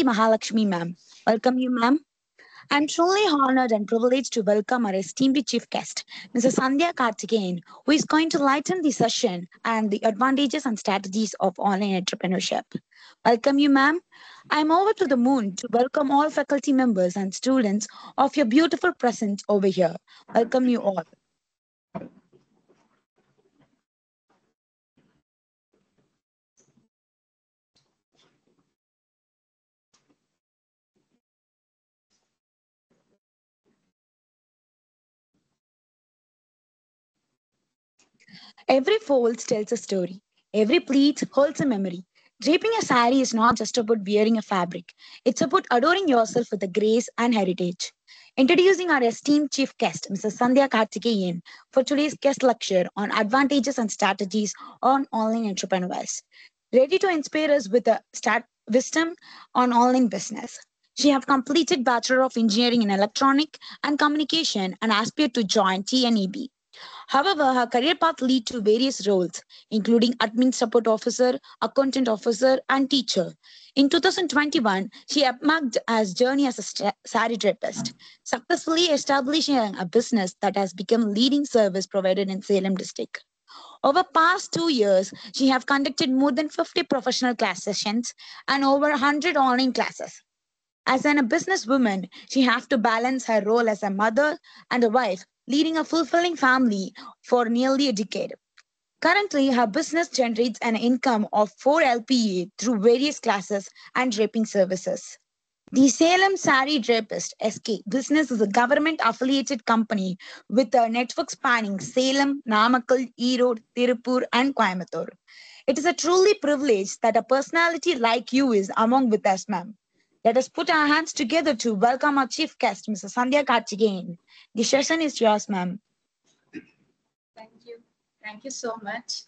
Sri Mahalakshmi ma'am. Welcome you ma'am. I'm truly honored and privileged to welcome our esteemed chief guest, Mrs. Sandhya Karthikeyan, who is going to lighten the session and the advantages and strategies of online entrepreneurship. Welcome you ma'am. I'm over to the moon to welcome all faculty members and students of your beautiful presence over here. Welcome you all. Every fold tells a story. Every pleat holds a memory. Draping a sari is not just about wearing a fabric. It's about adoring yourself with a grace and heritage. Introducing our esteemed chief guest, Mrs. Sandhya Karthikeyan, for today's guest lecture on advantages and strategies on online entrepreneurs. Ready to inspire us with a start wisdom on online business. She have completed Bachelor of Engineering in Electronic and Communication and aspired to join TNEB. However, her career path lead to various roles, including admin support officer, accountant officer, and teacher. In 2021, she embarked as journey as a sta- sari drapist, successfully establishing a business that has become leading service provider in Salem district. Over past two years, she have conducted more than 50 professional class sessions and over 100 online classes. As an, a businesswoman, she have to balance her role as a mother and a wife leading a fulfilling family for nearly a decade. Currently, her business generates an income of 4 LPA through various classes and draping services. The Salem Sari Drapist SK business is a government affiliated company with a network spanning Salem, Namakkal, Erode, Tirupur, and Coimbatore. It is a truly privilege that a personality like you is among with us, ma'am. Let us put our hands together to welcome our chief guest, Mrs. Sandhya Karthikeyan. The session is yours, ma'am. Thank you. Thank you so much.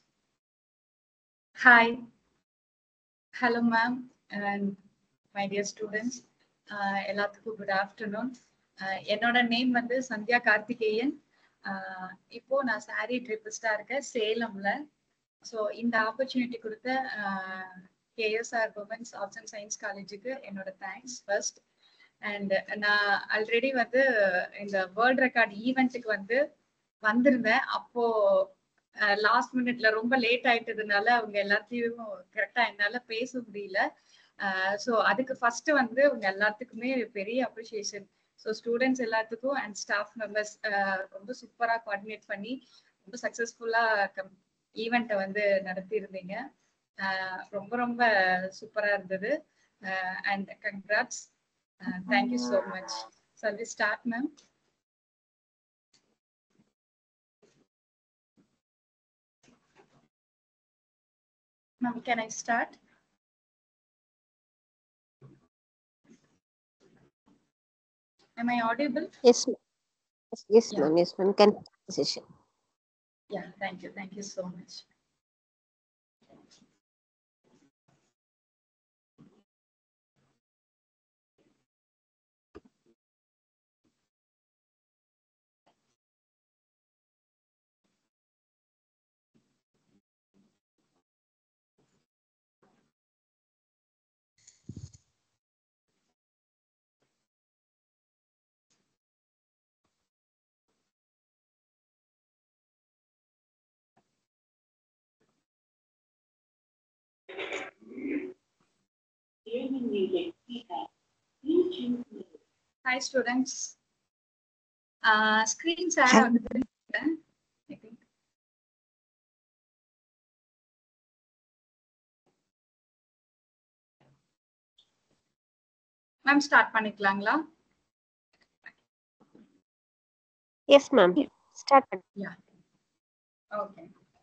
Hi. Hello, ma'am, and my dear students. Uh, எல்லாத்துக்கும் good afternoon என்னோட name வந்து Sandhya Karthikeyan uh, இப்போ நான் சாரி ட்ரிப்பிஸ்டா இருக்கேன் சேலம்ல so இந்த opportunity கொடுத்த KSR women's arts and science காலேஜுக்கு என்னோட தேங்க்ஸ் ஃபர்ஸ்ட் அண்ட் நான் ஆல்ரெடி வந்து இந்த வேர்ல்ட் ரெக்கார்ட் ஈவெண்ட்டுக்கு வந்து வந்திருந்தேன் அப்போ லாஸ்ட் மினிட்ல ரொம்ப லேட் ஆயிட்டதுனால அவங்க எல்லாத்தையும் கரெக்டா என்னால பேச முடியல ஸோ அதுக்கு ஃபர்ஸ்ட் வந்து உங்க எல்லாத்துக்குமே பெரிய அப்ரிசியேஷன் ஸோ ஸ்டூடெண்ட்ஸ் எல்லாத்துக்கும் அண்ட் ஸ்டாஃப் மெம்பர்ஸ் ரொம்ப சூப்பரா கோஆர்டினேட் பண்ணி ரொம்ப சக்சஸ்ஃபுல்லா ஈவெண்ட்டை வந்து நடத்தியிருந்தீங்க ரொம்ப ரொம்ப சூப்பரா இருந்தது and congrats thank you so much so we start ma'am Ma'am, can I start? Am I audible? Yes, ma'am. Yes, yes, Yeah. ma'am. Yes, ma'am. Can start the session. Yeah, thank you. Thank you so much. Hi, students. Uh, screen share Hi. ஆகுது I think. Ma'am start பண்ணிக்கலாங்களா Yes, ma'am. Start. ma'am. Okay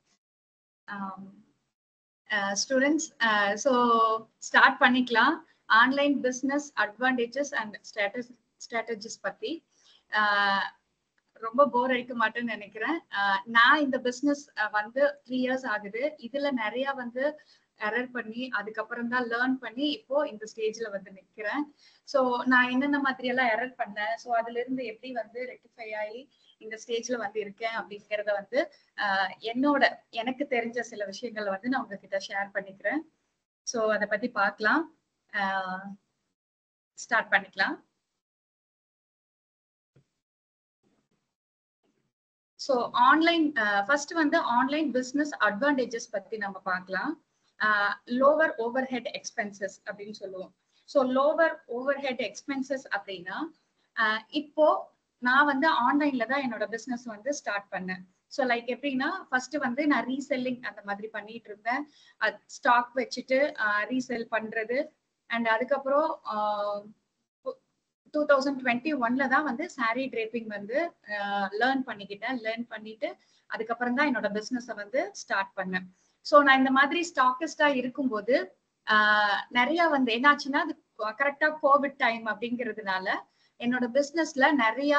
students so start பண்ணிக்கலாம் online business advantages and strategy strategies பற்றி Uh, ரொம்ப போர் அடிக்க மாட்டேன்னு நினைக்கிறேன் Uh, நான் இந்த பிஸ்னஸ் வந்து த்ரீ இயர்ஸ் ஆகுது இதுல நிறைய வந்து எரர் பண்ணி அதுக்கப்புறம் தான் லேர்ன் பண்ணி இப்போ இந்த ஸ்டேஜ்ல வந்து நிக்கிறேன் ஸோ நான் என்னென்ன மாதிரி எல்லாம் எரர் பண்ணேன் ஸோ அதுல இருந்து எப்படி வந்து ரெக்டிஃபை ஆகி இந்த ஸ்டேஜ்ல வந்து இருக்கேன் அப்படிங்கறத வந்து ஆஹ் என்னோட எனக்கு தெரிஞ்ச சில விஷயங்களை வந்து நான் உங்ககிட்ட ஷேர் பண்ணிக்கிறேன் ஸோ அதை பத்தி பார்க்கலாம் ஸ்டார்ட் பண்ணிக்கலாம் ஸோ ஆன்லைன் ஃபர்ஸ்ட் வந்து ஆன்லைன் பிஸ்னஸ் அட்வான்டேஜஸ் பத்தி நம்ம பார்க்கலாம் லோவர் ஓவர் ஹெட் எக்ஸ்பென்சஸ் அப்படின்னு சொல்லுவோம் so lower overhead expenses அப்படின்னா ஆஹ் இப்போ நான் வந்து ஆன்லைன்ல தான் என்னோட பிசினஸ் வந்து ஸ்டார்ட் பண்ணேன் ஸோ லைக் எப்படின்னா ஃபர்ஸ்ட் வந்து நான் ரீசெல்லிங் அந்த மாதிரி பண்ணிட்டு இருந்தேன் ஸ்டாக் வச்சுட்டு ரீசெல் பண்றது அண்ட் அதுக்கப்புறம் டூ தௌசண்ட் டுவெண்ட்டி ஒன்ல தான் வந்து சாரீ ட்ரேப்பிங் வந்து லேர்ன் பண்ணிக்கிட்டேன் லேர்ன் பண்ணிட்டு அதுக்கப்புறம் தான் என்னோட பிஸ்னஸை வந்து ஸ்டார்ட் பண்ணேன் ஸோ நான் இந்த மாதிரி ஸ்டாக்கிஸ்டா இருக்கும்போது ஆஹ் நிறைய வந்து என்னாச்சுன்னா அது கரெக்டா கோவிட் டைம் அப்படிங்கிறதுனால என்னோட பிஸ்னஸ்ல நிறைய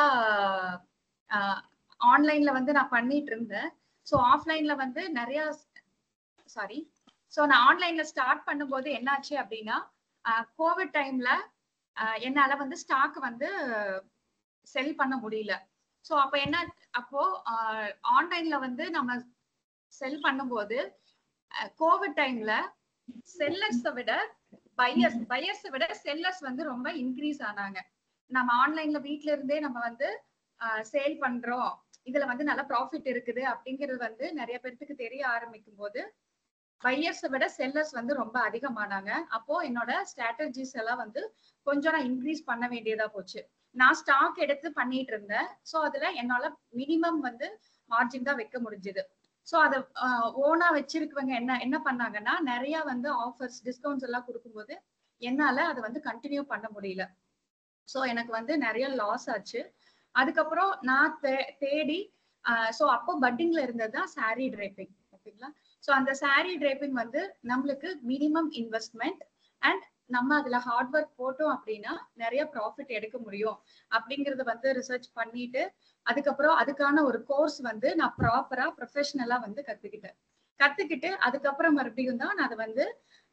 ஆன்லைன்ல வந்து நான் பண்ணிட்டு இருந்தேன் ஸோ ஆஃப்லைன்ல வந்து நிறைய சாரி ஸோ நான் ஆன்லைன்ல ஸ்டார்ட் பண்ணும்போது என்னாச்சு அப்படின்னா கோவிட் டைம்ல என்னால வந்து ஸ்டாக் வந்து செல் பண்ண முடியல ஸோ அப்போ என்ன அப்போ ஆன்லைன்ல வந்து நம்ம செல் பண்ணும்போது கோவிட் டைம்ல செல்லர்ஸை விட பையர்ஸ் பையர்ஸை விட செல்லர்ஸ் வந்து ரொம்ப இன்க்ரீஸ் ஆனாங்க நம்ம ஆன்லைன்ல வீட்ல இருந்தே நம்ம வந்து சேல் பண்றோம் இதுல வந்து நல்ல ப்ராஃபிட் இருக்குது அப்படிங்கிறது வந்து நிறைய பேர்த்துக்கு தெரிய ஆரம்பிக்கும் போது பையர்ஸை விட செல்லர்ஸ் வந்து ரொம்ப அதிகமானாங்க அப்போ என்னோட ஸ்ட்ராட்டஜிஸ் எல்லாம் வந்து கொஞ்சம் நான் இன்க்ரீஸ் பண்ண வேண்டியதா போச்சு நான் ஸ்டாக் எடுத்து பண்ணிட்டு இருந்தேன் ஸோ அதுல என்னால மினிமம் வந்து மார்ஜின் தான் வைக்க முடிஞ்சது ஸோ அதை ஓனா வச்சிருக்கவங்க என்ன என்ன பண்ணாங்கன்னா நிறைய வந்து ஆஃபர்ஸ் டிஸ்கவுண்ட்ஸ் எல்லாம் கொடுக்கும்போது என்னால அதை வந்து கண்டினியூ பண்ண முடியல ஸோ எனக்கு வந்து நிறைய லாஸ் ஆச்சு அதுக்கப்புறம் நான் தே தேடி ஸோ அப்போ பட்டிங்ல இருந்தது தான் சாரீ ட்ரேப்பிங் ஓகேங்களா ஸோ அந்த சாரீ ட்ரேப்பிங் வந்து நம்மளுக்கு மினிமம் இன்வெஸ்ட்மெண்ட் அண்ட் நம்ம அதுல ஹார்ட் ஒர்க் போட்டோம் அப்படின்னா நிறைய ப்ராஃபிட் எடுக்க முடியும் அப்படிங்கறத வந்து ரிசர்ச் பண்ணிட்டு அதுக்கப்புறம் அதுக்கான ஒரு கோர்ஸ் வந்து நான் ப்ராப்பரா ப்ரொஃபஷனலா வந்து கத்துக்கிட்டேன் கத்துக்கிட்டு அதுக்கப்புறம் மறுபடியும் தான் நான் அதை வந்து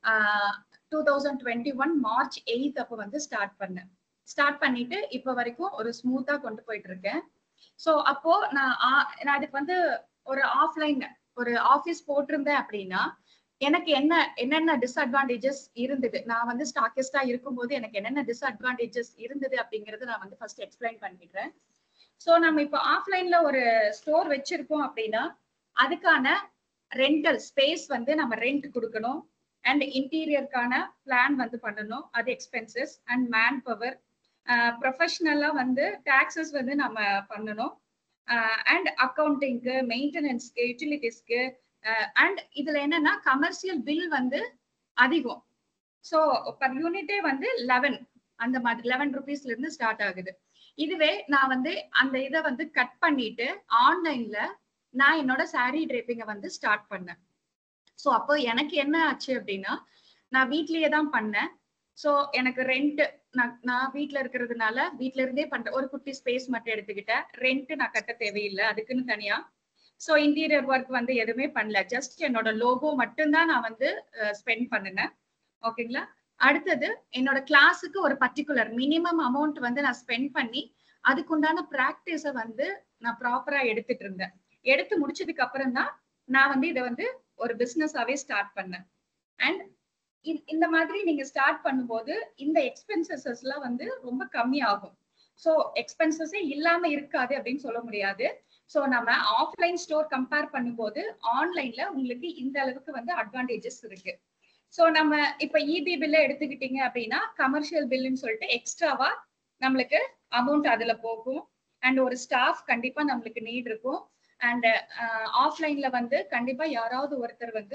two thousand twenty one March eighth அப்போ வந்து ஸ்டார்ட் பண்ணேன் ஸ்டார்ட் பண்ணிட்டு இப்ப வரைக்கும் ஒரு ஸ்மூத்தா கொண்டு போயிட்டு இருக்கேன் ஸோ அப்போ நான் நான் அதுக்கு வந்து ஒரு ஆஃப்லைன் ஒரு ஆஃபீஸ் போட்டிருந்தேன் அப்படின்னா எனக்கு என்ன என்னென்ன டிஸ்அட்வான்டேஜஸ் இருந்தது நான் வந்து ஸ்டாக்கிஸ்டா இருக்கும்போது எனக்கு என்னென்ன டிஸ்அட்வான்டேஜஸ் இருந்தது அப்படிங்கறது நான் வந்து ஃபர்ஸ்ட் எக்ஸ்பிளைன் பண்ணிடுறேன் ஸோ நம்ம இப்போ ஆஃப்லைன்ல ஒரு ஸ்டோர் வச்சிருக்கோம் அப்படின்னா அதுக்கான ரெண்டல் ஸ்பேஸ் வந்து நம்ம ரெண்ட் கொடுக்கணும் அண்ட் இன்டீரியருக்கான பிளான் வந்து பண்ணணும் அது எக்ஸ்பென்சஸ் அண்ட் மேன் பவர் ப்ரொஃபஷ்னலா வந்து டாக்ஸஸ் வந்து நம்ம பண்ணணும் அண்ட் அக்கௌண்டிங்க்கு மெயின்டெனன்ஸ்க்கு யூட்டிலிட்டிஸ்க்கு அண்ட் இதுல என்னன்னா கமர்ஷியல் பில் வந்து அதிகம் ஸோ பர் யூனிட்டே வந்து லெவன் அந்த மாதிரி லெவன் ருபீஸ்ல இருந்து ஸ்டார்ட் ஆகுது இதுவே நான் வந்து அந்த இதை வந்து கட் பண்ணிட்டு ஆன்லைன்ல நான் என்னோட சாரீ ட்ரேப்பிங்கை வந்து ஸ்டார்ட் பண்ணேன் ஸோ அப்போ எனக்கு என்ன ஆச்சு அப்படின்னா நான் வீட்லயே தான் பண்ணேன் ஸோ எனக்கு ரெண்ட் நான் நான் வீட்டில் இருக்கிறதுனால வீட்ல இருந்தே பண்றேன் ஒரு குட்டி ஸ்பேஸ் மட்டும் எடுத்துக்கிட்டேன் ரெண்ட் நான் கட்ட தேவையில்லை அதுக்குன்னு தனியா ஸோ இன்டீரியர் ஒர்க் வந்து எதுவுமே பண்ணல ஜஸ்ட் என்னோட லோகோ மட்டும்தான் நான் வந்து ஸ்பெண்ட் பண்ணினேன் ஓகேங்களா அடுத்தது என்னோட கிளாஸுக்கு ஒரு பர்டிகுலர் மினிமம் அமௌண்ட் வந்து நான் ஸ்பெண்ட் பண்ணி அதுக்குண்டான ப்ராக்டிஸை வந்து நான் ப்ராப்பரா எடுத்துட்டு இருந்தேன் எடுத்து முடிச்சதுக்கு அப்புறம் தான் நான் வந்து இதை வந்து ஒரு பிசினஸாவே ஸ்டார்ட் பண்ணேன் அண்ட் இந்த மாதிரி நீங்க ஸ்டார்ட் பண்ணும்போது இந்த எக்ஸ்பென்சஸ் எல்லாம் வந்து ரொம்ப கம்மி ஆகும் ஸோ எக்ஸ்பென்சஸே இல்லாம இருக்காது அப்படின்னு சொல்ல முடியாது ஸோ நம்ம ஆஃப்லைன் ஸ்டோர் கம்பேர் பண்ணும்போது ஆன்லைன்ல உங்களுக்கு இந்த அளவுக்கு வந்து அட்வான்டேஜஸ் இருக்கு ஸோ நம்ம இப்ப இபி பில்ல எடுத்துக்கிட்டீங்க அப்படின்னா கமர்ஷியல் பில்லுன்னு சொல்லிட்டு எக்ஸ்ட்ராவா நம்மளுக்கு அமௌண்ட் அதுல போகும் அண்ட் ஒரு ஸ்டாஃப் கண்டிப்பா நம்மளுக்கு நீட் இருக்கும் அண்ட் ஆஃப்லைன்ல வந்து கண்டிப்பா யாராவது ஒருத்தர் வந்து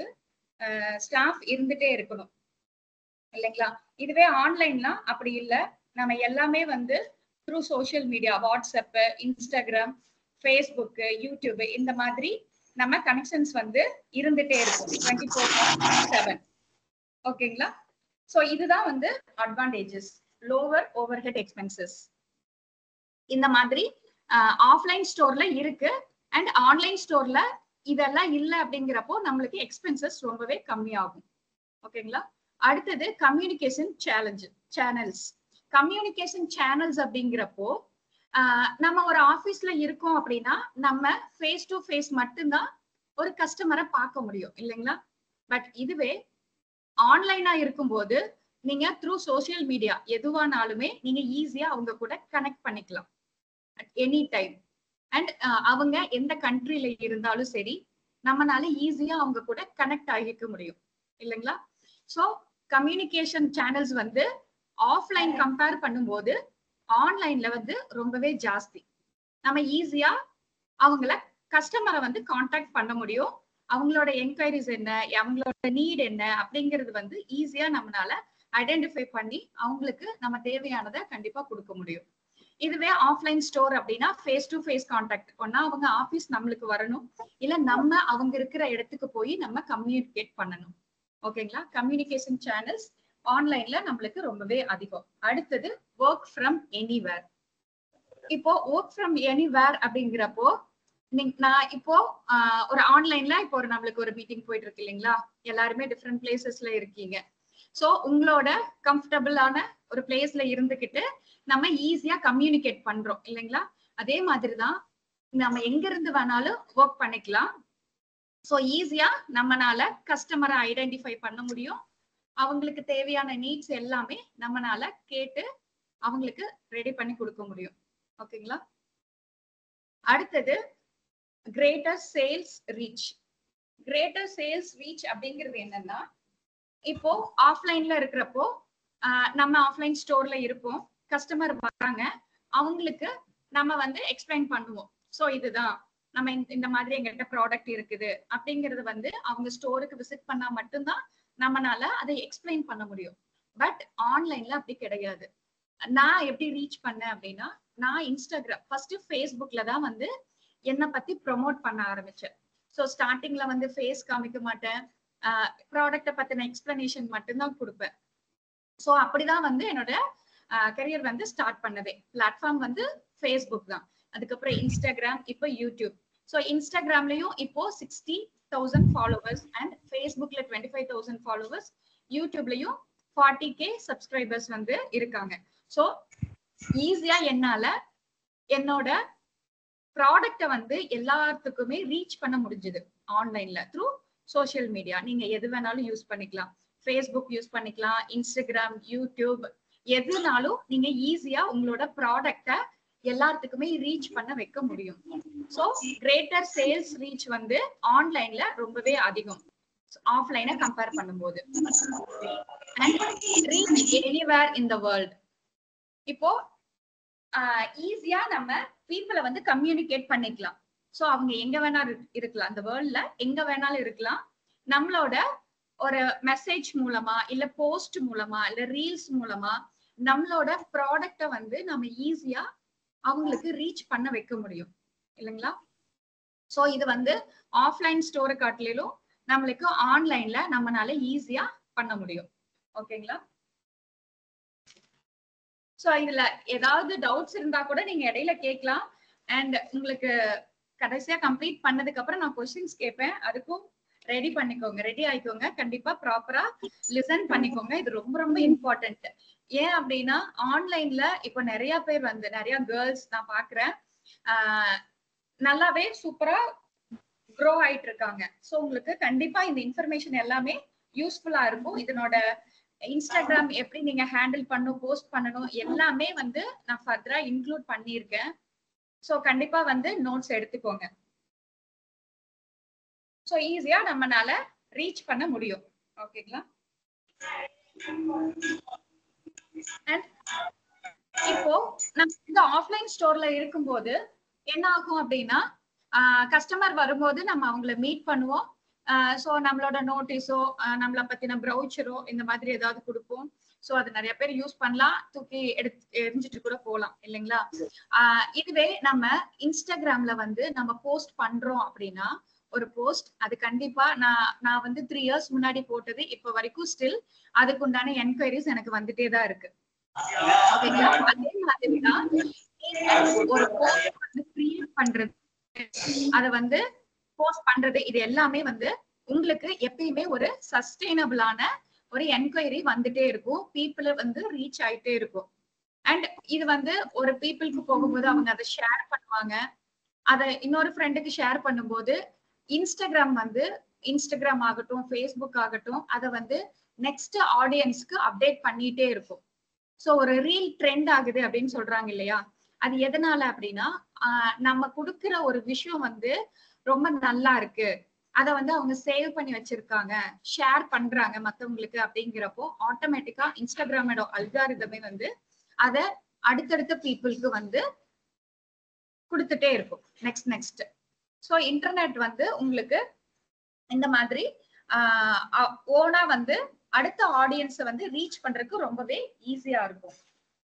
ஸ்டாஃப் இருந்துட்டே இருக்கணும் இல்லைங்களா இதுவே ஆன்லைன்லாம் அப்படி இல்லை நம்ம எல்லாமே வந்து through social media WhatsApp Instagram Facebook YouTube இந்த மாதிரி நம்ம கனெக்ஷன்ஸ் வந்து இருந்துட்டே இருக்கும் டுவெண்ட்டி ஃபோர் செவன் ஓகேங்களா ஸோ இதுதான் வந்து advantages lower overhead expenses இந்த மாதிரி ஆஃப்லைன் ஸ்டோர்ல இருக்கு அண்ட் ஆன்லைன் ஸ்டோர்ல இதெல்லாம் இல்லை அப்படிங்கிறப்போ நம்மளுக்கு எக்ஸ்பென்சஸ் ரொம்பவே கம்மியாகும் ஓகேங்களா அடுத்தது communication challenge channels communication channels அப்படிங்கிறப்போ நம்ம ஒரு ஆபீஸ்ல இருக்கோம் அப்படின்னா நம்ம ஃபேஸ் டு ஃபேஸ் மட்டும்தான் ஒரு கஸ்டமரை பார்க்க முடியும் இல்லைங்களா பட் இதுவே ஆன்லைனா இருக்கும்போது நீங்க த்ரூ சோசியல் மீடியா எதுவானாலுமே நீங்க ஈஸியா அவங்க கூட கனெக்ட் பண்ணிக்கலாம் அட் எனி டைம் அண்ட் அவங்க எந்த கண்ட்ரில இருந்தாலும் சரி நம்மனால ஈஸியா அவங்க கூட கனெக்ட் ஆகிக்க முடியும் இல்லைங்களா சோ கம்யூனிகேஷன் சேனல்ஸ் வந்து ஆஃப்லைன் கம்பேர் பண்ணும்போது ஆன்லைன்ல வந்து ரொம்பவே ஜாஸ்தி நம்ம ஈஸியா அவங்கள கஸ்டமரை வந்து காண்டாக்ட் பண்ண முடியும் அவங்களோட என்கொயரிஸ் என்ன அவங்களோட நீட் என்ன அப்படிங்கிறது வந்து ஈஸியா நம்மளால ஐடென்டிஃபை பண்ணி அவங்களுக்கு நம்ம தேவையானதை கண்டிப்பா கொடுக்க முடியும் இதுவே ஆஃப்லைன் ஸ்டோர் அப்படின்னா ஃபேஸ் டு ஃபேஸ் கான்டாக்ட் ஒன்னா அவங்க ஆபீஸ் நம்மளுக்கு வரணும் இல்ல நம்ம அவங்க இருக்கிற இடத்துக்கு போய் நம்ம கம்யூனிகேட் பண்ணணும் ஓகேங்களா கம்யூனிகேஷன் சேனல்ஸ் ஆன்லைன்ல நம்மளுக்கு ரொம்பவே அதிகம் அடுத்தது ஒர்க் ஃப்ரம் எனிவேர் இப்போ ஒர்க் ஃப்ரம் எனிவேர் அப்படிங்கிறப்போ நீங்க நான் இப்போ ஆஹ், ஒரு ஆன்லைன்ல இப்போ ஒரு நம்மளுக்கு ஒரு மீட்டிங் போயிட்டு இருக்கு இல்லைங்களா எல்லாருமே டிஃப்ரெண்ட் பிளேசஸ்ல இருக்கீங்க சோ உங்களோட கம்ஃபர்டபுளான ஒரு பிளேஸ்ல இருந்துகிட்டு நம்ம ஈஸியா கம்யூனிகேட் பண்றோம் இல்லைங்களா அதே மாதிரிதான் நம்ம எங்க இருந்து வேணாலும் ஒர்க் பண்ணிக்கலாம் சோ ஈஸியா நம்மனால கஸ்டமரை ஐடென்டிஃபை பண்ண முடியும் அவங்களுக்கு தேவையான நீட்ஸ் எல்லாமே நம்மனால கேட்டு அவங்களுக்கு ரெடி பண்ணி கொடுக்க முடியும் ஓகேங்களா அடுத்தது greater sales reach greater sales reach அப்படிங்கிறது என்னன்னா இப்போ ஆஃப்லைன்ல இருக்கிறப்போ ஆஹ், நம்ம ஆஃப்லைன் ஸ்டோர்ல இருப்போம் கஸ்டமர் வராங்க அவங்களுக்கு நம்ம வந்து எக்ஸ்பிளைன் பண்ணுவோம் சோ இதுதான் நம்ம இந்த- இந்த மாதிரி எங்ககிட்ட ப்ராடக்ட் இருக்குது அப்படிங்கறது வந்து அவங்க ஸ்டோருக்கு விசிட் பண்ணா மட்டும்தான் நம்மனால அதை எக்ஸ்பிளைன் பண்ண முடியும் பட் ஆன்லைன்ல அப்படி கிடையாது நான் எப்படி ரீச் பண்ணேன் அப்படின்னா நான் இன்ஸ்டாகிராம் ஃபர்ஸ்ட் ஃபேஸ்புக்ல தான் வந்து என்னை பத்தி ப்ரோமோட் பண்ண ஆரம்பிச்சேன் ஸோ ஸ்டார்டிங்ல வந்து ஃபேஸ் காமிக்க மாட்டேன் ப்ராடக்ட்டை பத்தின எக்ஸ்பிளனேஷன் மட்டும்தான் கொடுப்பேன் ஸோ அப்படிதான் வந்து என்னோட கரியர் வந்து ஸ்டார்ட் பண்ணதே பிளாட்ஃபார்ம் வந்து ஃபேஸ்புக் தான் அதுக்கப்புறம் இன்ஸ்டாகிராம் இப்போ யூடியூப் ஸோ இன்ஸ்டாகிராம்லயும் இப்போ சிக்ஸ்டி தௌசண்ட் ஃபாலோவர்ஸ் அண்ட் ஃபேஸ்புக்ல டுவெண்ட்டி ஃபைவ் தௌசண்ட் ஃபாலோவர்ஸ் யூடியூப்லயும் ஃபார்ட்டி கே சப்ஸ்கிரைபர்ஸ் வந்து இருக்காங்க ஸோ ஈஸியா என்னால என்னோட ப்ராடக்ட்டை வந்து எல்லாத்துக்குமே ரீச் பண்ண முடிஞ்சது ஆன்லைன்ல த்ரூ சோஷியல் மீடியா நீங்க எது வேணாலும் யூஸ் பண்ணிக்கலாம் ஃபேஸ்புக் யூஸ் பண்ணிக்கலாம் இன்ஸ்டாகிராம் யூடியூப் எதுனாலும் நீங்க ஈஸியா உங்களோட ப்ராடக்ட்டை எல்லாத்துக்குமே ரீச் பண்ண வைக்க முடியும் சோ கிரேட்டர் சேல்ஸ் ரீச் வந்து ஆன்லைன்ல ரொம்பவே அதிகம் ஆஃப்லைனை கம்பேர் பண்ணும்போது and reach anywhere in the world இப்போ ஈஸியா நம்ம பீப்புளை வந்து கம்யூனிகேட் பண்ணிக்கலாம் சோ அவங்க எங்க வேணாலும் இரு- இருக்கலாம் அந்த வேர்ல்ட்ல எங்க வேணாலும் இருக்கலாம் நம்மளோட ஒரு மெசேஜ் மூலமா இல்ல போஸ்ட் மூலமா இல்ல ரீல்ஸ் மூலமா நம்மளோட ப்ராடக்ட வந்து நம்ம ஈஸியா அவங்களுக்கு ரீச் பண்ண வைக்க முடியும் இல்லைங்களா சோ இது வந்து ஆஃப்லைன் ஸ்டோரை காட்டிலும் நம்மளுக்கு ஆன்லைன்ல நம்மனால ஈஸியா பண்ண முடியும் ஓகேங்களா சோ இதுல ஏதாவது டவுட்ஸ் இருந்தா கூட நீங்க இடையில கேட்கலாம் அண்ட் உங்களுக்கு கடைசியா கம்ப்ளீட் பண்ணதுக்கு அப்புறம் நான் கொஸ்டின்ஸ் கேட்பேன் அதுக்கும் ரெடி பண்ணிக்கோங்க ரெடி ஆயிக்கோங்க கண்டிப்பா ப்ராப்பரா லிசன் பண்ணிக்கோங்க இது ரொம்ப ரொம்ப இம்பார்ட்டன்ட் ஏன் அப்படின்னா ஆன்லைன்ல இப்போ நிறைய பேர் வந்து நிறைய கேர்ள்ஸ் நான் பாக்குறேன் ஆஹ் நல்லாவே சூப்பரா க்ரோ ஆயிட்டு இருக்காங்க சோ உங்களுக்கு கண்டிப்பா இந்த இன்ஃபர்மேஷன் எல்லாமே யூஸ்ஃபுல்லா இருக்கும் இதனோட இன்ஸ்டாகிராம் எப்படி நீங்க ஹேண்டில் பண்ணணும் போஸ்ட் பண்ணணும் எல்லாமே வந்து நான் ஃபர்தரா இன்க்ளூட் பண்ணியிருக்கேன் சோ கண்டிப்பா வந்து நோட்ஸ் எடுத்துக்கோங்க சோ ஈஸியா நம்மனால ரீச் பண்ண முடியும் ஓகேங்களா அண்ட் இப்போ நம்ம இந்த ஆஃப்லைன் ஸ்டோர்ல இருக்கும்போது என்ன ஆகும் அப்படின்னா கஸ்டமர் வரும்போது நம்ம அவங்கள மீட் பண்ணுவோம் ஸோ நம்மளோட நோட்டீஸோ நம்மளை பத்தின ப்ரௌச்சரோ இந்த மாதிரி ஏதாவது கொடுப்போம் ஸோ அது நிறைய பேர் யூஸ் பண்ணலாம் தூக்கி எடுத்து எரிஞ்சிட்டு கூட போகலாம் இல்லைங்களா ஆஹ் இதுவே நம்ம இன்ஸ்டாகிராம்ல வந்து நம்ம போஸ்ட் பண்றோம் அப்படின்னா ஒரு போஸ்ட் அது கண்டிப்பா நான் நான் வந்து த்ரீ இயர்ஸ் முன்னாடி போட்டது இப்போ வரைக்கும் ஸ்டில் அதுக்கு உண்டான என்கொயரிஸ் எனக்கு வந்துட்டே தான் இருக்கு ஓகேங்களா அதே மாதிரி தான் ஒரு போஸ்ட் வந்து கிரியேட் பண்றது அத வந்து போஸ்ட் பண்றது இது எல்லாமே வந்து உங்களுக்கு எப்பயுமே ஒரு சஸ்டைனபிளான ஒரு என்கொயரி வந்துட்டே இருக்கும் பீப்புள வந்து ரீச் ஆயிட்டே இருக்கும் அண்ட் இது வந்து ஒரு பீப்புளுக்கு போகும்போது அவங்க அதை ஷேர் பண்ணுவாங்க அதை இன்னொரு ஃப்ரெண்டுக்கு ஷேர் பண்ணும்போது இன்ஸ்டாகிராம் வந்து இன்ஸ்டாகிராம் ஆகட்டும் ஃபேஸ்புக் ஆகட்டும் அதை வந்து நெக்ஸ்ட் ஆடியன்ஸ்க்கு அப்டேட் பண்ணிட்டே இருக்கும் சோ ஒரு ரீல் ட்ரெண்ட் ஆகுது அப்படின்னு சொல்றாங்க இல்லையா அது எதனால அப்படின்னா ஆஹ் நம்ம கொடுக்கிற ஒரு விஷயம் வந்து ரொம்ப நல்லா இருக்கு அத வந்து அவங்க சேவ் பண்ணி வச்சிருக்காங்க ஷேர் பண்றாங்க மத்தவங்களுக்கு அப்படிங்கிறப்போ ஆட்டோமேட்டிக்கா இன்ஸ்டாகிராமோட அல்காரிதமே வந்து அத அடுத்தடுத்த பீப்புளுக்கு வந்து கொடுத்துட்டே இருக்கும் நெக்ஸ்ட் நெக்ஸ்ட் ஸோ இன்டர்நெட் வந்து உங்களுக்கு இந்த மாதிரி ஓனா வந்து அடுத்த ஆடியன்ஸை வந்து ரீச் பண்றதுக்கு ரொம்பவே ஈஸியா இருக்கும்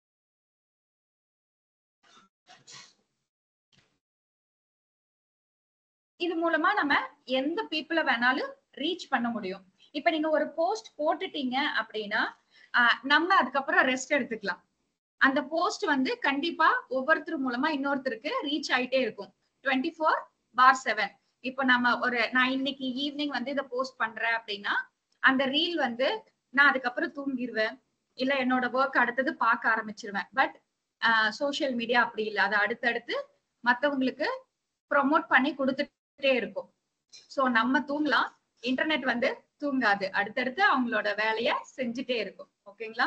இது மூலமா நம்ம எந்த பீப்புள வேணாலும் ரீச் பண்ண முடியும் இப்ப நீங்க ஒரு போஸ்ட் போட்டுட்டீங்க அப்படின்னா ஆஹ் நம்ம அதுக்கப்புறம் ரெஸ்ட் எடுத்துக்கலாம் அந்த போஸ்ட் வந்து கண்டிப்பா ஒவ்வொருத்தர் மூலமா இன்னொருத்தருக்கு ரீச் ஆயிட்டே இருக்கும் டுவெண்ட்டி ஃபோர் பார் செவன் இப்போ நம்ம ஒரு நான் இன்னைக்கு ஈவினிங் வந்து இதை போஸ்ட் பண்றேன் அப்படின்னா அந்த ரீல் வந்து நான் அதுக்கப்புறம் தூங்கிடுவேன் இல்ல என்னோட ஒர்க் அடுத்தது பார்க்க ஆரம்பிச்சிருவேன் பட் சோசியல் மீடியா அப்படி இல்லை அதை அடுத்தடுத்து மத்தவங்களுக்கு ப்ரொமோட் பண்ணி கொடுத்துட்டே இருக்கும் சோ நம்ம தூங்கலாம் இன்டர்நெட் வந்து தூங்காது அடுத்தடுத்து அவங்களோட வேலைய செஞ்சுட்டே இருக்கும் ஓகேங்களா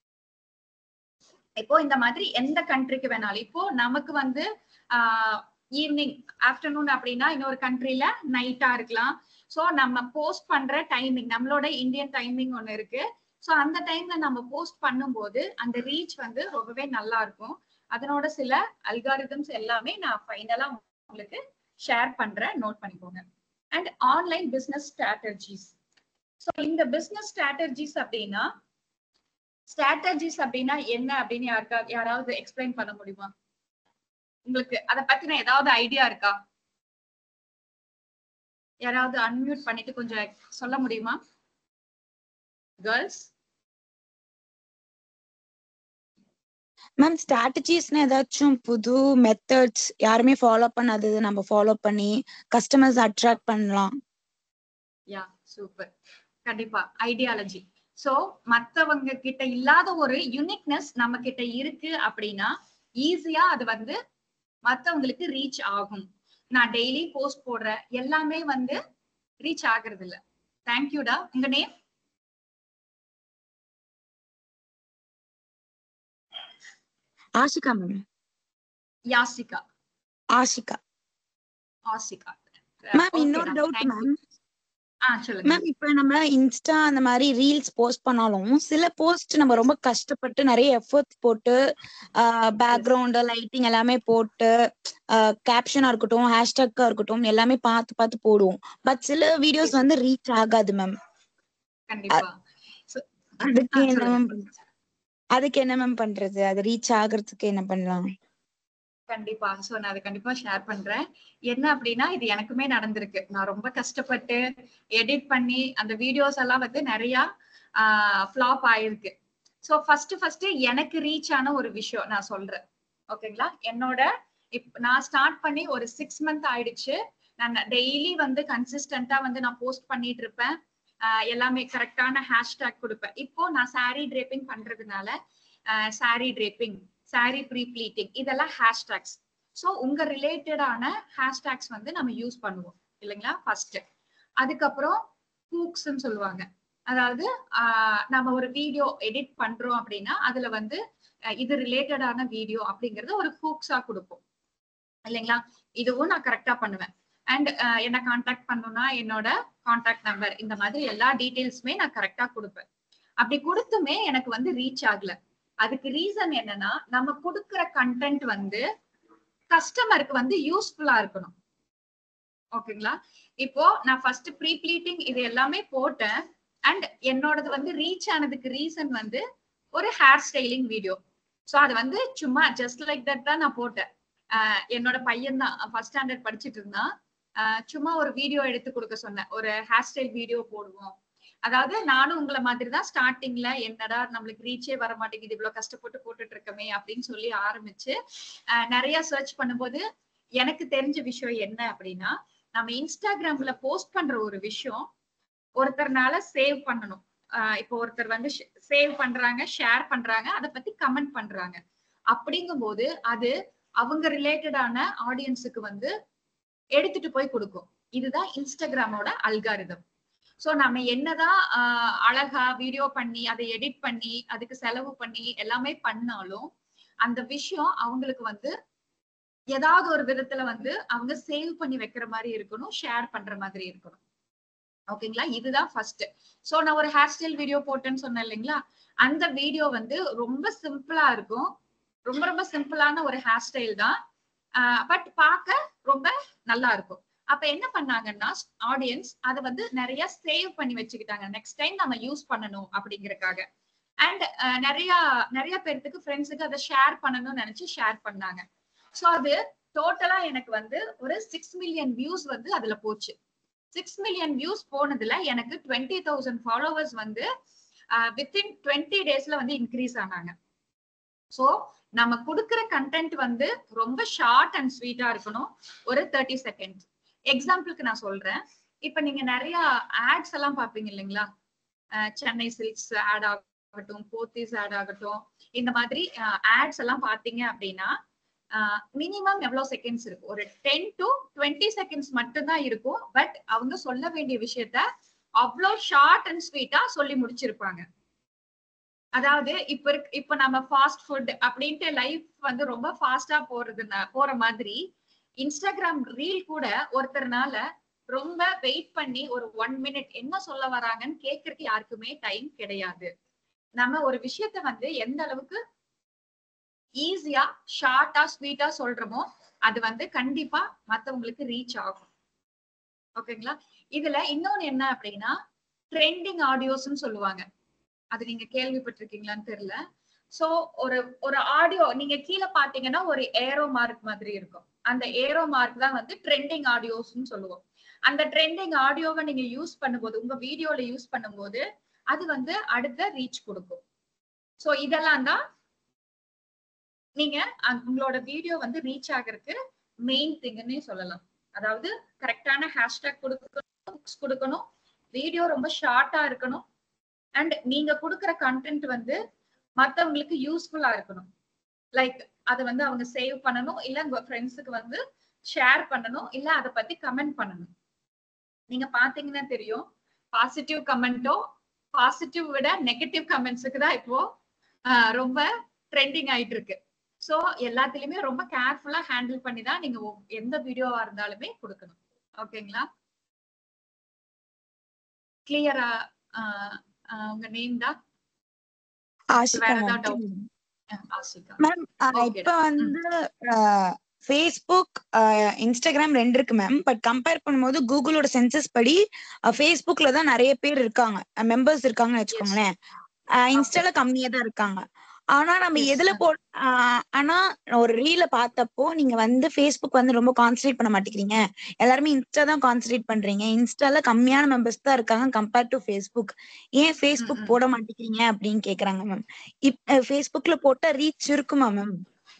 இப்போ இந்த மாதிரி எந்த கண்ட்ரிக்கு வேணாலும் இப்போ நமக்கு வந்து ஆஹ் ஈவினிங் ஆஃப்டர்நூன் அப்படின்னா இன்னொரு கண்ட்ரில நைட்டா இருக்கலாம் சோ நம்ம போஸ்ட் பண்ற டைமிங் நம்மளோட இந்தியன் டைமிங் ஒண்ணு இருக்கு சோ அந்த டைம்ல நம்ம போஸ்ட் பண்ணும்போது அந்த ரீச் வந்து ரொம்பவே நல்லா இருக்கும் அதனோட சில அல்காரிதம்ஸ் எல்லாமே நான் ஃபைனலா உங்களுக்கு ஷேர் பண்றேன் நோட் பண்ணிக்கோங்க and online business strategies so இந்த பிசினஸ் ஸ்ட்ராட்டஜிஸ் அப்படின்னா ஸ்ட்ராட்டஜிஸ் அப்படின்னா என்ன அப்படின்னு யாருக்கா யாராவது எக்ஸ்பிளைன் பண்ண முடியுமா உங்களுக்கு அத பத்தின ஏதாவது ஐடியா இருக்கா யாராவது அன்மியூட் பண்ணிட்டு கொஞ்சம் சொல்ல முடியுமா கேர்ள்ஸ் மேம் ஸ்ட்ராட்டஜிஸ்னு ஏதாச்சும் புது மெத்தட்ஸ் யாருமே ஃபாலோ பண்ணாதது நம்ம ஃபாலோ பண்ணி கஸ்டமர்ஸ் அட்ராக்ட் பண்ணலாம் யா சூப்பர் கண்டிப்பா ஐடியாலஜி சோ மத்தவங்க கிட்ட இல்லாத ஒரு யுனிக்னஸ் நம்ம கிட்ட இருக்கு அப்படின்னா ஈஸியா அது வந்து மத்தவங்களுக்கு ரீச் ஆகும் நான் டெய்லி போஸ்ட் போடுறேன் எல்லாமே வந்து ரீச் ஆகுறது இல்ல தேங்க்யூடா உங்க name Ashika ma'am Yasika Ashika Asika ma'am இன்னொரு டவுட் மேம் ஆ சொல்லுங்க மேம் இப்ப நம்ம இன்ஸ்டா அந்த மாதிரி ரீல்ஸ் போஸ்ட் பண்ணாலும் சில போஸ்ட் நம்ம ரொம்ப கஷ்டப்பட்டு நிறைய எஃபர்ட் போட்டு பேக்ரவுண்ட் லைட்டிங் எல்லாமே போட்டு கேப்ஷனா இருக்கட்டும் ஹேஷ்டேக்கா இருக்கட்டும் எல்லாமே பார்த்து பார்த்து போடுவோம் பட் சில வீடியோஸ் வந்து ரீச் ஆகாது மேம் கண்டிப்பா So, அதுக்கு ஆ, என்ன சொல்லுங்க. மேம் அதுக்கு என்ன மேம் பண்றது அது ரீச் ஆகுறதுக்கு என்ன பண்ணலாம் கண்டிப்பா சோ நான் அதை கண்டிப்பா ஷேர் பண்றேன் என்ன அப்படின்னா இது எனக்குமே நடந்திருக்கு நான் ரொம்ப கஷ்டப்பட்டு எடிட் பண்ணி அந்த வீடியோஸ் எல்லாம் வந்து நிறைய ஃபிளாப் ஆயிருக்கு சோ ஃபர்ஸ்ட் ஃபர்ஸ்ட் எனக்கு ரீச் ஆன ஒரு விஷயம் நான் சொல்றேன் ஓகேங்களா என்னோட இப் நான் ஸ்டார்ட் பண்ணி ஒரு சிக்ஸ் மந்த் ஆயிடுச்சு நான் டெய்லி வந்து கன்சிஸ்டன்டா வந்து நான் போஸ்ட் பண்ணிட்டு இருப்பேன் ஆஹ் எல்லாமே கரெக்டான ஹேஷ்டேக் கொடுப்பேன் இப்போ நான் saree draping பண்றதுனால saree draping saree pre pleating இதெல்லாம் ஹேஷ்டேக்ஸ் ஸோ உங்க ரிலேட்டடான ஹேஷ்டேக்ஸ் வந்து நம்ம யூஸ் பண்ணுவோம் இல்லைங்களா ஃபர்ஸ்ட் அதுக்கப்புறம் ஹூக்ஸ்ன்னு சொல்லுவாங்க அதாவது ஆஹ் நம்ம ஒரு வீடியோ எடிட் பண்றோம் அப்படின்னா அதுல வந்து அஹ் இது ரிலேட்டடான வீடியோ அப்படிங்கறது ஒரு ஹூக்ஸா கொடுப்போம் இல்லைங்களா இதுவும் நான் கரெக்டா பண்ணுவேன் அண்ட் என்ன காண்டாக்ட் பண்ணணும்னா என்னோட காண்டாக்ட் நம்பர் இந்த மாதிரி எல்லா டீடைல்ஸுமே நான் கரெக்டா கொடுப்பேன் அப்படி கொடுத்துமே எனக்கு வந்து ரீச் ஆகல அதுக்கு ரீசன் என்னன்னா நம்ம கொடுக்கிற கண்டென்ட் வந்து கஸ்டமருக்கு வந்து யூஸ்ஃபுல்லா இருக்கணும் ஓகேங்களா இப்போ நான் ஃபர்ஸ்ட் ப்ரீ ப்ளீட்டிங் இது எல்லாமே போட்டேன் அண்ட் என்னோடது வந்து ரீச் ஆனதுக்கு ரீசன் வந்து ஒரு ஹேர் ஸ்டைலிங் வீடியோ ஸோ அது வந்து சும்மா ஜஸ்ட் லைக் தட் தான் நான் போட்டேன் ஆஹ் என்னோட பையன் தான் ஃபர்ஸ்ட் ஸ்டாண்டர்ட் படிச்சுட்டு இருந்தான் ஆஹ் சும்மா ஒரு வீடியோ எடுத்து கொடுக்க சொன்னேன் ஒரு ஹேர் ஸ்டைல் வீடியோ போடுவோம் அதாவது நானும் உங்களை மாதிரி தான் ஸ்டார்டிங்ல என்னடா நம்மளுக்கு ரீச்சே வர மாட்டேங்குது இவ்வளவு கஷ்டப்பட்டு போட்டுட்டு இருக்கமே அப்படின்னு சொல்லி ஆரம்பிச்சு ஆஹ் நிறைய சர்ச் பண்ணும்போது எனக்கு தெரிஞ்ச விஷயம் என்ன அப்படின்னா நம்ம இன்ஸ்டாகிராம்ல போஸ்ட் பண்ற ஒரு விஷயம் ஒருத்தர்னால சேவ் பண்ணணும் ஆஹ் இப்போ ஒருத்தர் வந்து சேவ் பண்றாங்க ஷேர் பண்றாங்க அதை பத்தி கமெண்ட் பண்றாங்க அப்படிங்கும்போது அது அவங்க ரிலேட்டடான ஆடியன்ஸுக்கு வந்து எடுத்துட்டு போய் கொடுக்கும் இதுதான் இன்ஸ்டாகிராமோட அல்காரிதம் சோ நம்ம என்னதான் ஆஹ் அழகா வீடியோ பண்ணி அதை எடிட் பண்ணி அதுக்கு செலவு பண்ணி எல்லாமே பண்ணாலும் அந்த விஷயம் அவங்களுக்கு வந்து ஏதாவது ஒரு விதத்துல வந்து அவங்க சேவ் பண்ணி வைக்கிற மாதிரி இருக்கணும் ஷேர் பண்ற மாதிரி இருக்கணும் ஓகேங்களா இதுதான் ஃபர்ஸ்ட் சோ நான் ஒரு ஹேர் ஸ்டைல் வீடியோ போட்டேன்னு சொன்னேன் இல்லைங்களா அந்த வீடியோ வந்து ரொம்ப சிம்பிளா இருக்கும் ரொம்ப ரொம்ப சிம்பிளான ஒரு ஹேர் ஸ்டைல் தான் பட் பார்க்க ரொம்ப நல்லா இருக்கும் அப்ப என்ன பண்ணாங்கன்னா ஆடியன்ஸ் அதை வந்து நிறைய சேவ் பண்ணி வச்சுக்கிட்டாங்க நெக்ஸ்ட் டைம் நம்ம யூஸ் பண்ணணும் அப்படிங்கறக்காக அண்ட் நிறைய நிறைய பேர்த்துக்கு ஃப்ரெண்ட்ஸுக்கு அதை ஷேர் பண்ணணும்னு நினைச்சு ஷேர் பண்ணாங்க சோ அது டோட்டலா எனக்கு வந்து ஒரு சிக்ஸ் மில்லியன் வியூஸ் வந்து அதுல போச்சு சிக்ஸ் மில்லியன் வியூஸ் போனதுல எனக்கு டுவெண்ட்டி தௌசண்ட் ஃபாலோவர்ஸ் வந்து வித்தின் டுவெண்ட்டி டேஸ்ல வந்து இன்க்ரீஸ் ஆனாங்க சோ நம்ம கொடுக்குற கண்டென்ட் வந்து ரொம்ப ஷார்ட் அண்ட் ஸ்வீட்டா இருக்கணும் ஒரு தேர்ட்டி செகண்ட்ஸ் எக்ஸாம்பிளுக்கு நான் சொல்றேன் இப்ப நீங்க நிறைய ஆட்ஸ் எல்லாம் பாப்பீங்க இல்லைங்களா அஹ் சென்னை சில்க்ஸ் ஆட் ஆகட்டும் போத்தீஸ் ஆட் ஆகட்டும் இந்த மாதிரி ஆட்ஸ் எல்லாம் பாத்தீங்க அப்படின்னா மினிமம் எவ்வளவு செகண்ட்ஸ் இருக்கும் ஒரு டென் டு டுவெண்ட்டி செகண்ட்ஸ் மட்டும்தான் இருக்கும் பட் அவங்க சொல்ல வேண்டிய விஷயத்த அவ்வளோ ஷார்ட் அண்ட் ஸ்வீட்டா சொல்லி முடிச்சிருப்பாங்க அதாவது இப்ப இருக் இப்ப நம்ம ஃபாஸ்ட் ஃபுட் அப்படின்ட்டு லைஃப் வந்து ரொம்ப ஃபாஸ்டா போறது போற மாதிரி இன்ஸ்டாகிராம் ரீல் கூட ஒருத்தர்னால ரொம்ப வெயிட் பண்ணி ஒரு ஒன் மினிட் என்ன சொல்ல வராங்கன்னு கேட்கறதுக்கு யாருக்குமே டைம் கிடையாது நம்ம ஒரு விஷயத்த வந்து எந்த அளவுக்கு ஈஸியா ஷார்ட்டா ஸ்வீட்டா சொல்றோமோ அது வந்து கண்டிப்பா மத்தவங்களுக்கு ரீச் ஆகும் ஓகேங்களா இதுல இன்னொன்னு என்ன அப்படின்னா ட்ரெண்டிங் ஆடியோஸ்ன்னு சொல்லுவாங்க அது நீங்க கேள்விப்பட்டிருக்கீங்களான்னு தெரியல சோ ஒரு ஒரு ஆடியோ நீங்க கீழே பாத்தீங்கன்னா ஒரு ஏரோ மார்க் மாதிரி இருக்கும் அந்த ஏரோ மார்க் தான் வந்து ட்ரெண்டிங் ஆடியோஸ்ன்னு சொல்லுவோம் அந்த ட்ரெண்டிங் ஆடியோவை நீங்க யூஸ் பண்ணும்போது உங்க வீடியோல யூஸ் பண்ணும்போது அது வந்து அடுத்த ரீச் கொடுக்கும் சோ இதெல்லாம் தான் நீங்க உங்களோட வீடியோ வந்து ரீச் ஆகிறதுக்கு மெயின் திங்னே சொல்லலாம் அதாவது கரெக்டான ஹேஷ்டேக் கொடுக்கணும் கொடுக்கணும் வீடியோ ரொம்ப ஷார்ட்டா இருக்கணும் அண்ட் நீங்க கொடுக்குற கண்டென்ட் வந்து மத்தவங்களுக்கு யூஸ்ஃபுல்லா இருக்கணும் லைக் அதை வந்து அவங்க சேவ் பண்ணணும் இல்ல உங்க ஃப்ரெண்ட்ஸுக்கு வந்து ஷேர் பண்ணணும் இல்ல அதை பத்தி கமெண்ட் பண்ணணும் நீங்க பாத்தீங்கன்னா தெரியும் பாசிட்டிவ் கமெண்டோ பாசிட்டிவ் விட நெகட்டிவ் கமெண்ட்ஸுக்கு தான் இப்போ ரொம்ப ட்ரெண்டிங் ஆயிட்டு இருக்கு சோ எல்லாத்துலயுமே ரொம்ப கேர்ஃபுல்லா ஹேண்டில் பண்ணி தான் நீங்க எந்த வீடியோவா இருந்தாலுமே கொடுக்கணும் ஓகேங்களா கிளியரா உங்க நேம் தான் ஆஷிகா வேற ஏதாவது doubt? ஆசிகா மேம் Okay, இப்ப வந்து ஃபேஸ்புக் இன்ஸ்டாகிராம் ரெண்டு இருக்கு மேம் பட் கம்பேர் பண்ணும்போது கூகுளோட சென்சஸ் படி ஃபேஸ்புக்ல தான் நிறைய பேர் இருக்காங்க மெம்பர்ஸ் இருக்காங்கன்னு வச்சுக்கோங்களேன் இன்ஸ்டால கம்மியா தான் இருக்காங்க ஆனா நம்ம Yes, எதுல ma'am. போ ஆஹ் ஆனா ஒரு ரீல பார்த்தப்போ நீங்க வந்து ஃபேஸ்புக் வந்து ரொம்ப கான்சன்ட்ரேட் பண்ண மாட்டேங்கிறீங்க எல்லாருமே இன்ஸ்டா தான் கான்சன்ட்ரேட் பண்றீங்க இன்ஸ்டால கம்மியான மெம்பர்ஸ் தான் இருக்காங்க கம்பேர் டு ஃபேஸ்புக் ஏன் ஃபேஸ்புக் ம். போட மாட்டேங்கிறீங்க அப்படின்னு கேக்குறாங்க மேம் இப் ஃபேஸ்புக்ல போட்டா ரீச் இருக்குமா மேம்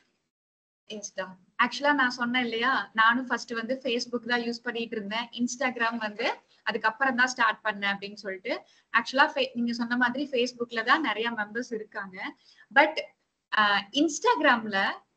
எஸ்டா ஆக்சுவலா நான் சொன்னேன் இல்லையா நானும் ஃபர்ஸ்ட் வந்து ஃபேஸ்புக் தான் யூஸ் பண்ணிட்டு இருந்தேன் இன்ஸ்டாகிராம் வந்து அதுக்கப்புறம் தான் ஸ்டார்ட் பண்ணேன் அப்படின்னு சொல்லிட்டு ஆக்சுவலா நீங்க சொன்ன மாதிரி ஃபேஸ்புக்ல தான் நிறைய மெம்பர்ஸ் இருக்காங்க பட் இன்ஸ்டாகிராம்ல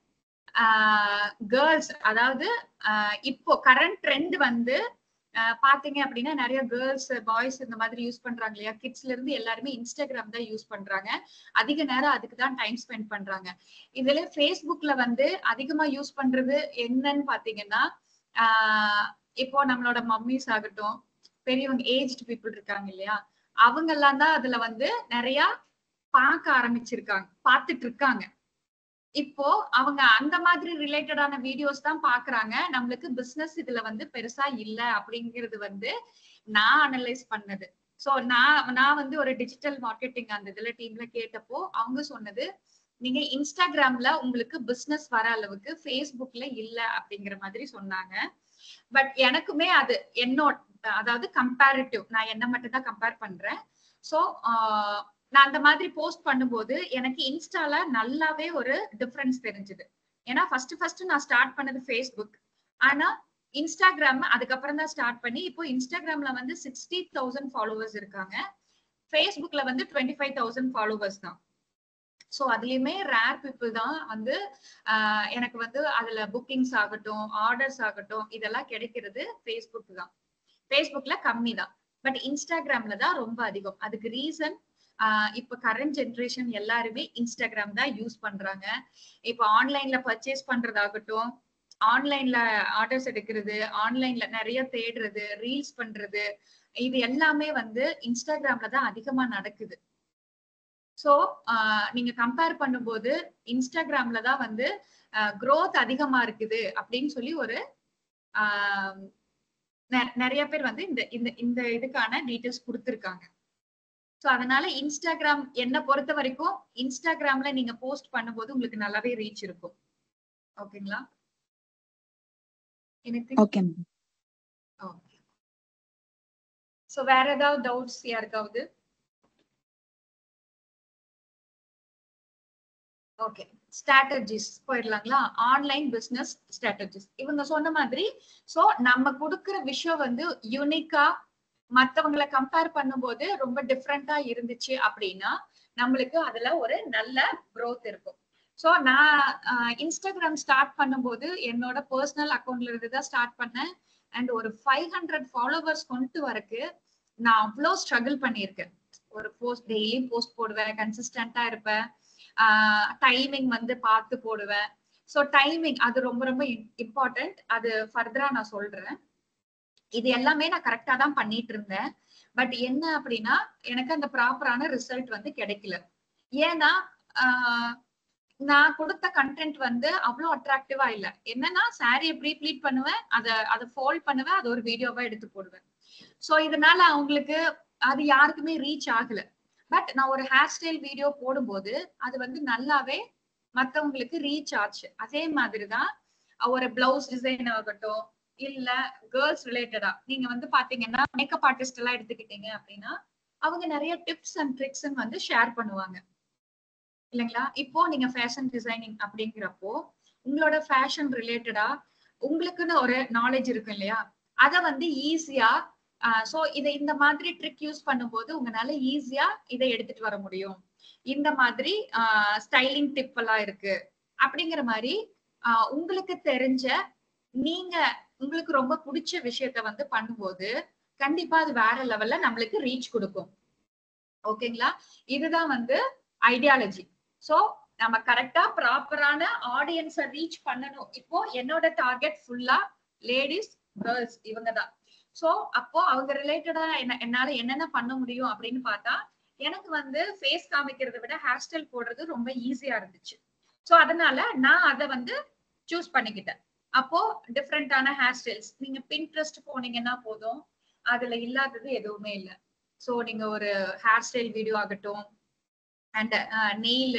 கேர்ள்ஸ் அதாவது ஆஹ் இப்போ கரண்ட் ட்ரெண்ட் வந்து ஆஹ் பாத்தீங்க அப்படின்னா நிறைய கேர்ள்ஸ் பாய்ஸ் இந்த மாதிரி யூஸ் பண்றாங்க இல்லையா கிட்ஸ்ல இருந்து எல்லாருமே இன்ஸ்டாகிராம் தான் யூஸ் பண்றாங்க அதிக நேரம் அதுக்கு தான் டைம் ஸ்பெண்ட் பண்றாங்க இதுல ஃபேஸ்புக்ல வந்து அதிகமா யூஸ் பண்றது என்னன்னு பாத்தீங்கன்னா ஆஹ் இப்போ நம்மளோட மம்மிஸ் ஆகட்டும் பெரியவங்க ஏஜ்டு பீப்புள் இருக்காங்க இல்லையா அவங்க எல்லாம் தான் அதுல வந்து நிறைய பார்க்க ஆரம்பிச்சிருக்காங்க பார்த்துட்டு இருக்காங்க இப்போ அவங்க அந்த மாதிரி ரிலேட்டடான வீடியோஸ் தான் பாக்குறாங்க நம்மளுக்கு பிசினஸ் இதுல வந்து பெருசா இல்ல அப்படிங்கிறது வந்து நான் அனலைஸ் பண்ணது சோ நான் நான் வந்து ஒரு டிஜிட்டல் மார்க்கெட்டிங் அந்த இதுல டீம்ல கேட்டப்போ அவங்க சொன்னது நீங்க இன்ஸ்டாகிராம்ல உங்களுக்கு பிசினஸ் வர அளவுக்கு ஃபேஸ்புக்ல இல்ல அப்படிங்கிற மாதிரி சொன்னாங்க பட் எனக்குமே அது என்னோட அதாவது கம்பேரிட்டிவ் நான் என்ன மட்டும் தான் கம்பேர் பண்றேன் சோ நான் அந்த மாதிரி போஸ்ட் பண்ணும்போது எனக்கு இன்ஸ்டால நல்லாவே ஒரு டிஃபரன்ஸ் தெரிஞ்சுது ஏன்னா ஃபர்ஸ்ட் ஃபர்ஸ்ட் நான் ஸ்டார்ட் பண்ணது ஃபேஸ்புக் ஆனா இன்ஸ்டாகிராம் அதுக்கப்புறம் தான் ஸ்டார்ட் பண்ணி இப்போ இன்ஸ்டாகிராம்ல வந்து சிக்ஸ்டி தௌசண்ட் ஃபாலோவர்ஸ் இருக்காங்க ஃபேஸ்புக்ல வந்து டுவெண்ட்டி ஃபைவ் தௌசண்ட் ஃபாலோவர்ஸ் தான் ஸோ அதுலயுமே ரேர் பீப்புள் தான் வந்து ஆஹ் எனக்கு வந்து அதுல புக்கிங்ஸ் ஆகட்டும் ஆர்டர்ஸ் ஆகட்டும் இதெல்லாம் கிடைக்கிறது ஃபேஸ்புக் தான் ஃபேஸ்புக்ல கம்மி தான் பட் இன்ஸ்டாகிராம்ல தான் ரொம்ப அதிகம் அதுக்கு ரீசன் இப்ப கரண்ட் ஜென்ரேஷன் எல்லாருமே இன்ஸ்டாகிராம் தான் யூஸ் பண்றாங்க இப்ப ஆன்லைன்ல பர்ச்சேஸ் பண்றதாகட்டும் ஆன்லைன்ல ஆர்டர்ஸ் எடுக்கிறது ஆன்லைன்ல நிறைய தேடுறது ரீல்ஸ் பண்றது இது எல்லாமே வந்து இன்ஸ்டாகிராம்ல தான் அதிகமா நடக்குது சோ நீங்க கம்பேர் பண்ணும்போது இன்ஸ்டாகிராம்ல தான் வந்து growth அதிகமா இருக்குது அப்படின்னு சொல்லி ஒரு ஆஹ் நெ- நிறைய பேர் வந்து இந்த இந்த இந்த இதுக்கான டீடைல்ஸ் கொடுத்துருக்காங்க சோ அதனால இன்ஸ்டாகிராம் என்ன பொறுத்த வரைக்கும் இன்ஸ்டாகிராம்ல நீங்க போஸ்ட் பண்ணும்போது உங்களுக்கு நல்லாவே ரீச் இருக்கும் ஓகேங்களா எனக்கு ஓகே மேம் ஓகே சோ வேற ஏதாவது டவுட்ஸ் யாருக்காவது ஓகே ஸ்ட்ராட்டஜிஸ் போயிடலாங்களா ஆன்லைன் பிசினஸ் ஸ்ட்ராட்டஜிஸ் இவங்க சொன்ன மாதிரி சோ நம்ம கொடுக்கிற விஷயம் வந்து யூனிக்கா மத்தவங்களை கம்பேர் பண்ணும்போது ரொம்ப டிஃப்ரெண்டா இருந்துச்சு அப்படின்னா நம்மளுக்கு அதுல ஒரு நல்ல growth இருக்கும் சோ நான் இன்ஸ்டாகிராம் ஸ்டார்ட் பண்ணும்போது என்னோட பர்சனல் அக்கௌண்ட்ல இருந்து தான் ஸ்டார்ட் பண்ணேன் அண்ட் ஒரு ஃபைவ் ஹண்ட்ரட் ஃபாலோவர்ஸ் கொண்டு வரக்கு நான் அவ்வளோ ஸ்ட்ரகிள் பண்ணியிருக்கேன் ஒரு போஸ்ட் டெய்லி போஸ்ட் போடுவேன் கன்சிஸ்டண்டா இருப்பேன் டைமிங் வந்து பார்த்து போடுவேன் ஸோ டைமிங் அது ரொம்ப ரொம்ப இம்பார்ட்டன்ட் அது ஃபர்தரா நான் சொல்றேன் இது எல்லாமே நான் கரெக்டா தான் பண்ணிட்டு இருந்தேன் பட் என்ன அப்படின்னா எனக்கு அந்த ப்ராப்பரான ரிசல்ட் வந்து கிடைக்கல ஏன்னா ஆஹ் நான் கொடுத்த கண்டென்ட் வந்து அவ்வளோ அட்ராக்டிவா இல்ல என்னன்னா சாரியை ப்ரீ ப்ளீட் பண்ணுவேன் அதை அதை ஃபோல்ட் பண்ணுவேன் அது ஒரு வீடியோவா எடுத்து போடுவேன் சோ இதனால அவங்களுக்கு அது யாருக்குமே ரீச் ஆகல பட் நான் ஒரு ஹேர் ஸ்டைல் வீடியோ போடும்போது அது வந்து நல்லாவே மத்தவங்களுக்கு ரீச் ஆச்சு அதே மாதிரிதான் ஒரு பிளவுஸ் டிசைன் ஆகட்டும் இல்ல கேர்ள்ஸ் ரிலேட்டடா நீங்க வந்து பாத்தீங்கன்னா மேக்கப் ஆர்டிஸ்ட் எல்லாம் எடுத்துக்கிட்டீங்க அப்படின்னா அவங்க நிறைய டிப்ஸ் அண்ட் ட்ரிக்ஸ் வந்து ஷேர் பண்ணுவாங்க இல்லைங்களா இப்போ நீங்க ஃபேஷன் டிசைனிங் அப்படிங்கிறப்போ உங்களோட ஃபேஷன் ரிலேட்டடா உங்களுக்குன்னு ஒரு நாலேஜ் இருக்கும் இல்லையா அத வந்து ஈஸியா சோ இதை இந்த மாதிரி ட்ரிக் யூஸ் பண்ணும்போது உங்களால ஈஸியா இதை எடுத்துட்டு வர முடியும் இந்த மாதிரி ஸ்டைலிங் டிப் எல்லாம் இருக்கு அப்படிங்கிற மாதிரி ஆஹ் உங்களுக்கு தெரிஞ்ச நீங்க உங்களுக்கு ரொம்ப பிடிச்ச விஷயத்த வந்து பண்ணும்போது கண்டிப்பா அது வேற லெவல்ல நம்மளுக்கு ரீச் கொடுக்கும் ஓகேங்களா இதுதான் வந்து ஐடியாலஜி சோ நம்ம கரெக்டா ப்ராப்பரான ஆடியன்ஸ ரீச் பண்ணணும் இப்போ என்னோட டார்கெட் ஃபுல்லா லேடிஸ் கேர்ள்ஸ் இவங்க தான் சோ அப்போ அவங்க ரிலேட்டடா என்ன என்னால என்னென்ன பண்ண முடியும் அப்படின்னு பார்த்தா எனக்கு வந்து ஃபேஸ் காமிக்கிறத விட ஹேர் ஸ்டைல் போடுறது ரொம்ப ஈஸியா இருந்துச்சு சோ அதனால நான் அதை வந்து சூஸ் பண்ணிக்கிட்டேன் அப்போ டிஃப்ரெண்டான ஹேர் ஸ்டைல்ஸ் நீங்க பின்ட்ரெஸ்ட் போனீங்கன்னா போதும் அதுல இல்லாதது எதுவுமே இல்லை சோ நீங்க ஒரு ஹேர் ஸ்டைல் வீடியோ ஆகட்டும் அண்ட் நெயில்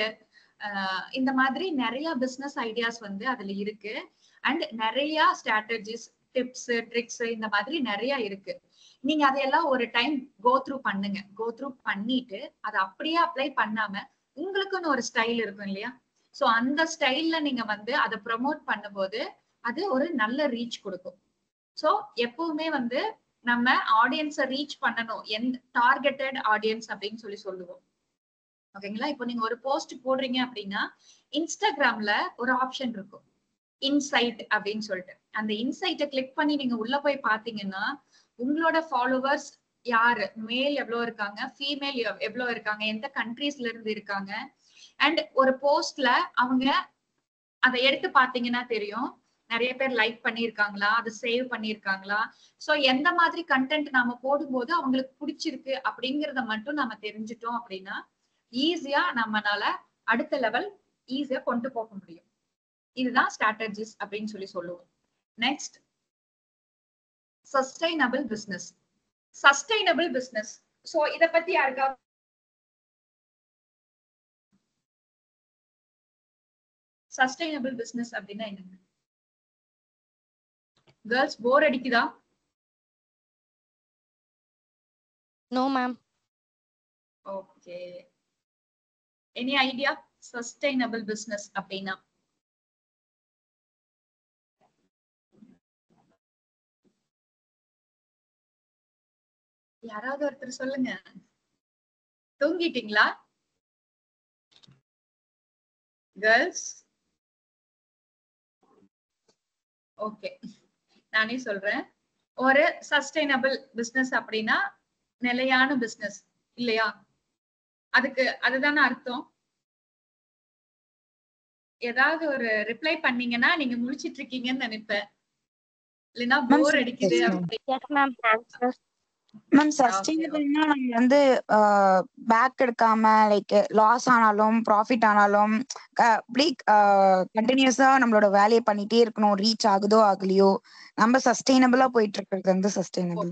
இந்த மாதிரி நிறைய பிசினஸ் ஐடியாஸ் வந்து அதுல இருக்கு அண்ட் நிறைய ஸ்ட்ராட்டஜிஸ் டிப்ஸ் ட்ரிக்ஸ் இந்த மாதிரி நிறைய இருக்கு நீங்க அதையெல்லாம் ஒரு டைம் கோ த்ரூ பண்ணுங்க கோ த்ரூ பண்ணிட்டு அதை அப்படியே அப்ளை பண்ணாம உங்களுக்குன்னு ஒரு ஸ்டைல் இருக்கும் இல்லையா சோ அந்த ஸ்டைல்ல நீங்க வந்து அதை ப்ரமோட் பண்ணும்போது அது ஒரு நல்ல ரீச் கொடுக்கும் சோ எப்பவுமே வந்து நம்ம ஆடியன்ஸை ரீச் பண்ணணும் எந்த டார்கெட்டட் ஆடியன்ஸ் அப்படின்னு சொல்லி சொல்லுவோம் ஓகேங்களா இப்போ நீங்க ஒரு போஸ்ட் போடுறீங்க அப்படின்னா இன்ஸ்டாகிராம்ல ஒரு ஆப்ஷன் இருக்கும் இன்சைட் அப்படின்னு சொல்லிட்டு அந்த இன்சைட்டை கிளிக் பண்ணி நீங்க உள்ள போய் பாத்தீங்கன்னா உங்களோட ஃபாலோவர்ஸ் யாரு மேல் எவ்வளவு இருக்காங்க ஃபீமேல் எவ்வளவு இருக்காங்க எந்த கண்ட்ரீஸ்ல இருந்து இருக்காங்க அண்ட் ஒரு போஸ்ட்ல அவங்க அதை எடுத்து பாத்தீங்கன்னா தெரியும் நிறைய பேர் லைக் பண்ணிருக்காங்களா அதை சேவ் பண்ணிருக்காங்களா சோ எந்த மாதிரி கண்டென்ட் நாம போடும்போது அவங்களுக்கு பிடிச்சிருக்கு அப்படிங்கறத மட்டும் நம்ம தெரிஞ்சுட்டோம் அப்படின்னா ஈஸியா நம்மனால அடுத்த லெவல் ஈஸியா கொண்டு போக முடியும் இதுதான் ஸ்ட்ராட்டஜிஸ் அப்படின்னு சொல்லி சொல்லுவோம் next sustainable business sustainable business so இத பத்தி யாருக்கா சஸ்டைனபிள் பிசினஸ் அப்படின்னா என்னங்க கேர்ள்ஸ் போர் அடிக்குதா No, ma'am. Okay any idea sustainable business அப்படின்னா யாராவது ஒருத்தர் சொல்லுங்க தூங்கிட்டீங்களா கேர்ள்ஸ் ஓகே நானே சொல்றேன் ஒரு சஸ்டைனபிள் பிசினஸ் அப்படின்னா நிலையான பிசினஸ் இல்லையா அதுக்கு அதுதானே அர்த்தம் ஏதாவது ஒரு ரிப்ளை பண்ணீங்கன்னா நீங்க முழிச்சிட்டு இருக்கீங்கன்னு நினைப்பேன் இல்லைன்னா Ma'am, போர் yes, அடிக்குது ma'am. அப்படி Yes, ma'am. Answer. மேம் சஸ்டைனபிள்னா நம்ம வந்து பேக் எடுக்காம லைக் லாஸ் ஆனாலும் ப்ராஃபிட் ஆனாலும் க- அப்படி கண்டினியூஸா நம்மளோட வேலையை பண்ணிட்டே இருக்கணும் ரீச் ஆகுதோ ஆகலையோ நம்ம சஸ்டைனபிளா போயிட்டு இருக்கிறது வந்து சஸ்டைனபிள்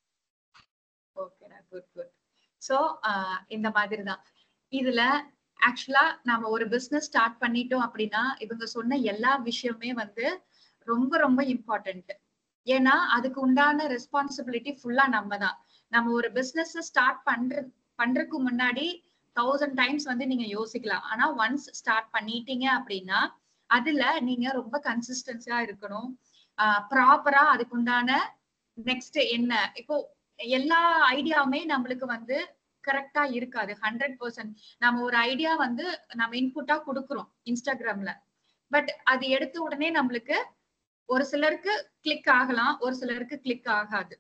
ஓகேடா குட் குட் சோ இந்த மாதிரி தான் இதுல ஆக்சுவலா நாம ஒரு பிசினஸ் ஸ்டார்ட் பண்ணிட்டோம் அப்படின்னா இவங்க சொன்ன எல்லா விஷயமே வந்து ரொம்ப ரொம்ப இம்பார்ட்டன்ட் ஏன்னா அதுக்கு உண்டான ரெஸ்பான்சிபிலிட்டி ஃபுல்லா நம்ம தான் நம்ம ஒரு பிசினஸ் ஸ்டார்ட் பண்ற பண்றதுக்கு முன்னாடி தௌசண்ட் டைம்ஸ் வந்து நீங்க யோசிக்கலாம் ஆனா ஒன்ஸ் ஸ்டார்ட் பண்ணிட்டீங்க அப்படின்னா அதுல நீங்க ரொம்ப கன்சிஸ்டன்சியா இருக்கணும் ப்ராப்பரா அதுக்கு உண்டான நெக்ஸ்ட் என்ன இப்போ எல்லா ஐடியாவுமே நம்மளுக்கு வந்து கரெக்டா இருக்காது ஹண்ட்ரட் பர்சன்ட் நம்ம ஒரு ஐடியா வந்து நம்ம இன்புட்டா கொடுக்குறோம் இன்ஸ்டாகிராம்ல பட் அது எடுத்த உடனே நம்மளுக்கு ஒரு சிலருக்கு கிளிக் ஆகலாம் ஒரு சிலருக்கு கிளிக் ஆகாது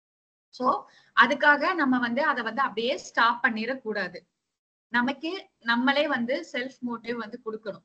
சோ அதுக்காக நம்ம வந்து அதை வந்து அப்படியே ஸ்டாப் பண்ணிடக்கூடாது நமக்கு நம்மளே வந்து செல்ஃப் மோட்டிவ் வந்து கொடுக்கணும்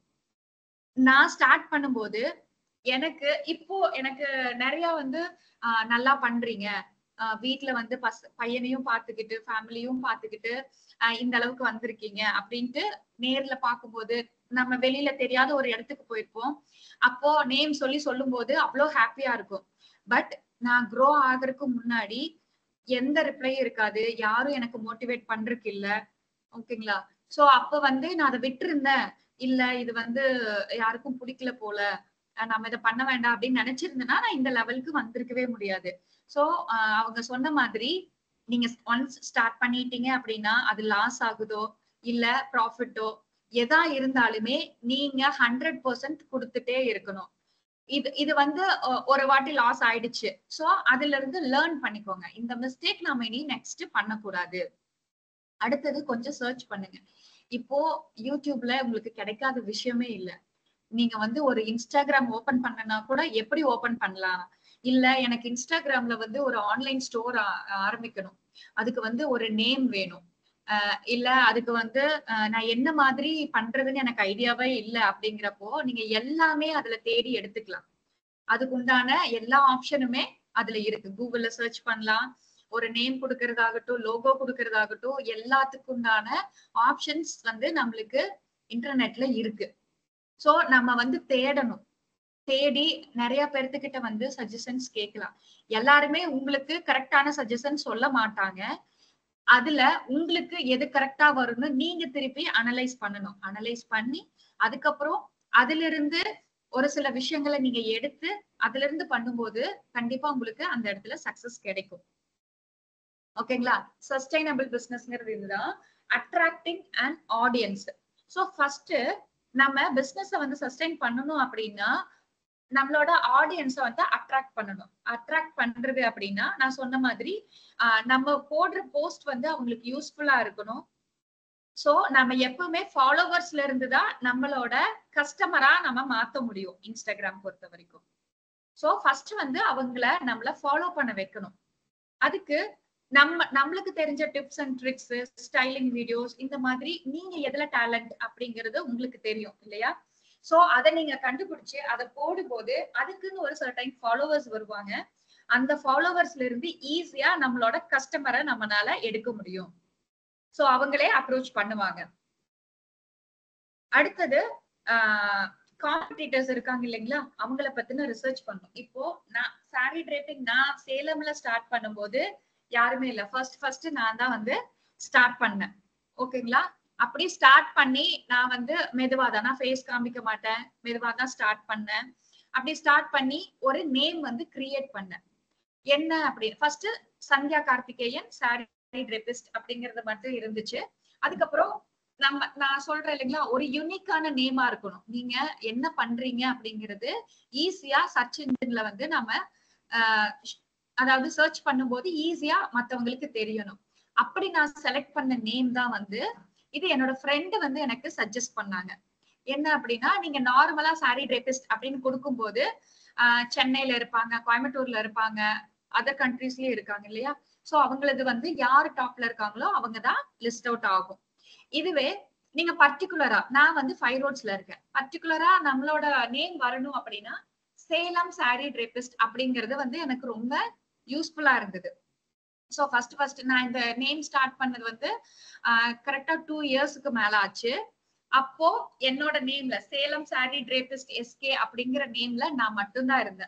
நான் ஸ்டார்ட் பண்ணும்போது எனக்கு இப்போ எனக்கு நிறைய வந்து ஆஹ் நல்லா பண்றீங்க ஆஹ் வீட்ல வந்து பஸ் பையனையும் பாத்துக்கிட்டு ஃபேமிலியும் பாத்துக்கிட்டு ஆஹ் இந்த அளவுக்கு வந்திருக்கீங்க அப்படின்ட்டு நேர்ல பார்க்கும்போது நம்ம வெளியில தெரியாத ஒரு இடத்துக்கு போயிருப்போம் அப்போ நேம் சொல்லி சொல்லும்போது அவ்வளோ ஹாப்பியா இருக்கும் பட் நான் க்ரோ ஆகுறதுக்கு முன்னாடி எந்த ரிப்ளையும் இருக்காது யாரும் எனக்கு மோட்டிவேட் பண்றதுக்கு இல்ல ஓகேங்களா சோ அப்ப வந்து நான் அதை விட்டுருந்தேன் இல்ல இது வந்து யாருக்கும் பிடிக்கல போல அஹ் நம்ம இதை பண்ண வேண்டாம் அப்படின்னு நினைச்சிருந்தேன்னா நான் இந்த லெவலுக்கு வந்திருக்கவே முடியாது சோ அவங்க சொன்ன மாதிரி நீங்க ஒன்ஸ் ஸ்டார்ட் பண்ணிட்டீங்க அப்படின்னா அது லாஸ் ஆகுதோ இல்ல ப்ராஃபிட்டோ எதா இருந்தாலுமே நீங்க ஹண்ட்ரட் பர்சன்ட் கொடுத்துட்டே இருக்கணும் இது இது வந்து அஹ், ஒரு வாட்டி லாஸ் ஆயிடுச்சு சோ அதுல இருந்து லேர்ன் பண்ணிக்கோங்க இந்த மிஸ்டேக் நாம இனி நெக்ஸ்ட் பண்ணக்கூடாது அடுத்தது கொஞ்சம் சர்ச் பண்ணுங்க இப்போ யூடியூப்ல உங்களுக்கு கிடைக்காத விஷயமே இல்ல நீங்க வந்து ஒரு இன்ஸ்டாகிராம் ஓபன் பண்ணனா கூட எப்படி ஓபன் பண்ணலாம் இல்ல எனக்கு இன்ஸ்டாகிராம்ல வந்து ஒரு ஆன்லைன் ஸ்டோர் ஆரம்பிக்கணும் அதுக்கு வந்து ஒரு நேம் வேணும் அஹ் இல்ல அதுக்கு வந்து அஹ் நான் என்ன மாதிரி பண்றதுன்னு எனக்கு ஐடியாவே இல்ல அப்படிங்கிறப்போ நீங்க எல்லாமே அதுல தேடி எடுத்துக்கலாம் அதுக்கு உண்டான எல்லா ஆப்ஷனுமே அதுல இருக்கு கூகுள்ல சர்ச் பண்ணலாம் ஒரு நேம் கொடுக்கறதாகட்டும் லோகோ கொடுக்கறதாகட்டும் எல்லாத்துக்கும் உண்டான ஆப்ஷன்ஸ் வந்து நம்மளுக்கு இன்டர்நெட்ல இருக்கு சோ நம்ம வந்து தேடணும் தேடி நிறைய பேர்த்துக்கிட்ட வந்து சஜஷன்ஸ் கேட்கலாம் எல்லாருமே உங்களுக்கு கரெக்டான சஜஷன் சொல்ல மாட்டாங்க அதுல உங்களுக்கு எது கரெக்டா வரும்னு நீங்க திருப்பி அனலைஸ் பண்ணணும் அனலைஸ் பண்ணி அதுக்கப்புறம் அதுல இருந்து ஒரு சில விஷயங்களை நீங்க எடுத்து அதுல இருந்து பண்ணும்போது கண்டிப்பா உங்களுக்கு அந்த இடத்துல சக்சஸ் கிடைக்கும் ஓகேங்களா சஸ்டைனபிள் பிசினஸ்ங்கிறது இதுதான் attracting and audience so first நம்ம பிசினஸ வந்து சஸ்டைன் பண்ணணும் அப்படின்னா நம்மளோட ஆடியன்ஸ வந்து அட்ராக்ட் பண்ணணும் அட்ராக்ட் பண்றது அப்படின்னா நான் சொன்ன மாதிரி ஆஹ் நம்ம போடுற போஸ்ட் வந்து அவங்களுக்கு யூஸ்ஃபுல்லா இருக்கணும் சோ நம்ம எப்பவுமே ஃபாலோவர்ஸ்ல இருந்து தான் நம்மளோட கஸ்டமரா நம்ம மாத்த முடியும் இன்ஸ்டாகிராம் பொறுத்த வரைக்கும் சோ ஃபர்ஸ்ட் வந்து அவங்கள நம்மள ஃபாலோ பண்ண வைக்கணும் அதுக்கு நம்ம நம்மளுக்கு தெரிஞ்ச tips and tricks styling videos இந்த மாதிரி நீங்க எதுல டேலண்ட் அப்படிங்கறது உங்களுக்கு தெரியும் இல்லையா சோ அதை நீங்க கண்டுபிடிச்சு அதை போடும்போது அதுக்குன்னு ஒரு சர்டைன் ஃபாலோவர்ஸ் வருவாங்க அந்த ஃபாலோவர்ஸ்ல இருந்து ஈஸியா நம்மளோட கஸ்டமரை நம்மனால எடுக்க முடியும் சோ அவங்களே அப்ரோச் பண்ணுவாங்க அடுத்தது காம்படிட்டர்ஸ் இருக்காங்க இல்லைங்களா அவங்கள பத்தின ரிசர்ச் பண்ணும் இப்போ நான் சாரி டிரேப்பிங் நான் சேலம்ல ஸ்டார்ட் பண்ணும்போது யாருமே இல்ல ஃபர்ஸ்ட் ஃபர்ஸ்ட் நான் தான் வந்து ஸ்டார்ட் பண்ணேன் ஓகேங்களா அப்படி ஸ்டார்ட் பண்ணி நான் வந்து மெதுவா தான் நான் ஃபேஸ் காமிக்க மாட்டேன் மெதுவா தான் ஸ்டார்ட் பண்ணேன் அப்படி ஸ்டார்ட் பண்ணி ஒரு நேம் வந்து கிரியேட் பண்ணேன் என்ன அப்படின்னு ஃபர்ஸ்ட் சந்தியா கார்த்திகேயன் சாரி ட்ரெபிஸ்ட் அப்படிங்கறது மட்டும் இருந்துச்சு அதுக்கப்புறம் நம்ம நான் சொல்றேன் இல்லைங்களா ஒரு யூனிக்கான நேமா இருக்கணும் நீங்க என்ன பண்றீங்க அப்படிங்கிறது ஈஸியா சர்ச் இன்ஜின்ல வந்து நம்ம ஆஹ் அதாவது சர்ச் பண்ணும்போது ஈஸியா மத்தவங்களுக்கு தெரியணும் அப்படி நான் செலக்ட் பண்ண நேம் தான் வந்து இது என்னோட ஃப்ரெண்டு வந்து எனக்கு சஜஸ்ட் பண்ணாங்க என்ன அப்படின்னா நீங்க நார்மலா சாரி ட்ரெபிஸ்ட் அப்படின்னு கொடுக்கும்போது ஆஹ் சென்னையில இருப்பாங்க கோயம்புத்தூர்ல இருப்பாங்க அதர் கண்ட்ரீஸ்லயும் இருக்காங்க இல்லையா சோ அவங்களது வந்து யாரு டாப்ல இருக்காங்களோ அவங்க தான் லிஸ்ட் அவுட் ஆகும் இதுவே நீங்க பர்டிகுலரா நான் வந்து ஃபைவ் ரோட்ஸ்ல இருக்கேன் பர்டிகுலரா நம்மளோட நேம் வரணும் அப்படின்னா சேலம் சாரி ட்ரேபிஸ்ட் அப்படிங்கிறது வந்து எனக்கு ரொம்ப யூஸ்ஃபுல்லா இருந்தது ஸோ ஃபர்ஸ்ட் ஃபர்ஸ்ட் நான் இந்த நேம் ஸ்டார்ட் பண்ணது வந்து கரெக்டா டூ இயர்ஸ்க்கு மேல ஆச்சு அப்போ என்னோட நேம்ல சேலம் சாரி ட்ரேபிஸ்ட் எஸ்கே அப்படிங்கிற நேம்ல நான் மட்டும்தான் இருந்தேன்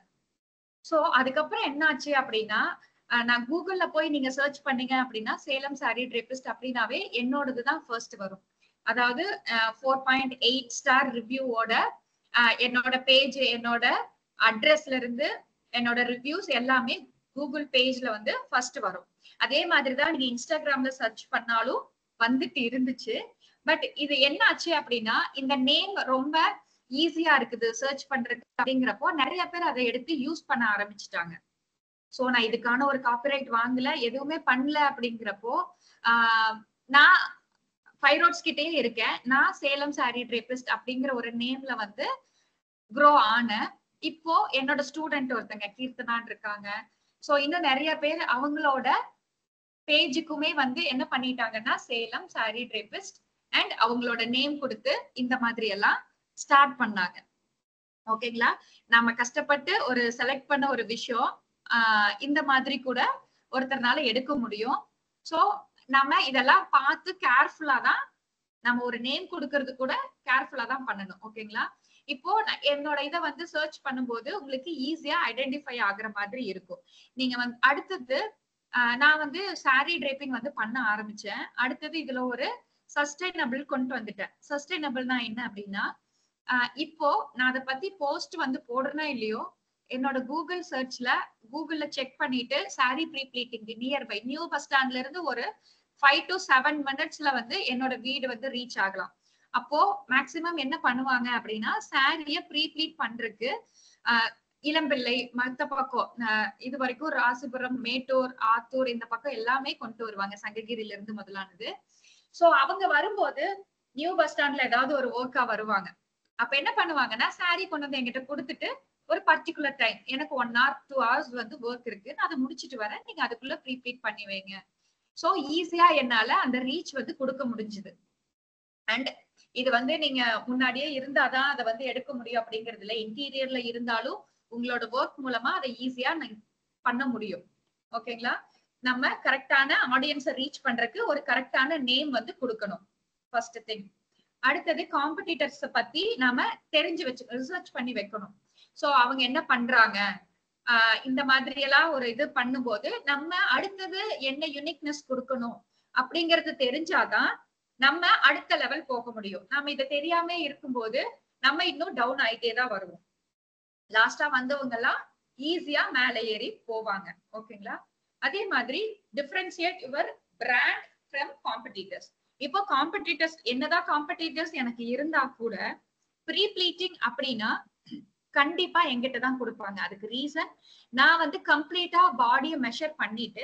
சோ அதுக்கப்புறம் என்ன ஆச்சு அப்படின்னா அஹ் நான் கூகுள்ல போய் நீங்க சர்ச் பண்ணீங்க அப்படின்னா சேலம் சாரி ட்ரேபிஸ்ட் அப்படின்னாவே என்னோடது தான் ஃபர்ஸ்ட் வரும் அதாவது ஃபோர் பாயிண்ட் எயிட் ஸ்டார் ரிவ்யூவோட என்னோட பேஜ் என்னோட அட்ரஸ்ல இருந்து என்னோட ரிவ்யூஸ் எல்லாமே கூகுள் பேஜ்ல வந்து ஃபர்ஸ்ட் வரும் அதே மாதிரிதான் நீங்க இன்ஸ்டாகிராம்ல சர்ச் பண்ணாலும் வந்துட்டு இருந்துச்சு பட் இது என்ன ஆச்சு அப்படின்னா இந்த நேம் ரொம்ப ஈஸியா இருக்குது சர்ச் பண்றது அப்படிங்கிறப்போ நிறைய பேர் அதை எடுத்து யூஸ் பண்ண ஆரம்பிச்சுட்டாங்க சோ நான் இதுக்கான ஒரு காப்பிரைட் வாங்கல எதுவுமே பண்ணல அப்படிங்கிறப்போ ஆஹ் நான் ஃபைவ் ரோட்ஸ் கிட்டே இருக்கேன் நான் சேலம் சாரி ட்ரேபிஸ்ட் அப்படிங்கிற ஒரு நேம்ல வந்து க்ரோ ஆனேன் இப்போ என்னோட ஸ்டூடெண்ட் ஒருத்தங்க கீர்த்தனான் இருக்காங்க சோ இன்னும் நிறைய பேர் அவங்களோட பேஜுக்குமே வந்து என்ன பண்ணிட்டாங்கன்னா சேலம் சாரி ட்ரேபிஸ்ட் அண்ட் அவங்களோட நேம் கொடுத்து இந்த மாதிரி எல்லாம் ஸ்டார்ட் பண்ணாங்க ஓகேங்களா நாம கஷ்டப்பட்டு ஒரு செலக்ட் பண்ண ஒரு விஷயம் ஆஹ் இந்த மாதிரி கூட ஒருத்தர்னால எடுக்க முடியும் சோ நம்ம இதெல்லாம் பார்த்து கேர்ஃபுல்லா தான் நம்ம ஒரு நேம் கொடுக்கறது கூட கேர்ஃபுல்லா தான் பண்ணணும் ஓகேங்களா இப்போ நான் என்னோட இதை வந்து சர்ச் பண்ணும்போது உங்களுக்கு ஈஸியா ஐடென்டிஃபை ஆகுற மாதிரி இருக்கும் நீங்க வந்து அடுத்தது ஆஹ் நான் வந்து சாரி டிரேப்பிங் வந்து பண்ண ஆரம்பிச்சேன் அடுத்தது இதுல ஒரு சஸ்டைனபிள் கொண்டு வந்துட்டேன் சஸ்டைனபிள்னா என்ன அப்படின்னா ஆஹ் இப்போ நான் அதை பத்தி போஸ்ட் வந்து போடுறேனா இல்லையோ என்னோட கூகுள் சர்ச்ல கூகுள்ல செக் பண்ணிட்டு saree pre pleating nearby new bus ஸ்டாண்ட்ல இருந்து ஒரு ஃபைவ் டு செவன் மினிட்ஸ்ல வந்து என்னோட வீடு வந்து ரீச் ஆகலாம் அப்போ மேக்சிமம் என்ன பண்ணுவாங்க அப்படின்னா சாரிய ப்ரீ ப்ளீட் பண்றதுக்கு ஆஹ் இளம்பிள்ளை மத்த பக்கம் ஆஹ் இது வரைக்கும் ராசிபுரம் மேட்டூர் ஆத்தூர் இந்த பக்கம் எல்லாமே கொண்டு வருவாங்க சங்ககிரில இருந்து முதலானது சோ அவங்க வரும்போது நியூ பஸ் ஸ்டாண்ட்ல ஏதாவது ஒரு ஒர்க்கா வருவாங்க அப்ப என்ன பண்ணுவாங்கன்னா சாரி கொண்டு வந்து என்கிட்ட கொடுத்துட்டு ஒரு பர்டிகுலர் டைம் எனக்கு ஒன் ஹவர் டூ ஹவர்ஸ் வந்து ஒர்க் இருக்கு நான் அதை முடிச்சிட்டு வரேன் நீங்க அதுக்குள்ள ப்ரீப்ளீட் பண்ணி வைங்க சோ ஈஸியா என்னால அந்த ரீச் வந்து கொடுக்க முடிஞ்சுது அண்ட் இது வந்து நீங்க முன்னாடியே இருந்தாதான் அதை வந்து எடுக்க முடியும் அப்படிங்கிறது இல்ல இன்டீரியர்ல இருந்தாலும் உங்களோட ஒர்க் மூலமா அதை ஈஸியா பண்ண முடியும் ஓகேங்களா நம்ம கரெக்டான ஆடியன்ஸை ரீச் பண்றதுக்கு ஒரு கரெக்டான நேம் வந்து கொடுக்கணும் ஃபர்ஸ்ட் திங் அடுத்தது காம்படிட்டர்ஸ் பத்தி நாம தெரிஞ்சு வச்சு ரிசர்ச் பண்ணி வைக்கணும் சோ அவங்க என்ன பண்றாங்க ஆஹ் இந்த மாதிரி எல்லாம் ஒரு இது பண்ணும்போது நம்ம அடுத்தது என்ன யூனிக்னஸ் கொடுக்கணும் அப்படிங்கறது தெரிஞ்சாதான் நம்ம அடுத்த லெவல் போக முடியும் நம்ம இதை தெரியாம இருக்கும்போது நம்ம இன்னும் டவுன் ஆயிட்டே தான் வருவோம் லாஸ்டா வந்தவங்க எல்லாம் ஈஸியா மேல ஏறி போவாங்க ஓகேங்களா அதே மாதிரி differentiate your brand from competitors இப்போ காம்படிட்டர்ஸ் என்னதான் காம்படிட்டர்ஸ் எனக்கு இருந்தா கூட ப்ரீ ப்ளீட்டிங் அப்படின்னா கண்டிப்பா எங்கிட்ட தான் கொடுப்பாங்க அதுக்கு ரீசன் நான் வந்து கம்ப்ளீட்டா பாடியை மெஷர் பண்ணிட்டு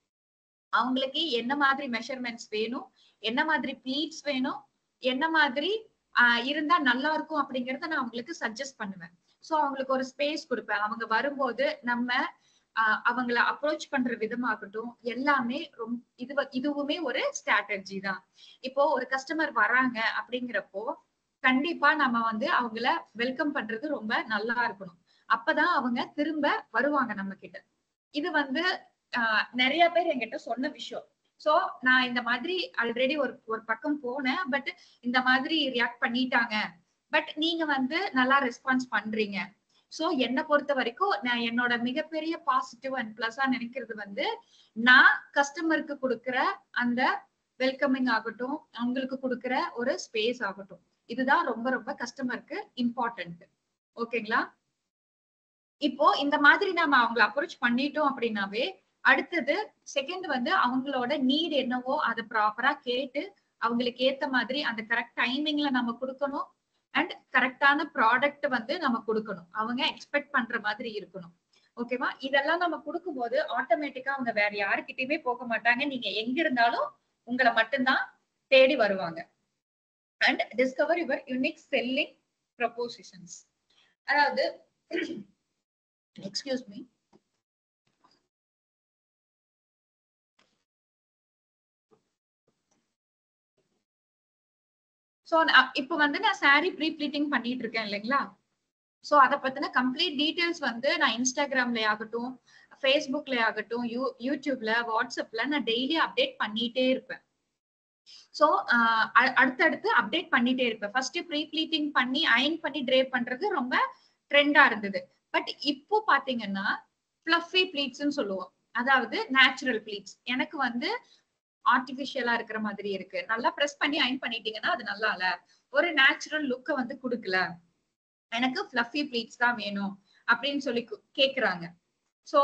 அவங்களுக்கு என்ன மாதிரி மெஷர்மெண்ட்ஸ் வேணும் என்ன மாதிரி ப்ளீட்ஸ் வேணும் என்ன மாதிரி ஆஹ் இருந்தா நல்லா இருக்கும் அப்படிங்கறத நான் அவங்களுக்கு சஜஸ்ட் பண்ணுவேன் சோ அவங்களுக்கு ஒரு ஸ்பேஸ் கொடுப்பேன் அவங்க வரும்போது நம்ம ஆஹ் அவங்கள அப்ரோச் பண்ற விதமாகட்டும் எல்லாமே ரொம்ப இது இதுவுமே ஒரு ஸ்ட்ராட்டஜி தான் இப்போ ஒரு கஸ்டமர் வராங்க அப்படிங்கிறப்போ கண்டிப்பா நம்ம வந்து அவங்கள வெல்கம் பண்றது ரொம்ப நல்லா இருக்கணும் அப்பதான் அவங்க திரும்ப வருவாங்க நம்ம கிட்ட இது வந்து ஆஹ் நிறைய பேர் என்கிட்ட சொன்ன விஷயம் சோ நான் இந்த மாதிரி ஆல்ரெடி ஒரு ஒரு பக்கம் போனேன் பட் இந்த மாதிரி ரியாக்ட் பண்ணிட்டாங்க பட் நீங்க வந்து நல்லா ரெஸ்பான்ஸ் பண்றீங்க சோ என்னை பொறுத்த வரைக்கும் நான் என்னோட மிகப்பெரிய பாசிட்டிவ் அண்ட் பிளஸா நினைக்கிறது வந்து நான் கஸ்டமருக்கு கொடுக்குற அந்த வெல்கமிங் ஆகட்டும் அவங்களுக்கு கொடுக்குற ஒரு ஸ்பேஸ் ஆகட்டும் இதுதான் ரொம்ப ரொம்ப கஸ்டமருக்கு இம்பார்ட்டன்ட் ஓகேங்களா இப்போ இந்த மாதிரி நம்ம அவங்களை அப்ரோச் பண்ணிட்டோம் அப்படின்னாவே அடுத்தது செகண்ட் வந்து அவங்களோட நீட் என்னவோ அதை ப்ராப்பரா கேட்டு அவங்களுக்கு ஏத்த மாதிரி அந்த கரெக்ட் டைமிங்ல நம்ம கொடுக்கணும் அண்ட் கரெக்டான ப்ராடக்ட் வந்து நம்ம கொடுக்கணும் அவங்க எக்ஸ்பெக்ட் பண்ற மாதிரி இருக்கணும் ஓகேவா இதெல்லாம் நம்ம கொடுக்கும்போது ஆட்டோமேட்டிக்கா அவங்க வேற யாருக்கிட்டயுமே போக மாட்டாங்க நீங்க எங்க இருந்தாலும் உங்களை மட்டும்தான் தேடி வருவாங்க and discover your unique selling propositions அதாவது எக்ஸ்கியூஸ் மீ சோ இப்போ வந்து நான் saree ப்ரீ ப்ளீட்டிங் பண்ணிட்டு இருக்கேன் இல்லைங்களா சோ அத பத்தின கம்ப்ளீட் டீடைல்ஸ் வந்து நான் இன்ஸ்டாகிராம்ல ஆகட்டும் ஃபேஸ்புக்ல ஆகட்டும் யூ யூடியூப்ல வாட்ஸ்அப்ல நான் டெய்லி அப்டேட் பண்ணிட்டே இருப்பேன் சோ அடுத்தடுத்து அப்டேட் பண்ணிட்டே இருப்பேன் ஃபர்ஸ்ட் ப்ரீ ப்ளீட்டிங் பண்ணி அயன் பண்ணி ட்ரேப் பண்றது ரொம்ப ட்ரெண்டா இருந்தது பட் இப்போ பாத்தீங்கன்னா ஃப்ளஃபி ப்ளீட்ஸ்னு சொல்லுவோம் அதாவது நேச்சுரல் ப்ளீட்ஸ் எனக்கு வந்து ஆர்டிபிஷியலா இருக்கிற மாதிரி இருக்கு நல்லா ப்ரெஸ் பண்ணி அயன் பண்ணிட்டீங்கன்னா அது நல்லா இல்ல ஒரு நேச்சுரல் லுக்கை வந்து கொடுக்கல எனக்கு ஃப்ளஃபி ப்ளீட்ஸ் தான் வேணும் அப்படின்னு சொல்லி கு- கேக்குறாங்க சோ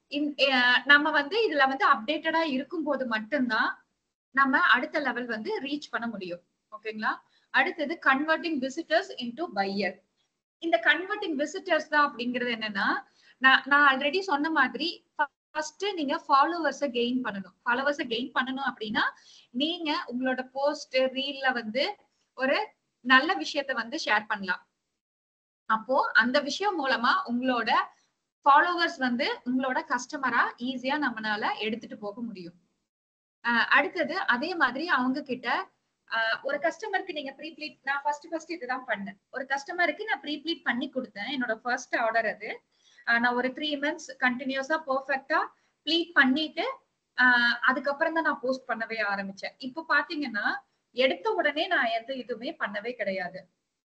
நம்ம வந்து இதுல வந்து அப்டேட்டடா இருக்கும் போது மட்டும்தான் நம்ம அடுத்த லெவல் வந்து ரீச் பண்ண முடியும் ஓகேங்களா அடுத்தது கன்வெர்ட்டிங் விசிட்டர்ஸ் இன்டு பையர் இந்த கன்வெர்ட்டிங் விசிட்டர்ஸ் தான் அப்படிங்கிறது என்னன்னா நான் நான் ஆல்ரெடி சொன்ன மாதிரி ஃபர்ஸ்ட் நீங்க ஃபாலோவர்ஸ கெயின் பண்ணணும் ஃபாலோவர்ஸ கெயின் பண்ணணும் அப்படின்னா நீங்க உங்களோட போஸ்ட் ரீல்ல வந்து ஒரு நல்ல விஷயத்த வந்து ஷேர் பண்ணலாம் அப்போ அந்த விஷயம் மூலமா உங்களோட ஃபாலோவர்ஸ் வந்து உங்களோட கஸ்டமரா ஈஸியா நம்மளால எடுத்துட்டு போக முடியும் அஹ் அடுத்தது அதே மாதிரி அவங்க கிட்ட அஹ் ஒரு கஸ்டமருக்கு நீங்க ப்ரீப்ளீட் நான் ஃபர்ஸ்ட் ஃபர்ஸ்ட் இதுதான் பண்ணேன் ஒரு கஸ்டமருக்கு நான் ப்ரீப்ளீட் பண்ணி கொடுத்தேன் என்னோட ஃபர்ஸ்ட் ஆர்டர் அது அஹ் நான் ஒரு த்ரீ மந்த்ஸ் கண்டினியூஸா பெர்ஃபெக்டா ப்ளீட் பண்ணிட்டு அஹ் அதுக்கப்புறம் தான் நான் போஸ்ட் பண்ணவே ஆரம்பிச்சேன் இப்போ பாத்தீங்கன்னா எடுத்த உடனே நான் எந்த இதுவுமே பண்ணவே கிடையாது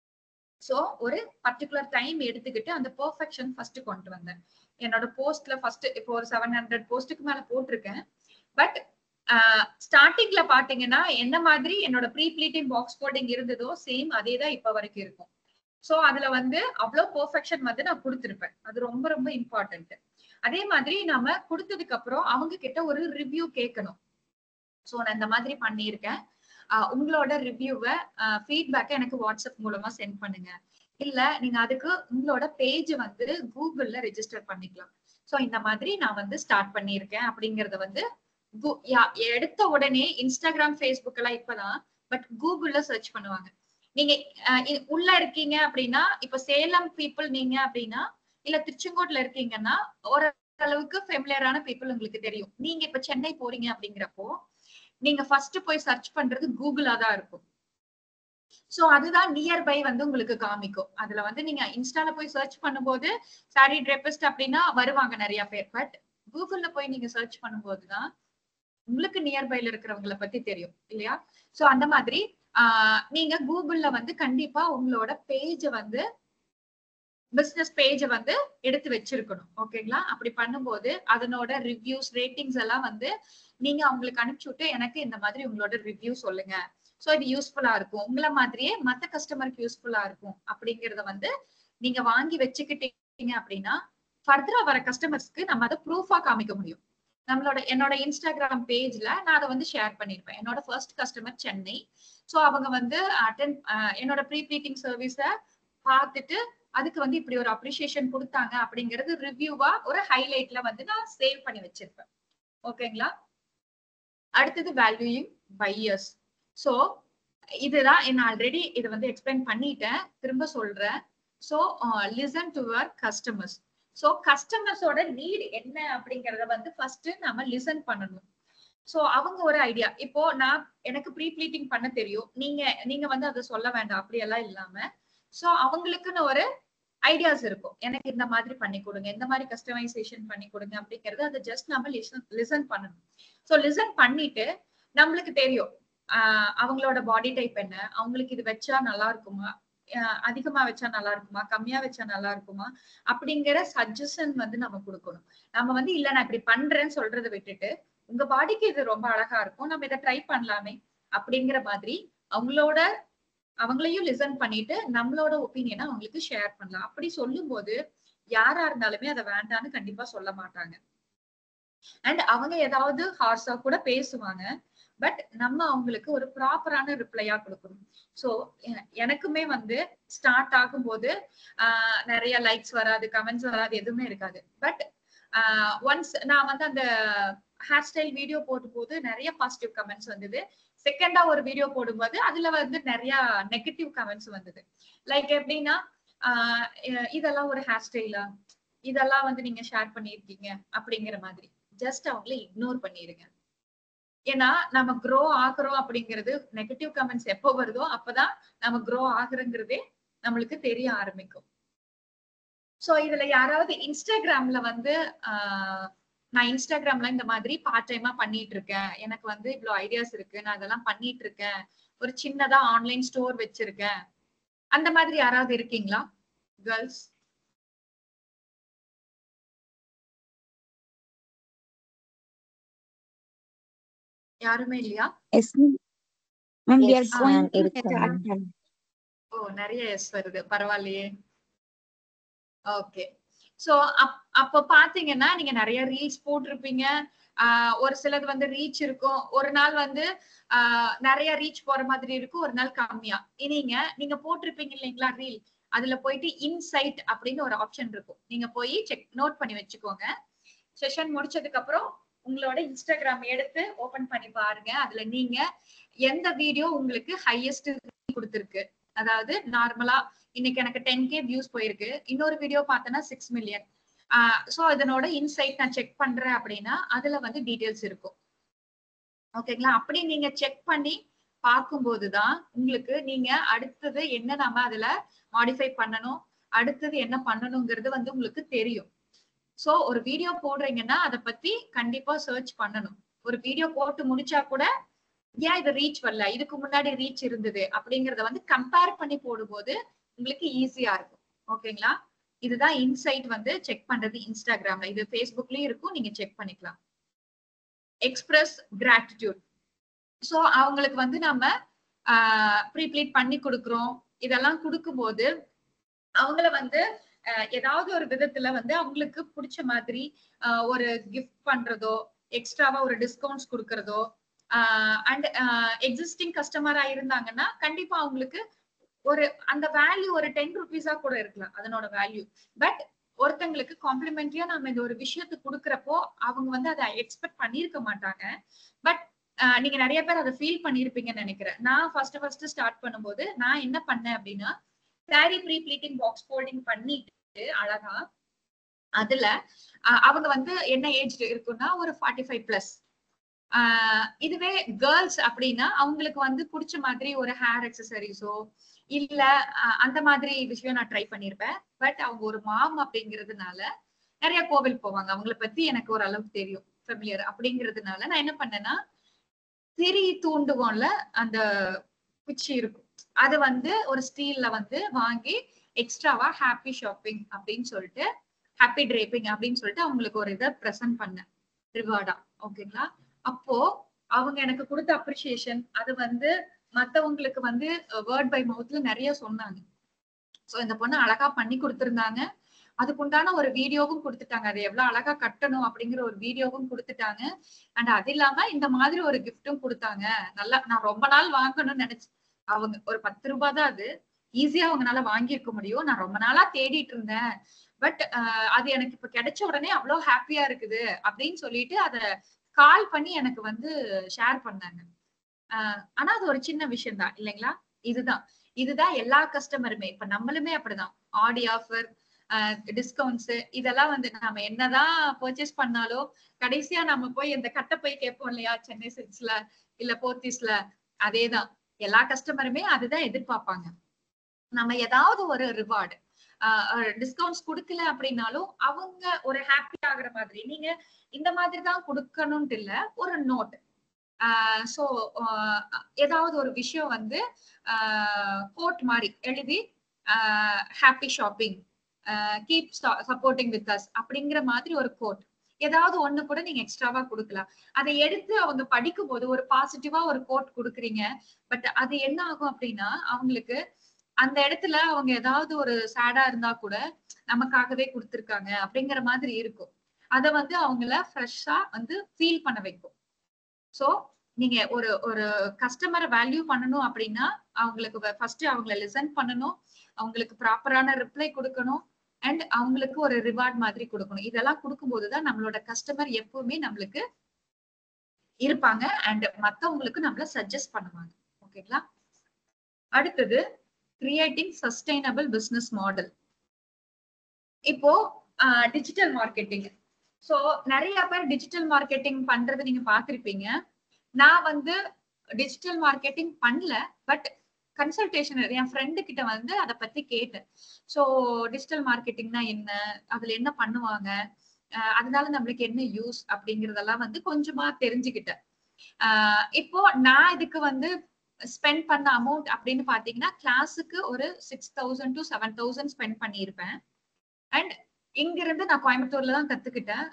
சோ ஒரு பர்டிகுலர் டைம் எடுத்துக்கிட்டு அந்த பெர்ஃபெக்ஷன் ஃபர்ஸ்ட் கொண்டு வந்தேன் என்னோட போஸ்ட்ல ஃபர்ஸ்ட் இப்போ ஒரு செவன் ஹண்ட்ரட் போஸ்ட்டுக்கு மேல போட்டிருக்கேன் பட் ஸ்டார்டிங்ல பாத்தீங்கன்னா என்ன மாதிரி என்னோட ப்ரீ ப்ளீட்டிங் பாக்ஸ் கோடிங் இருந்ததோ சேம் அதே தான் இப்ப வரைக்கும் இருக்கும் சோ அதுல வந்து அவ்வளவு பெர்ஃபெக்ஷன் வந்து நான் கொடுத்திருப்பேன் அது ரொம்ப ரொம்ப இம்பார்ட்டன்ட் அதே மாதிரி நாம கொடுத்ததுக்கு அப்புறம் அவங்க கிட்ட ஒரு ரிவ்யூ கேட்கணும் சோ நான் இந்த மாதிரி பண்ணியிருக்கேன் ஆஹ் உங்களோட ரிவ்யூவை ஃபீட்பேக்கை எனக்கு வாட்ஸ்அப் மூலமா சென்ட் பண்ணுங்க இல்ல நீங்க அதுக்கு உங்களோட பேஜ் வந்து கூகுள்ல ரெஜிஸ்டர் பண்ணிக்கலாம் சோ இந்த மாதிரி நான் வந்து ஸ்டார்ட் பண்ணியிருக்கேன் அப்படிங்கறத வந்து கு- யா- எடுத்த உடனே இன்ஸ்டாகிராம் ஃபேஸ்புக் எல்லாம் இப்பதான் பட் கூகுள்ல சர்ச் பண்ணுவாங்க நீங்க அஹ், இ- உள்ள இருக்கீங்க அப்படின்னா இப்ப சேலம் பீப்புள் நீங்க அப்படின்னா இல்ல திருச்செங்கோட்ல இருக்கீங்கன்னா ஓரளவுக்கு ஃபெமிலியரான பீப்புள் உங்களுக்கு தெரியும் நீங்க இப்ப சென்னை போறீங்க அப்படிங்கிறப்போ நீங்க ஃபர்ஸ்ட் போய் சர்ச் பண்றது கூகுளா தான் இருக்கும் சோ அதுதான் நியர்பை வந்து உங்களுக்கு காமிக்கும் அதுல வந்து நீங்க இன்ஸ்டால போய் சர்ச் பண்ணும்போது சாரி ட்ரெப்பிஸ்ட் அப்படின்னா வருவாங்க நிறைய பேர் பட் கூகுள்ல போய் நீங்க சர்ச் பண்ணும்போதுதான் உங்களுக்கு நியர்பைல இருக்கிறவங்கள பத்தி தெரியும் இல்லையா சோ அந்த மாதிரி ஆஹ் நீங்க கூகுள்ல வந்து கண்டிப்பா உங்களோட பேஜ வந்து பிசினஸ் பேஜ வந்து எடுத்து வச்சிருக்கணும் ஓகேங்களா அப்படி பண்ணும்போது அதனோட ரிவ்யூஸ் ரேட்டிங்ஸ் எல்லாம் வந்து நீங்க அவங்களுக்கு அனுப்பிச்சு விட்டு எனக்கு இந்த மாதிரி உங்களோட ரிவ்யூ சொல்லுங்க சோ இது யூஸ்ஃபுல்லா இருக்கும் உங்கள மாதிரியே மத்த கஸ்டமருக்கு யூஸ்ஃபுல்லா இருக்கும் அப்படிங்கறத வந்து நீங்க வாங்கி வச்சுக்கிட்டீங்க அப்படின்னா ஃபர்தரா வர கஸ்டமர்ஸ்க்கு நம்ம அதை ப்ரூஃபா காமிக்க முடியும் நம்மளோட என்னோட இன்ஸ்டாகிராம் பேஜ்ல நான் அதை வந்து ஷேர் பண்ணிருப்பேன் என்னோட ஃபர்ஸ்ட் கஸ்டமர் சென்னை சோ அவங்க வந்து அட்டன் என்னோட ப்ரீ ப்ளீட்டிங் சர்வீஸ பார்த்துட்டு அதுக்கு வந்து இப்படி ஒரு அப்ரிசியேஷன் கொடுத்தாங்க அப்படிங்கிறது ரிவ்யூவா ஒரு ஹைலைட்ல வந்து நான் சேவ் பண்ணி வச்சிருப்பேன் ஓகேங்களா அடுத்தது வேல்யூயிங் பையர்ஸ் சோ இதுதான் நான் ஆல்ரெடி இதை வந்து எக்ஸ்பிளைன் பண்ணிட்டேன் திரும்ப சொல்றேன் so listen to your customers so கஸ்டமர்ஸோட நீட் என்ன அப்படிங்கறத வந்து ஃபர்ஸ்ட் நாம லிசன் பண்ணணும் சோ அவங்க ஒரு ஐடியா இப்போ நான் எனக்கு ப்ரீ ப்ளீட்டிங் பண்ண தெரியும் நீங்க நீங்க வந்து அதை சொல்ல வேண்டாம் அப்படியெல்லாம் இல்லாம சோ அவங்களுக்குன்னு ஒரு ஐடியாஸ் இருக்கும் எனக்கு இந்த மாதிரி பண்ணி கொடுங்க இந்த மாதிரி கஸ்டமைசேஷன் பண்ணி கொடுங்க அப்படிங்கறது அதை ஜஸ்ட் நம்ம லிசன் லிசன் பண்ணணும் சோ லிசன் பண்ணிட்டு நம்மளுக்கு தெரியும் ஆஹ் அவங்களோட பாடி டைப் என்ன அவங்களுக்கு இது வச்சா நல்லா இருக்குமா ஆஹ் அதிகமா வச்சா நல்லா இருக்குமா கம்மியா வச்சா நல்லா இருக்குமா அப்படிங்கிற சஜஷன் வந்து நம்ம கொடுக்கணும் நம்ம வந்து இல்ல நான் இப்படி பண்றேன்னு சொல்றதை விட்டுட்டு உங்க பாடிக்கு இது ரொம்ப அழகா இருக்கும் நம்ம இதை ட்ரை பண்ணலாமே அப்படிங்கிற மாதிரி அவங்களோட அவங்களையும் லிசன் பண்ணிட்டு நம்மளோட ஒப்பீனியனை அவங்களுக்கு ஷேர் பண்ணலாம் அப்படி சொல்லும்போது யாரா இருந்தாலுமே அதை வேண்டான்னு கண்டிப்பா சொல்ல மாட்டாங்க அண்ட் அவங்க ஏதாவது ஹார்ஸா கூட பேசுவாங்க பட் நம்ம அவங்களுக்கு ஒரு ப்ராப்பரான ரிப்ளையா கொடுக்கணும் சோ எனக்குமே வந்து ஸ்டார்ட் ஆகும்போது ஆஹ் நிறைய லைக்ஸ் வராது கமெண்ட்ஸ் வராது எதுவுமே இருக்காது பட் ஒன்ஸ் நான் வந்து அந்த ஹேர் ஸ்டைல் வீடியோ போடும் போது நிறைய பாசிட்டிவ் கமெண்ட்ஸ் வந்தது செகண்டா ஒரு வீடியோ போடும்போது அதுல வந்து நிறைய நெகட்டிவ் கமெண்ட்ஸ் வந்தது லைக் எப்படின்னா ஆஹ் இ- இதெல்லாம் ஒரு ஹேர் ஸ்டைலா இதெல்லாம் வந்து நீங்க ஷேர் பண்ணியிருக்கீங்க அப்படிங்கிற மாதிரி ஜஸ்ட் அவங்கள இக்னோர் பண்ணிருங்க ஏன்னா நம்ம க்ரோ ஆகுறோம் அப்படிங்கிறது நெகட்டிவ் கமெண்ட்ஸ் எப்போ வருதோ அப்பதான் நம்ம க்ரோ ஆகுறங்கிறதே நம்மளுக்கு தெரிய ஆரம்பிக்கும் சோ இதுல யாராவது இன்ஸ்டாகிராம்ல வந்து ஆஹ் நான் இன்ஸ்டாகிராம்ல இந்த மாதிரி பார்ட் டைமா பண்ணிட்டு இருக்கேன் எனக்கு வந்து இவ்வளவு ஐடியாஸ் இருக்கு நான் இதெல்லாம் பண்ணிட்டு இருக்கேன் ஒரு சின்னதா ஆன்லைன் ஸ்டோர் வச்சிருக்கேன் அந்த மாதிரி யாராவது இருக்கீங்களா கேர்ள்ஸ் யாருமே இல்லையா Yes, ma'am. Ma'am, we are Yes, going ma'am, to இருக்கு, start. ma'am. ஓ நிறைய எஸ் வருது பரவாயில்லையே ஓகே சோ அப்ப பாத்தீங்கன்னா நீங்க நிறைய ரீல்ஸ் போட்டிருப்பீங்க ஆஹ் ஒரு சிலது வந்து ரீச் இருக்கும் ஒரு நாள் வந்து ஆஹ் நிறைய ரீச் போற மாதிரி இருக்கும் ஒரு நாள் கம்மியா இனிங்க நீங்க போட்டிருப்பீங்க இல்லைங்களா ரீல் அதுல போயிட்டு இன்சைட் அப்படின்னு ஒரு ஆப்ஷன் இருக்கும் நீங்க போய் செக் நோட் பண்ணி வச்சுக்கோங்க செஷன் முடிச்சதுக்கு அப்புறம் உங்களோட இன்ஸ்டாகிராம் எடுத்து ஓபன் பண்ணி பாருங்க அதுல நீங்க எந்த வீடியோ உங்களுக்கு ஹையஸ்ட் கொடுத்துருக்கு அதாவது நார்மலா இன்னைக்கு எனக்கு டென் கே வியூஸ் போயிருக்கு இன்னொரு வீடியோ பார்த்தேன்னா சிக்ஸ் மில்லியன் சோ இதனோட இன்சைட் நான் செக் பண்றேன் அப்படின்னா அதுல வந்து டீடைல்ஸ் இருக்கும் ஓகேங்களா அப்படி நீங்க செக் பண்ணி பார்க்கும்போதுதான் உங்களுக்கு நீங்க அடுத்தது என்ன நாம அதுல மாடிஃபை பண்ணணும் அடுத்தது என்ன பண்ணணுங்கிறது வந்து உங்களுக்கு தெரியும் சோ ஒரு வீடியோ போடுறீங்கன்னா அதை பத்தி கண்டிப்பா சர்ச் பண்ணணும் ஒரு வீடியோ போட்டு முடிச்சா கூட ஏன் இது ரீச் வரல இதுக்கு முன்னாடி ரீச் இருந்தது அப்படிங்கறத வந்து கம்பேர் பண்ணி போடும்போது உங்களுக்கு ஈஸியா இருக்கும் ஓகேங்களா இதுதான் இன்சைட் வந்து செக் பண்றது இன்ஸ்டாகிராம்ல இது ஃபேஸ்புக்லயும் இருக்கும் நீங்க செக் பண்ணிக்கலாம் எக்ஸ்பிரஸ் கிராட்டிடியூட் சோ அவங்களுக்கு வந்து நம்ம ப்ரீப்ளீட் பண்ணி கொடுக்குறோம் இதெல்லாம் கொடுக்கும்போது அவங்கள வந்து ஆஹ் ஏதாவது ஒரு விதத்துல வந்து அவங்களுக்கு பிடிச்ச மாதிரி ஆஹ் ஒரு கிஃப்ட் பண்றதோ எக்ஸ்ட்ராவா ஒரு டிஸ்கவுண்ட்ஸ் கொடுக்கறதோ அண்ட் எக்ஸிஸ்டிங் கஸ்டமரா இருந்தாங்கன்னா கண்டிப்பா அவங்களுக்கு ஒரு அந்த வேல்யூ ஒரு டென் ருபீஸா கூட இருக்கலாம் அதனோட வேல்யூ பட் ஒருத்தங்களுக்கு காம்ப்ளிமெண்ட்ரியா நம்ம இந்த ஒரு விஷயத்தை கொடுக்கறப்போ அவங்க வந்து அதை எக்ஸ்பெக்ட் பண்ணியிருக்க மாட்டாங்க பட் நீங்க நிறைய பேர் அதை ஃபீல் பண்ணிருப்பீங்கன்னு நினைக்கிறேன் நான் ஃபர்ஸ்ட் ஃபர்ஸ்ட் ஸ்டார்ட் பண்ணும்போது நான் என்ன பண்ணேன் அப்படின்னா saree pre pleating box folding பண்ணிட்டு அழகா அதுல அவங்க வந்து என்ன ஏஜ் இருக்குன்னா ஒரு ஃபார்ட்டி ஃபைவ் பிளஸ் இதுவே கேர்ள்ஸ் அப்படின்னா அவங்களுக்கு வந்து பிடிச்ச மாதிரி ஒரு ஹேர் எக்ஸசரிஸோ இல்ல அந்த மாதிரி விஷயம் நான் ட்ரை பண்ணிருப்பேன் பட் அவங்க ஒரு மாம் அப்படிங்கிறதுனால நிறைய கோவில் போவாங்க அவங்கள பத்தி எனக்கு ஒரு அளவுக்கு தெரியும் ஃபெமிலியர் அப்படிங்கிறதுனால நான் என்ன பண்ணேன்னா திரி தூண்டுவோம்ல அந்த குச்சி இருக்கும் அது வந்து ஒரு ஸ்டீல்ல வந்து வாங்கி எக்ஸ்ட்ராவா ஹாப்பி ஷாப்பிங் அப்படின்னு சொல்லிட்டு ஹாப்பி ட்ரேப்பிங் அப்படின்னு சொல்லிட்டு அவங்களுக்கு ஒரு இதை ப்ரெசென்ட் பண்ணேன் ரிவார்டா ஓகேங்களா அப்போ அவங்க எனக்கு கொடுத்த அப்ரிசியேஷன் அது வந்து மத்தவங்களுக்கு வந்து வேர்ட் பை மவுத்ல நிறைய சொன்னாங்க சோ இந்த பொண்ணு அழகா பண்ணி கொடுத்திருந்தாங்க அதுக்குண்டான ஒரு வீடியோவும் கொடுத்துட்டாங்க அது எவ்வளவு அழகா கட்டணும் அப்படிங்கிற ஒரு வீடியோவும் கொடுத்துட்டாங்க அண்ட் அது இல்லாம இந்த மாதிரி ஒரு கிஃப்டும் கொடுத்தாங்க நல்லா நான் ரொம்ப நாள் வாங்கணும்னு நினைச்சு அவங்க ஒரு பத்து ரூபாய் தான் அது ஈஸியா அவங்களால வாங்கியிருக்க முடியும் நான் ரொம்ப நாளா தேடிட்டு இருந்தேன் பட் அது எனக்கு இப்ப கிடைச்ச உடனே அவ்வளவு ஹாப்பியா இருக்குது அப்படின்னு சொல்லிட்டு அத கால் பண்ணி எனக்கு வந்து ஷேர் பண்ணாங்க ஆனா அது ஒரு சின்ன விஷயம் தான் இல்லைங்களா இதுதான் இதுதான் எல்லா கஸ்டமருமே இப்ப நம்மளுமே அப்படிதான் ஆடி ஆஃபர் டிஸ்கவுண்ட்ஸ் இதெல்லாம் வந்து நாம என்னதான் பர்ச்சேஸ் பண்ணாலும் கடைசியா நம்ம போய் இந்த கட்டப்பை கேட்போம் இல்லையா சென்னை சில்க்ஸ்ல இல்ல போத்தீஸ்ல அதேதான் எல்லா கஸ்டமருமே அதுதான் எதிர்பார்ப்பாங்க நம்ம ஏதாவது ஒரு ரிவார்டு டிஸ்கவுண்ட்ஸ் கொடுக்கல அப்படின்னாலும் அவங்க ஒரு ஹாப்பி ஆகுற மாதிரி நீங்க இந்த மாதிரி தான் கொடுக்கணும்ட்டு இல்ல ஒரு நோட் சோ ஏதாவது ஒரு விஷயம் வந்து கோட் மாதிரி எழுதி happy shopping keep supporting with us அப்படிங்கிற மாதிரி ஒரு கோட் ஏதாவது ஒண்ணு கூட நீங்க எக்ஸ்ட்ராவா கொடுக்கலாம் அதை எடுத்து அவங்க படிக்கும் போது ஒரு பாசிட்டிவா ஒரு கோட் கொடுக்குறீங்க பட் அது என்ன ஆகும் அப்படின்னா அவங்களுக்கு அந்த இடத்துல அவங்க ஏதாவது ஒரு சேடா இருந்தா கூட நமக்காகவே கொடுத்துருக்காங்க அப்படிங்கிற மாதிரி இருக்கும் அத வந்து அவங்கள ஃப்ரெஷ்ஷா வந்து ஃபீல் பண்ண வைக்கும் சோ நீங்க ஒரு ஒரு கஸ்டமரை வேல்யூ பண்ணணும் அப்படின்னா அவங்களுக்கு ஃபர்ஸ்ட் அவங்கள லிசன் பண்ணணும் அவங்களுக்கு ப்ராப்பரான ரிப்ளை கொடுக்கணும் அண்ட் அவங்களுக்கு ஒரு ரிவார்ட் மாதிரி கொடுக்கணும் இதெல்லாம் கொடுக்கும்போதுதான் நம்மளோட கஸ்டமர் எப்பவுமே நம்மளுக்கு இருப்பாங்க அண்ட் மத்தவங்களுக்கு நம்மள சஜஸ்ட் பண்ணுவாங்க ஓகேங்களா அடுத்தது கிரியேட்டிங் சஸ்டைனபிள் பிசினஸ் மாடல் இப்போ டிஜிட்டல் மார்க்கெட்டிங் ஸோ நிறைய பேர் டிஜிட்டல் மார்க்கெட்டிங் பண்றது நீங்க பாத்திருப்பீங்க நான் வந்து டிஜிட்டல் மார்க்கெட்டிங் பண்ணல பட் கன்சல்டேஷன் என் ஃப்ரெண்டு கிட்ட வந்து அதை பத்தி கேட்டேன் ஸோ டிஜிட்டல் மார்க்கெட்டிங்னா என்ன அதுல என்ன பண்ணுவாங்க அஹ் அதனால நம்மளுக்கு என்ன யூஸ் அப்படிங்கறதெல்லாம் வந்து கொஞ்சமா தெரிஞ்சுக்கிட்டேன் ஆஹ் இப்போ நான் இதுக்கு வந்து ஸ்பெண்ட் பண்ண அமௌண்ட் அப்படின்னு பாத்தீங்கன்னா கிளாஸுக்கு ஒரு six thousand to seven thousand spend பண்ணியிருப்பேன் அண்ட் இங்க இருந்து நான் கோயம்புத்தூர்ல தான் கத்துக்கிட்டேன்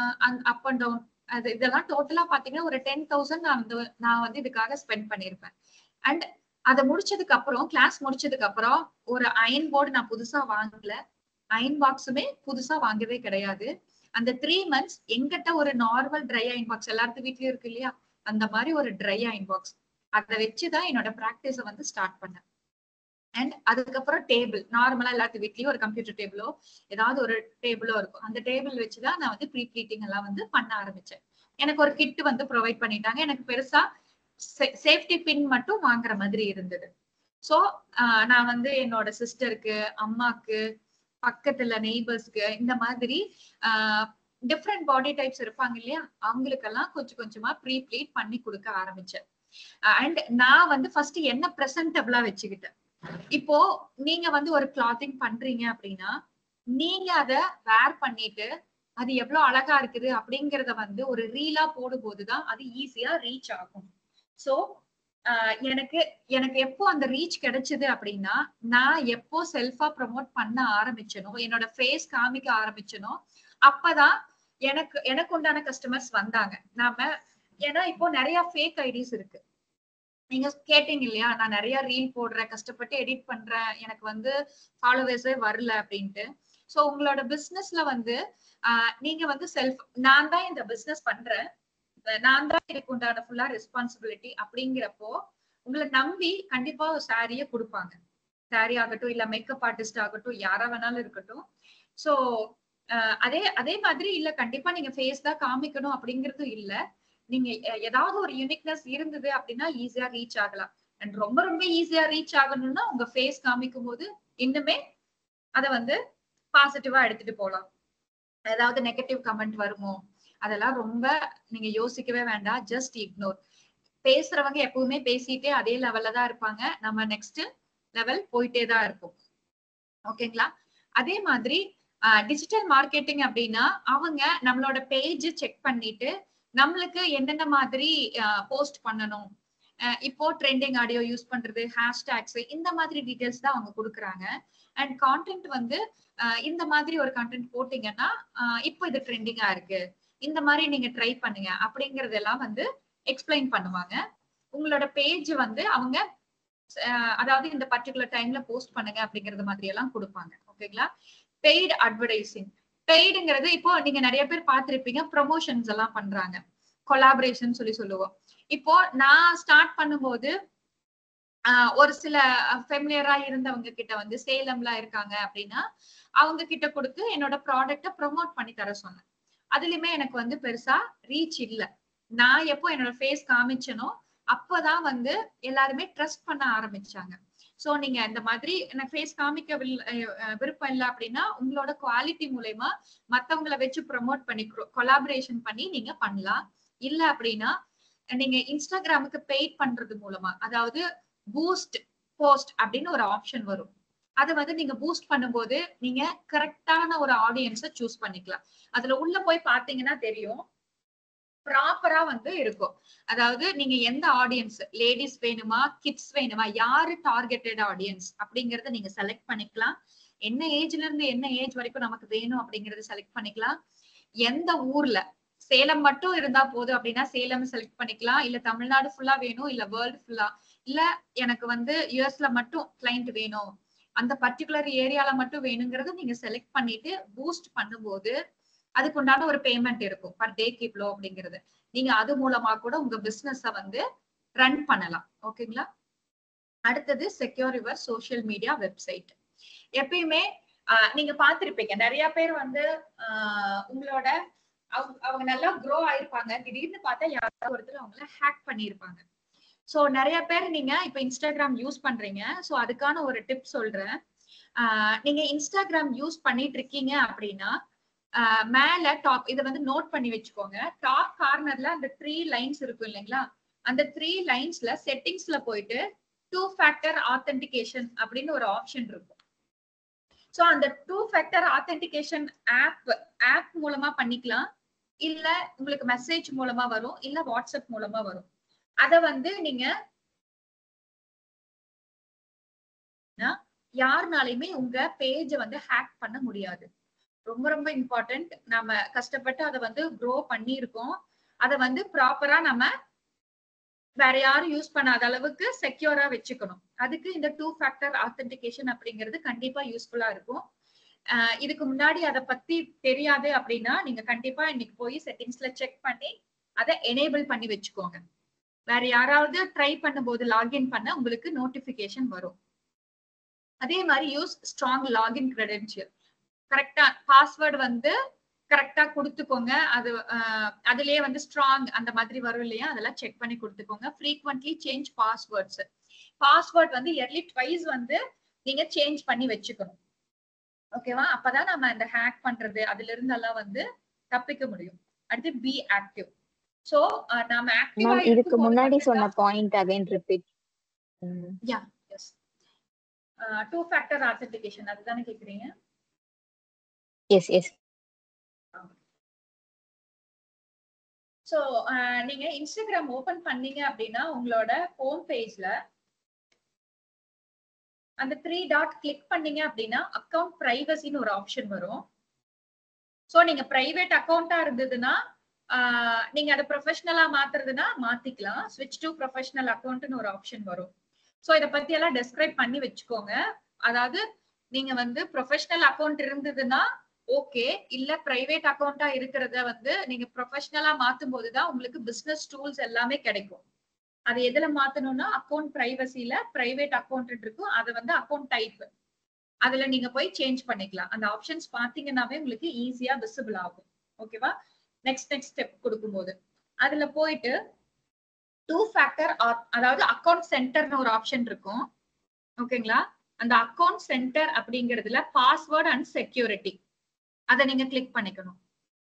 அப் அண்ட் டவுன் அது இதெல்லாம் டோட்டலா பாத்தீங்கன்னா ஒரு டென் தௌசண்ட் நான் வந்து நான் வந்து இதுக்காக ஸ்பெண்ட் பண்ணியிருப்பேன் அண்ட் அதை முடிச்சதுக்கு அப்புறம் கிளாஸ் முடிச்சதுக்கு அப்புறம் ஒரு அயன் போர்டு நான் புதுசா வாங்கல அயன் பாக்ஸுமே புதுசா வாங்கவே கிடையாது அந்த த்ரீ மந்த்ஸ் எங்கிட்ட ஒரு நார்மல் ட்ரை அயன் பாக்ஸ் எல்லாத்து வீட்லயும் இருக்கு இல்லையா அந்த மாதிரி ஒரு ட்ரை அயன் பாக்ஸ் அதை வச்சுதான் என்னோட ப்ராக்டிஸ வந்து ஸ்டார்ட் பண்ணேன் அண்ட் அதுக்கப்புறம் டேபிள் நார்மலா எல்லாத்து வீட்லயும் ஒரு கம்ப்யூட்டர் டேபிளோ ஏதாவது ஒரு டேபிளோ இருக்கும் அந்த டேபிள் வச்சுதான் நான் வந்து ப்ரீ ப்ளீட்டிங் எல்லாம் வந்து பண்ண ஆரம்பிச்சேன் எனக்கு ஒரு கிட் வந்து ப்ரொவைட் பண்ணிட்டாங்க எனக்கு பெருசா சேஃப்டி பின் மட்டும் வாங்குற மாதிரி இருந்தது சோ நான் வந்து என்னோட சிஸ்டருக்கு அம்மாக்கு பக்கத்துல நெய்பர்ஸ்க்கு இந்த மாதிரி டிஃப்ரெண்ட் பாடி டைப்ஸ் இருப்பாங்க இல்லையா அவங்களுக்கெல்லாம் கொஞ்சம் கொஞ்சமா ப்ரீ ப்ளீட் பண்ணி கொடுக்க ஆரம்பிச்சேன் அண்ட் நான் வந்து ஃபர்ஸ்ட் என்ன ப்ரெசன்டபிளா வச்சுக்கிட்டேன் இப்போ நீங்க வந்து ஒரு கிளாத்திங் பண்றீங்க அப்படின்னா நீங்க அத வேர் பண்ணிட்டு அது எவ்வளவு அழகா இருக்குது அப்படிங்கறத வந்து ஒரு ரீலா போடும்போதுதான் அது ஈஸியா ரீச் ஆகும் சோ எனக்கு எனக்கு எப்போ அந்த ரீச் கிடைச்சது அப்படின்னா நான் எப்போ செல்ஃபா ப்ரமோட் பண்ண ஆரம்பிச்சனோ என்னோட ஃபேஸ் காமிக்க ஆரம்பிச்சனோ அப்பதான் எனக்கு எனக்கு உண்டான கஸ்டமர்ஸ் வந்தாங்க நாம ஏன்னா இப்போ நிறைய ஃபேக் ஐடிஸ் இருக்கு நீங்க கேட்டீங்க இல்லையா நான் நிறைய ரீல் போடுறேன் கஷ்டப்பட்டு எடிட் பண்றேன் எனக்கு வந்து ஃபாலோவர்ஸே வரல அப்படின்ட்டு சோ உங்களோட பிசினஸ்ல வந்து ஆஹ் நீங்க வந்து செல்ஃப் நான் தான் இந்த பிசினஸ் பண்றேன் நான் தான் இதுக்கு உண்டான ஃபுல்லா ரெஸ்பான்சிபிலிட்டி அப்படிங்கிறப்போ உங்களை நம்பி கண்டிப்பா ஒரு சாரிய கொடுப்பாங்க சாரி ஆகட்டும் இல்ல மேக்கப் ஆர்டிஸ்ட் ஆகட்டும் யாரா வேணாலும் இருக்கட்டும் சோ அதே அதே மாதிரி இல்ல கண்டிப்பா நீங்க ஃபேஸ் தான் காமிக்கணும் அப்படிங்கறதும் இல்ல நீங்க ஏதாவது ஒரு யூனிக்னஸ் இருந்தது அப்படின்னா ஈஸியா ரீச் ஆகலாம் அண்ட் ரொம்ப ரொம்ப ஈஸியா ரீச் ஆகணும்னா உங்க ஃபேஸ் காமிக்கும் போது இன்னுமே அத வந்து பாசிட்டிவா எடுத்துட்டு போலாம் ஏதாவது நெகட்டிவ் கமெண்ட் வருமோ அதெல்லாம் ரொம்ப நீங்க யோசிக்கவே வேண்டாம் ஜஸ்ட் இக்னோர் பேசுறவங்க எப்பவுமே பேசிட்டே அதே லெவல்ல தான் இருப்பாங்க நம்ம நெக்ஸ்ட் லெவல் போயிட்டே தான் இருப்போம் ஓகேங்களா அதே மாதிரி டிஜிட்டல் மார்க்கெட்டிங் அப்படின்னா அவங்க நம்மளோட பேஜ் செக் பண்ணிட்டு நம்மளுக்கு என்னென்ன மாதிரி போஸ்ட் பண்ணணும் இப்போ ட்ரெண்டிங் ஆடியோ யூஸ் பண்றது ஹேஷ்டேக்ஸ் இந்த மாதிரி டீடைல்ஸ் தான் அவங்க கொடுக்குறாங்க அண்ட் கான்டென்ட் வந்து இந்த மாதிரி ஒரு கண்டென்ட் போட்டீங்கன்னா இப்போ இது ட்ரெண்டிங்கா இருக்கு இந்த மாதிரி நீங்க ட்ரை பண்ணுங்க அப்படிங்கறதெல்லாம் வந்து எக்ஸ்பிளைன் பண்ணுவாங்க உங்களோட பேஜ் வந்து அவங்க அதாவது இந்த பர்டிகுலர் டைம்ல போஸ்ட் பண்ணுங்க அப்படிங்கறது மாதிரி எல்லாம் கொடுப்பாங்க ஓகேங்களா பெய்டு அட்வர்டைசிங் பெய்டுங்கிறது இப்போ நீங்க நிறைய பேர் பார்த்திருப்பீங்க ப்ரொமோஷன்ஸ் எல்லாம் பண்றாங்க கொலாபரேஷன் சொல்லி சொல்லுவோம் இப்போ நான் ஸ்டார்ட் பண்ணும்போது ஒரு சில ஃபெமிலியரா இருந்தவங்க கிட்ட வந்து சேலம்ல இருக்காங்க அப்படின்னா அவங்க கிட்ட கொடுத்து என்னோட ப்ராடக்ட ப்ரொமோட் பண்ணி தர சொன்னேன் அதுலயுமே எனக்கு வந்து பெருசா ரீச் இல்ல நான் எப்போ என்னோட ஃபேஸ் காமிச்சனோ அப்பதான் வந்து எல்லாருமே ட்ரஸ்ட் பண்ண ஆரம்பிச்சாங்க சோ நீங்க இந்த மாதிரி எனக்கு ஃபேஸ் காமிக்க விருப்பம் இல்லை அப்படின்னா உங்களோட குவாலிட்டி மூலயமா மத்தவங்களை வச்சு ப்ரொமோட் பண்ணி கொலாபரேஷன் பண்ணி நீங்க பண்ணலாம் இல்ல அப்படின்னா நீங்க இன்ஸ்டாகிராமுக்கு பெய்ட் பண்றது மூலமா அதாவது பூஸ்ட் போஸ்ட் அப்படின்னு ஒரு ஆப்ஷன் வரும் அது வந்து நீங்க பூஸ்ட் பண்ணும்போது நீங்க கரெக்டான ஒரு ஆடியன்ஸ சூஸ் பண்ணிக்கலாம் அதுல உள்ள போய் பாத்தீங்கன்னா தெரியும் ப்ராப்பரா வந்து இருக்கும் அதாவது நீங்க எந்த ஆடியன்ஸ் லேடிஸ் வேணுமா கிட்ஸ் வேணுமா யாரு டார்கெட்டட் ஆடியன்ஸ் அப்படிங்கறத நீங்க செலக்ட் பண்ணிக்கலாம் என்ன ஏஜ்ல இருந்து என்ன ஏஜ் வரைக்கும் நமக்கு வேணும் அப்படிங்கறத செலக்ட் பண்ணிக்கலாம் எந்த ஊர்ல சேலம் மட்டும் இருந்தா போதும் அப்படின்னா சேலம் செலக்ட் பண்ணிக்கலாம் இல்ல தமிழ்நாடு ஃபுல்லா வேணும் இல்ல வேர்ல்டு ஃபுல்லா இல்ல எனக்கு வந்து யூஎஸ்ல மட்டும் கிளைண்ட் வேணும் அந்த பர்டிகுலர் ஏரியால மட்டும் வேணுங்கிறத நீங்க செலக்ட் பண்ணிட்டு பூஸ்ட் பண்ணும்போது அதுக்கு உண்டான ஒரு பேமெண்ட் இருக்கும் பர் டேக்கு இவ்வளோ அப்படிங்கிறது நீங்க அது மூலமா கூட உங்க பிசினஸ வந்து ரன் பண்ணலாம் ஓகேங்களா அடுத்தது secure your social media website எப்பயுமே நீங்க பாத்திருப்பீங்க நிறைய பேர் வந்து உங்களோட அவங்க அவங்க நல்லா க்ரோ ஆயிருப்பாங்க திடீர்னு பார்த்தா யாராவது ஒருத்தர் அவங்கள ஹேக் பண்ணிருப்பாங்க சோ நிறைய பேர் நீங்க இப்ப இன்ஸ்டாகிராம் யூஸ் பண்றீங்க சோ அதுக்கான ஒரு டிப் சொல்றேன் நீங்க இன்ஸ்டாகிராம் யூஸ் பண்ணிட்டு இருக்கீங்க அப்படின்னா மேல டாப் இதை வந்து நோட் பண்ணி வச்சுக்கோங்க டாப் கார்னர்ல அந்த த்ரீ லைன்ஸ் இருக்கும் இல்லைங்களா அந்த த்ரீ லைன்ஸ்ல செட்டிங்ஸ்ல போயிட்டு டூ ஃபேக்டர் ஆத்தென்டிகேஷன் அப்படின்னு ஒரு ஆப்ஷன் இருக்கும் சோ அந்த two factor authentication app app மூலமா பண்ணிக்கலாம் இல்ல உங்களுக்கு மெசேஜ் மூலமா வரும் இல்ல வாட்ஸ்அப் மூலமா வரும் அத வந்து நீங்க யாருனாலையுமே உங்க பேஜ வந்து ஹேக் பண்ண முடியாது ரொம்ப ரொம்ப இம்பார்ட்டன்ட் நம்ம கஷ்டப்பட்டு அதை வந்து க்ரோ பண்ணியிருக்கோம் அதை வந்து ப்ராப்பரா நம்ம வேற யாரும் யூஸ் பண்ணாத அளவுக்கு செக்யூரா வச்சுக்கணும் அதுக்கு இந்த டூ ஃபேக்டர் ஆத்தென்டிகேஷன் அப்படிங்கிறது கண்டிப்பா யூஸ்ஃபுல்லா இருக்கும் ஆஹ் இதுக்கு முன்னாடி அதை பத்தி தெரியாது அப்படின்னா நீங்க கண்டிப்பா இன்னைக்கு போய் செட்டிங்ஸ்ல செக் பண்ணி அதை எனேபிள் பண்ணி வச்சுக்கோங்க வேற யாராவது ட்ரை பண்ணும்போது லாகின் பண்ண உங்களுக்கு நோட்டிபிகேஷன் வரும் அதே மாதிரி யூஸ் ஸ்ட்ராங் லாகின் கிரெடென்ஷியல் கரெக்டா பாஸ்வேர்டு வந்து கரெக்டா கொடுத்துக்கோங்க அது அஹ், அதுலயே வந்து ஸ்ட்ராங் அந்த மாதிரி வரும் இல்லையா அதெல்லாம் செக் பண்ணி கொடுத்துக்கோங்க ஃப்ரீக்வெண்ட்லி சேஞ்ச் பாஸ்வேர்ட்ஸ் பாஸ்வேர்ட் வந்து இயர்லி ட்வைஸ் வந்து நீங்க சேஞ்ச் பண்ணி வச்சுக்கணும் ஓகேவா அப்பதான் நம்ம இந்த ஹேக் பண்றது அதுல இருந்தெல்லாம் வந்து தப்பிக்க முடியும் அடுத்து பி ஆக்டிவ் சோ நாம ஆக்டிவா மேம் இதுக்கு முன்னாடி சொன்ன point again repeat yes two factor authentication அதுதானே கேக்குறீங்க எஸ் எஸ் சோ நீங்க இன்ஸ்டாகிராம் ஓபன் பண்ணீங்க அப்படின்னா உங்களோட ஹோம் பேஜ்ல அந்த த்ரீ டாட் கிளிக் பண்ணீங்க அப்படின்னா அக்கவுண்ட் பிரைவசின்னு ஒரு ஆப்ஷன் வரும் சோ நீங்க பிரைவேட் அக்கவுண்டா இருந்ததுன்னா ஆஹ் நீங்க அதை ப்ரொஃபஷனலா மாத்துறதுன்னா மாத்திக்கலாம் ஸ்விட்ச் டு ப்ரொஃபஷனல் அக்கவுண்ட்னு ஒரு ஆப்ஷன் வரும் சோ இத பத்தி எல்லாம் டெஸ்கிரைப் பண்ணி வச்சுக்கோங்க அதாவது நீங்க வந்து ப்ரொஃபஷனல் அக்கவுண்ட் இருந்ததுன்னா ஓகே இல்ல பிரைவேட் அக்கவுண்டா இருக்கிறத வந்து நீங்க ப்ரொஃபஷனலா மாத்தும் போதுதான் உங்களுக்கு பிசினஸ் டூல்ஸ் எல்லாமே கிடைக்கும் அது எதுல மாத்தணும்னா அக்கவுண்ட் பிரைவசில பிரைவேட் அக்கவுண்ட் இருக்கும் அது வந்து அக்கவுண்ட் டைப் அதுல நீங்க போய் சேஞ்ச் பண்ணிக்கலாம் அந்த ஆப்ஷன்ஸ் பாத்தீங்கன்னாவே உங்களுக்கு ஈஸியா விசிபிள் ஆகும் ஓகேவா நெக்ஸ்ட் நெக்ஸ்ட் ஸ்டெப் கொடுக்கும்போது அதுல போயிட்டு டூ ஃபேக்டர் அதாவது அக்கவுண்ட் சென்டர்னு ஒரு ஆப்ஷன் இருக்கும் ஓகேங்களா அந்த அக்கவுண்ட் சென்டர் அப்படிங்கிறதுல பாஸ்வேர்ட் அண்ட் செக்யூரிட்டி அதை நீங்க கிளிக் பண்ணிக்கணும்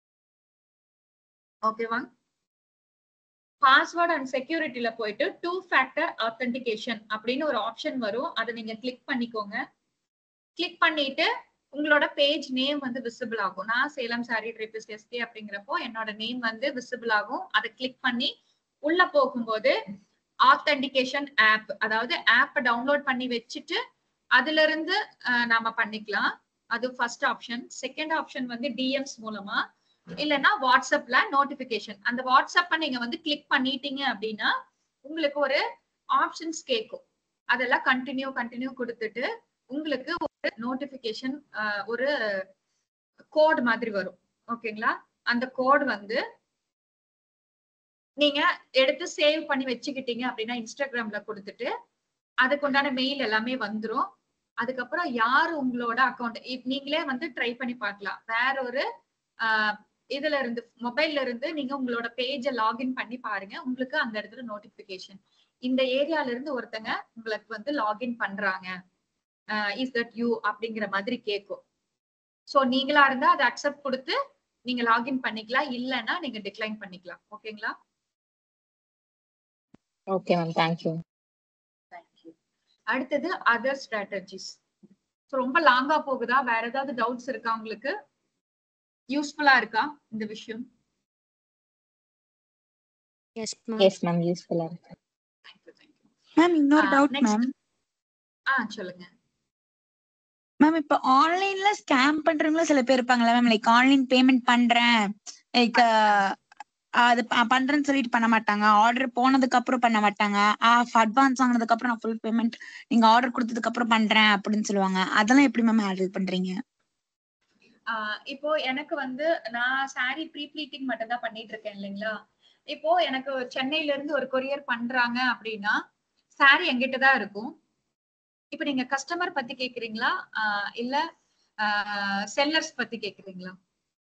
ஓகேவா பாஸ்வேர்ட் அண்ட் செக்யூரிட்டில போயிட்டு டூ ஃபேக்டர் ஆத்தென்டிகேஷன் அப்படின்னு ஒரு ஆப்ஷன் வரும் அதை நீங்க கிளிக் பண்ணிக்கோங்க கிளிக் பண்ணிட்டு உங்களோட பேஜ் நேம் வந்து விசிபிள் ஆகும் நான் சேலம் சாரி ட்ரிபிஸ் எஸ்கே அப்படிங்கிறப்போ என்னோட நேம் வந்து விசிபிள் ஆகும் அதை கிளிக் பண்ணி உள்ள போகும்போது ஆத்தென்டிகேஷன் ஆப் அதாவது ஆப் டவுன்லோட் பண்ணி வச்சுட்டு அதுல இருந்து அஹ், நாம பண்ணிக்கலாம் அது ஃபர்ஸ்ட் ஆப்ஷன் செகண்ட் ஆப்ஷன் வந்து டிஎம்ஸ் மூலமா இல்லைன்னா வாட்ஸ்அப்ல நோட்டிபிகேஷன் அந்த வாட்ஸ்அப்ப நீங்க வந்து கிளிக் பண்ணிட்டீங்க அப்படின்னா உங்களுக்கு ஒரு ஆப்ஷன்ஸ் கேட்கும் அதெல்லாம் கண்டினியூ கண்டினியூ கொடுத்துட்டு உங்களுக்கு ஒரு நோட்டிபிகேஷன் ஒரு கோட் மாதிரி வரும் ஓகேங்களா அந்த கோட் வந்து நீங்க எடுத்து சேவ் பண்ணி வச்சுக்கிட்டீங்க அப்படின்னா இன்ஸ்டாகிராம்ல கொடுத்துட்டு அதுக்கு உண்டான மெயில் எல்லாமே வந்துரும் அதுக்கப்புறம் யாரு உங்களோட அக்கௌண்ட் நீங்களே வந்து ட்ரை பண்ணி பார்க்கலாம் வேற ஒரு ஆஹ், இதுல இருந்து மொபைல்ல இருந்து நீங்க உங்களோட பேஜ லாகின் பண்ணி பாருங்க உங்களுக்கு அந்த இடத்துல நோட்டிபிகேஷன் இந்த ஏரியால இருந்து ஒருத்தங்க உங்களுக்கு வந்து லாகின் பண்றாங்க இஸ் தட் யூ அப்படிங்கிற மாதிரி கேட்கும் சோ நீங்களா இருந்தா அதை அக்செப்ட் கொடுத்து நீங்க லாகின் பண்ணிக்கலாம் இல்லைன்னா நீங்க டிக்ளைன் பண்ணிக்கலாம் ஓகேங்களா ஓகே மேம் தேங்க்யூ தேங்க்யூ அடுத்தது அதர் ஸ்ட்ராட்டஜிஸ் ரொம்ப லாங்கா போகுதா வேற ஏதாவது டவுட்ஸ் இருக்கா உங்களுக்கு யூஸ்ஃபுல்லா இருக்கா இந்த விஷயம் Yes, ma'am. எஸ் மேம் யூஸ்ஃபுல்லா இருக்கு தேங்க்யூ தேங்க்யூ மேம் இன்னொரு Ah, டவுட் next. மேம் ஆ சொல்லுங்க மேம் இப்ப ஆன்லைன்ல ஸ்கேம் பண்றவங்களும் சில பேர் இருப்பாங்கல்ல மேம் லைக் ஆன்லைன் பேமெண்ட் பண்றேன் லைக் அது ப- பண்றேன்னு சொல்லிட்டு பண்ண மாட்டாங்க ஆர்டர் போனதுக்கு அப்புறம் பண்ண மாட்டாங்க அட்வான்ஸ் வாங்கினதுக்கு அப்புறம் நான் ஃபுல் பேமெண்ட் நீங்க ஆர்டர் கொடுத்ததுக்கு அப்புறம் பண்றேன் அப்படின்னு சொல்லுவாங்க அதெல்லாம் எப்படி மேம் ஹேண்டில் பண்றீங்க ஆஹ் இப்போ எனக்கு வந்து நான் saree ப்ரீ ப்ளீட்டிங் மட்டும் தான் பண்ணிட்டு இருக்கேன் இல்லைங்களா இப்போ எனக்கு சென்னையில இருந்து ஒரு கொரியர் பண்றாங்க அப்படின்னா saree எங்கிட்ட தான் இருக்கும் இப்போ நீங்க கஸ்டமர் பத்தி கேக்குறீங்களா ஆஹ் இல்ல செல்லர்ஸ் பத்தி கேக்குறீங்களா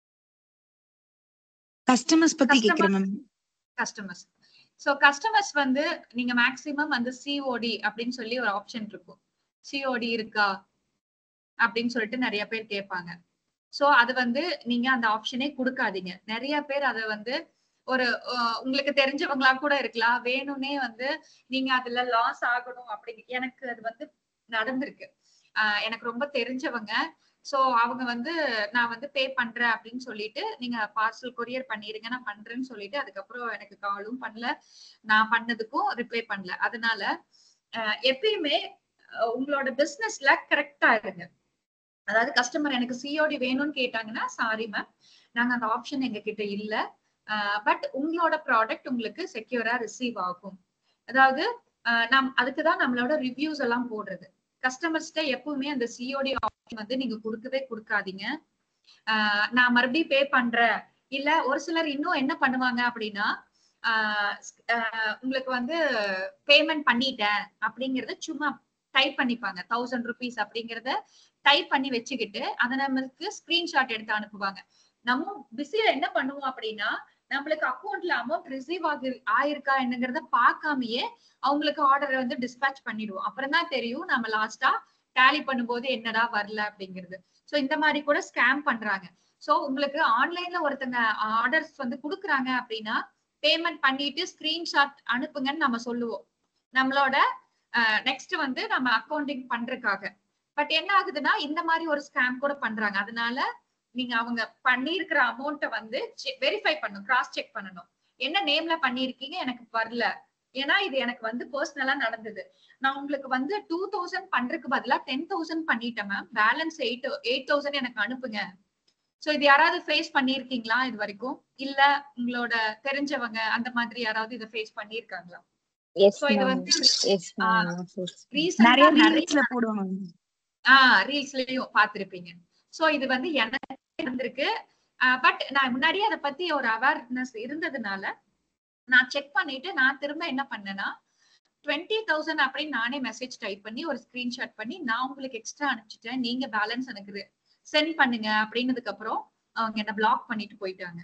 கஸ்டமர்ஸ் பத்தி Customer- கேக்குறேன் மேம் கஸ்டமர்ஸ் ஸோ கஸ்டமர்ஸ் வந்து நீங்க மேக்சிமம் வந்து சிஓடி அப்படின்னு சொல்லி ஒரு ஆப்ஷன் இருக்கும் சிஓடி இருக்கா அப்படின்னு சொல்லிட்டு நிறைய பேர் கேட்பாங்க ஸோ அது வந்து நீங்க அந்த ஆப்ஷனே கொடுக்காதீங்க நிறைய பேர் அதை வந்து ஒரு அஹ், உங்களுக்கு தெரிஞ்சவங்களா கூட இருக்கலாம் வேணும்னே வந்து நீங்க அதுல லாஸ் ஆகணும் அப்படி எனக்கு அது வந்து நடந்திருக்கு ஆஹ் எனக்கு ரொம்ப தெரிஞ்சவங்க சோ அவங்க வந்து நான் வந்து பே பண்றேன் அப்படின்னு சொல்லிட்டு நீங்க பார்சல் கொரியர் பண்ணிருங்க நான் பண்றேன்னு சொல்லிட்டு அதுக்கப்புறம் எனக்கு காலும் பண்ணல நான் பண்ணதுக்கும் ரிப்ளை பண்ணல அதனால ஆஹ் எப்பயுமே அஹ் உங்களோட பிசினஸ்ல கரெக்டா இருங்க அதாவது கஸ்டமர் எனக்கு சிஓடி வேணும்னு கேட்டாங்கன்னா சாரி மேம் நாங்க அந்த ஆப்ஷன் எங்க கிட்ட இல்ல பட் உங்களோட ப்ராடக்ட் உங்களுக்கு செக்யூரா ரிசீவ் ஆகும் அதாவது ஆஹ் நம் அதுக்குதான் நம்மளோட ரிவ்யூஸ் எல்லாம் போடுறது கஸ்டமர்ஸ்ட எப்பவுமே அந்த சிஓடி ஆப்ஷன் வந்து நீங்க கொடுக்கவே கொடுக்காதீங்க ஆஹ் நான் மறுபடியும் பே பண்றேன் இல்ல ஒரு சிலர் இன்னும் என்ன பண்ணுவாங்க அப்படின்னா ஆஹ் ஆஹ் உங்களுக்கு வந்து பேமெண்ட் பண்ணிட்டேன் அப்படிங்கறத சும்மா டைப் பண்ணிப்பாங்க தௌசண்ட் ருபீஸ் அப்படிங்கறத டைப் பண்ணி வச்சுக்கிட்டு அதை நம்மளுக்கு ஸ்கிரீன்ஷாட் எடுத்து அனுப்புவாங்க நம்ம பிஸில என்ன பண்ணுவோம் அப்படின்னா நம்மளுக்கு அக்கௌண்ட்ல அமௌண்ட் ரிசீவ் ஆகி ஆயிருக்கா என்னங்கிறத பார்க்காமயே அவங்களுக்கு ஆர்டரை வந்து டிஸ்பேச் பண்ணிடுவோம் அப்புறம் தான் தெரியும் நம்ம லாஸ்டா டேலி பண்ணும்போது என்னடா வரல அப்படிங்கிறது சோ இந்த மாதிரி கூட ஸ்கேம் பண்றாங்க சோ உங்களுக்கு ஆன்லைன்ல ஒருத்தங்க ஆர்டர்ஸ் வந்து குடுக்குறாங்க அப்படின்னா பேமெண்ட் பண்ணிட்டு ஸ்கிரீன்ஷாட் அனுப்புங்கன்னு நம்ம சொல்லுவோம் நம்மளோட நெக்ஸ்ட் வந்து நம்ம அக்கௌண்டிங் பண்றதுக்காக பட் என்ன ஆகுதுன்னா இந்த மாதிரி ஒரு ஸ்கேம் கூட பண்றாங்க அதனால நீங்க அவங்க பண்ணியிருக்கிற அமௌண்ட்டை வந்து வெரிஃபை பண்ணணும் கிராஸ் செக் பண்ணணும் என்ன நேம்ல பண்ணிருக்கீங்க எனக்கு வரல ஏன்னா இது எனக்கு வந்து பர்சனலா நடந்தது நான் உங்களுக்கு வந்து டூ தௌசண்ட் பண்றதுக்கு பதிலா டென் தௌசண்ட் பண்ணிட்டேன் ma'am balance eight eight thousand எனக்கு அனுப்புங்க சோ இது யாராவது ஃபேஸ் பண்ணிருக்கீங்களா இது வரைக்கும் இல்ல உங்களோட தெரிஞ்சவங்க அந்த மாதிரி யாராவது இதை ஃபேஸ் பண்ணிருக்காங்களா எஸ் So, இது மேம் வந்து, எஸ் மேம் நிறைய ரீசெண்டா நிறைய ரீல்ஸ்ல போடுவாங்க ஆஹ் ரீல்ஸ்லயும் பாத்திருப்பீங்க சோ இது வந்து எனக்கு இருந்திருக்கு பட் நான் முன்னாடியே அதை பத்தி ஒரு அவேர்னஸ் இருந்ததுனால நான் செக் பண்ணிட்டு நான் திரும்ப என்ன பண்ணேன்னா டுவெண்ட்டி தௌசண்ட் அப்படின்னு நானே மெசேஜ் டைப் பண்ணி ஒரு ஸ்கிரீன்ஷாட் பண்ணி நான் உங்களுக்கு எக்ஸ்ட்ரா அனுப்பிச்சிட்டேன் நீங்க பேலன்ஸ் எனக்கு சென்ட் பண்ணுங்க அப்படின்னதுக்கு அப்புறம் அவங்க என்ன பிளாக் பண்ணிட்டு போயிட்டாங்க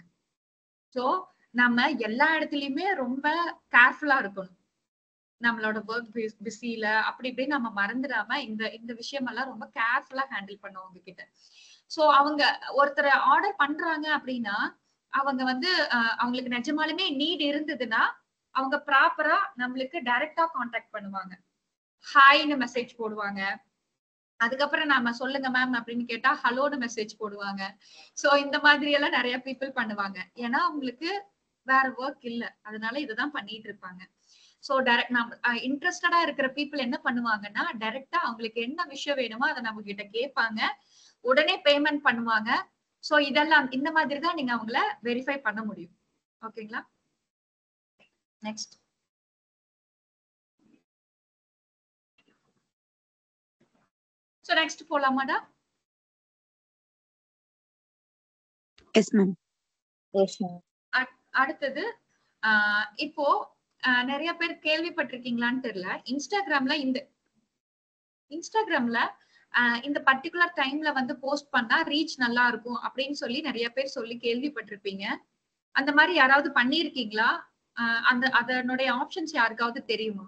சோ நம்ம எல்லா இடத்துலயுமே ரொம்ப கேர்ஃபுல்லா இருக்கணும் நம்மளோட ஒர்க் பிஸில அப்படி இப்படி நம்ம மறந்துடாம இந்த இந்த விஷயம் எல்லாம் ரொம்ப கேர்ஃபுல்லா ஹேண்டில் பண்ணுவோம் அவங்க கிட்ட சோ அவங்க ஒருத்தரை ஆர்டர் பண்றாங்க அப்படின்னா அவங்க வந்து அஹ், அவங்களுக்கு நிஜமாலுமே நீட் இருந்ததுன்னா அவங்க ப்ராப்பரா நம்மளுக்கு டைரக்டா காண்டாக்ட் பண்ணுவாங்க ஹாய்னு மெசேஜ் போடுவாங்க அதுக்கப்புறம் நாம சொல்லுங்க மேம் அப்படின்னு கேட்டா ஹலோன்னு மெசேஜ் போடுவாங்க சோ இந்த மாதிரி எல்லாம் நிறைய பீப்புள் பண்ணுவாங்க ஏன்னா அவங்களுக்கு வேற ஒர்க் இல்ல அதனால இதுதான் பண்ணிட்டு இருப்பாங்க சோ டைரக்ட் நம்ம இன்ட்ரெஸ்டடா இருக்கிற பீப்புள் என்ன பண்ணுவாங்கன்னா டைரக்டா அவங்களுக்கு என்ன விஷயம் வேணுமோ அதை நம்ம கிட்ட கேட்பாங்க உடனே பேமெண்ட் பண்ணுவாங்க சோ இதெல்லாம் இந்த மாதிரி தான் நீங்க அவங்கள வெரிஃபை பண்ண முடியும் ஓகேங்களா நெக்ஸ்ட் சோ நெக்ஸ்ட் போலாமாடா எஸ் மேம் எஸ் மேம் அடுத்தது ஆஹ் இப்போ ஆஹ் நிறைய பேர் கேள்விப்பட்டிருக்கீங்களான்னு தெரியல இன்ஸ்டாகிராம்ல இந்த இன்ஸ்டாகிராம்ல ஆஹ் இந்த பர்டிகுலர் டைம்ல வந்து போஸ்ட் பண்ணா ரீச் நல்லா இருக்கும் அப்படின்னு சொல்லி நிறைய பேர் சொல்லி கேள்விப்பட்டிருப்பீங்க அந்த மாதிரி யாராவது பண்ணியிருக்கீங்களா ஆஹ் அந்த அதனுடைய ஆப்ஷன்ஸ் யாருக்காவது தெரியுமா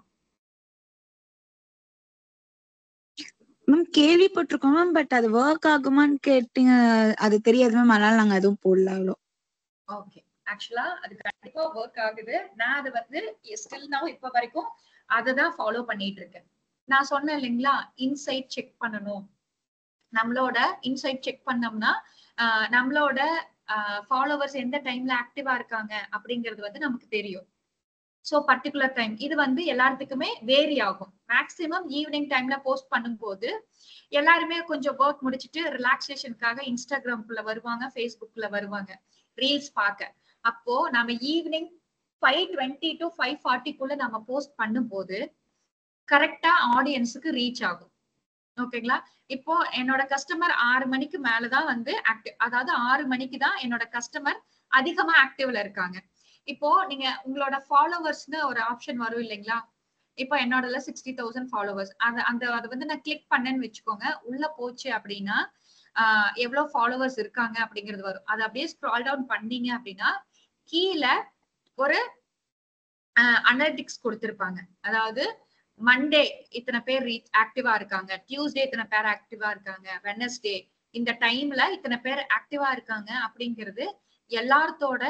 மேம் கேள்விப்பட்டிருக்கோம் மேம் பட் அது ஒர்க் ஆகுமான்னு கேட்டீங்க அது தெரியாது மேம் அதனால நாங்க எதுவும் போடல அவ்வளோ ஓகே ஆக்சுவலா அது கண்டிப்பா ஒர்க் ஆகுது நான் அது வந்து ஸ்டில் now இப்ப வரைக்கும் அதை தான் ஃபாலோ பண்ணிட்டு இருக்கேன் நான் சொன்னேன் இல்லைங்களா இன்சைட் செக் பண்ணணும் நம்மளோட இன்சைட் செக் பண்ணோம்னா ஆஹ் நம்மளோட ஃபாலோவர்ஸ் எந்த டைம்ல ஆக்டிவா இருக்காங்க அப்படிங்கிறது வந்து நமக்கு தெரியும் சோ பர்டிகுலர் டைம் இது வந்து எல்லாத்துக்குமே வேரி ஆகும் மேக்சிமம் ஈவினிங் டைம்ல போஸ்ட் பண்ணும்போது எல்லாருமே கொஞ்சம் ஒர்க் முடிச்சிட்டு ரிலாக்ஸேஷனுக்காக இன்ஸ்டாகிராம்குள்ள வருவாங்க ஃபேஸ்புக்ல வருவாங்க ரீல்ஸ் பார்க்க அப்போ நம்ம evening five twenty to five ஃபார்ட்டிக்குள்ள நம்ம போஸ்ட் பண்ணும்போது கரெக்டா ஆடியன்ஸுக்கு ரீச் ஆகும் ஓகேங்களா இப்போ என்னோட கஸ்டமர் ஆறு மணிக்கு மேலதான் வந்து ஆக்டிவ் அதாவது ஆறு மணிக்கு தான் என்னோட கஸ்டமர் அதிகமா ஆக்டிவ்ல இருக்காங்க இப்போ நீங்க உங்களோட ஃபாலோவர்ஸ்னு ஒரு ஆப்ஷன் வரும் இல்லைங்களா இப்போ என்னோடல சிக்ஸ்டி தௌசண்ட் ஃபாலோவர்ஸ் அந்த அந்த அதை வந்து நான் கிளிக் பண்ணேன்னு வச்சுக்கோங்க உள்ள போச்சு அப்படின்னா ஆஹ் எவ்வளவு ஃபாலோவர்ஸ் இருக்காங்க அப்படிங்கிறது வரும் அதை அப்படியே ஸ்க்ரால் டவுன் பண்ணீங்க அப்படின்னா கீழே ஒரு அனலிட்டிக்ஸ் கொடுத்திருப்பாங்க அதாவது மண்டே இத்தனை பேர் ரீச் ஆக்டிவா இருக்காங்க டியூஸ்டே இத்தனை பேர் ஆக்டிவா இருக்காங்க வெனஸ்டே இந்த டைம்ல இத்தனை பேர் ஆக்டிவா இருக்காங்க அப்படிங்கிறது எல்லாத்தோட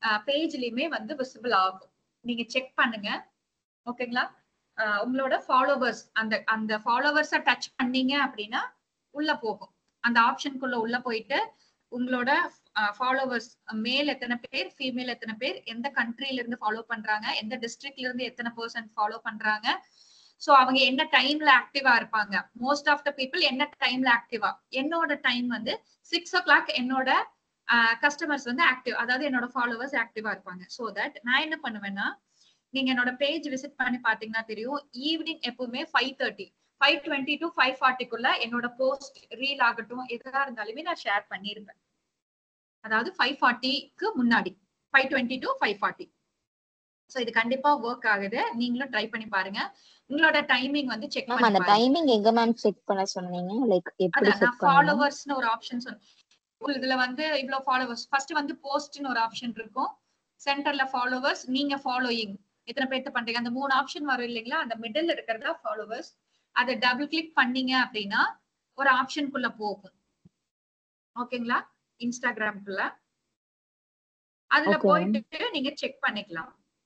பேஜ்லயுமே வந்து விசிபிள் ஆகும் நீங்க செக் பண்ணுங்க ஓகேங்களா அஹ் உங்களோட ஃபாலோவர்ஸ் அந்த அந்த ஃபாலோவர்ஸ டச் பண்ணீங்க அப்படின்னா உள்ள போகும் அந்த ஆப்ஷனுக்குள்ள உள்ள போயிட்டு உங்களோட ஃபாலோவர்ஸ் மேல் எத்தனை பேர் ஃபீமேல் எத்தனை பேர் எந்த கண்ட்ரில இருந்து ஃபாலோ பண்றாங்க எந்த டிஸ்ட்ரிக்ட்ல இருந்து எத்தனை பர்சன்ட் ஃபாலோ பண்றாங்க சோ அவங்க என்ன டைம்ல ஆக்டிவா இருப்பாங்க மோஸ்ட் ஆஃப் த பீப்புள் என்ன டைம்ல ஆக்டிவா என்னோட டைம் வந்து சிக்ஸ் ஓ கிளாக் என்னோட கஸ்டமர்ஸ் வந்து ஆக்டிவ் அதாவது என்னோட ஃபாலோவர்ஸ் ஆக்டிவா இருப்பாங்க சோ தட் நான் என்ன பண்ணுவேன்னா நீங்க என்னோட பேஜ் விசிட் பண்ணி பாத்தீங்கன்னா தெரியும் ஈவினிங் எப்பவுமே five thirty five twenty to five ஃபார்ட்டிக்குள்ள என்னோட போஸ்ட் ரீல் ஆகட்டும் எதா இருந்தாலுமே நான் ஷேர் பண்ணிருப்பேன் அதாவது ஃபைவ் ஃபார்ட்டிக்கு முன்னாடி five twenty to five forty so இது கண்டிப்பா ஒர்க் ஆகுது நீங்களும் ட்ரை பண்ணி பாருங்க உங்களோட டைமிங் வந்து செக் மேம் பண்ணி அந்த பாருங்க டைமிங் எங்க மேம் செக் பண்ண சொன்னீங்க லைக் எப்படி அதான் செக் நான் பண்ணணும் ஃபாலோவர்ஸ்னு ஒரு ஆப்ஷன் சொன்னேன் உங்களுக்கு இதுல வந்து இவ்வளவு ஃபாலோவர்ஸ் ஃபர்ஸ்ட் வந்து போஸ்ட்னு ஒரு ஆப்ஷன் இருக்கும் சென்டர்ல ஃபாலோவர்ஸ் நீங்க ஃபாலோயிங் எத்தனை பேர்த்த பண்றீங்க அந்த மூணு ஆப்ஷன் வரும் இல்லைங்களா அந்த மிடில் இருக்கிறதா ஃபாலோவர்ஸ் அதை டபுள் கிளிக் பண்ணீங்க அப்படின்னா ஒரு ஆப்ஷனுக்குள்ள போகும் ஓகேங்களா இன்ஸ்டாகிராம்குள்ள அதுல Okay, ma'am. போயிட்டு நீங்க செக் பண்ணிக்கலாம்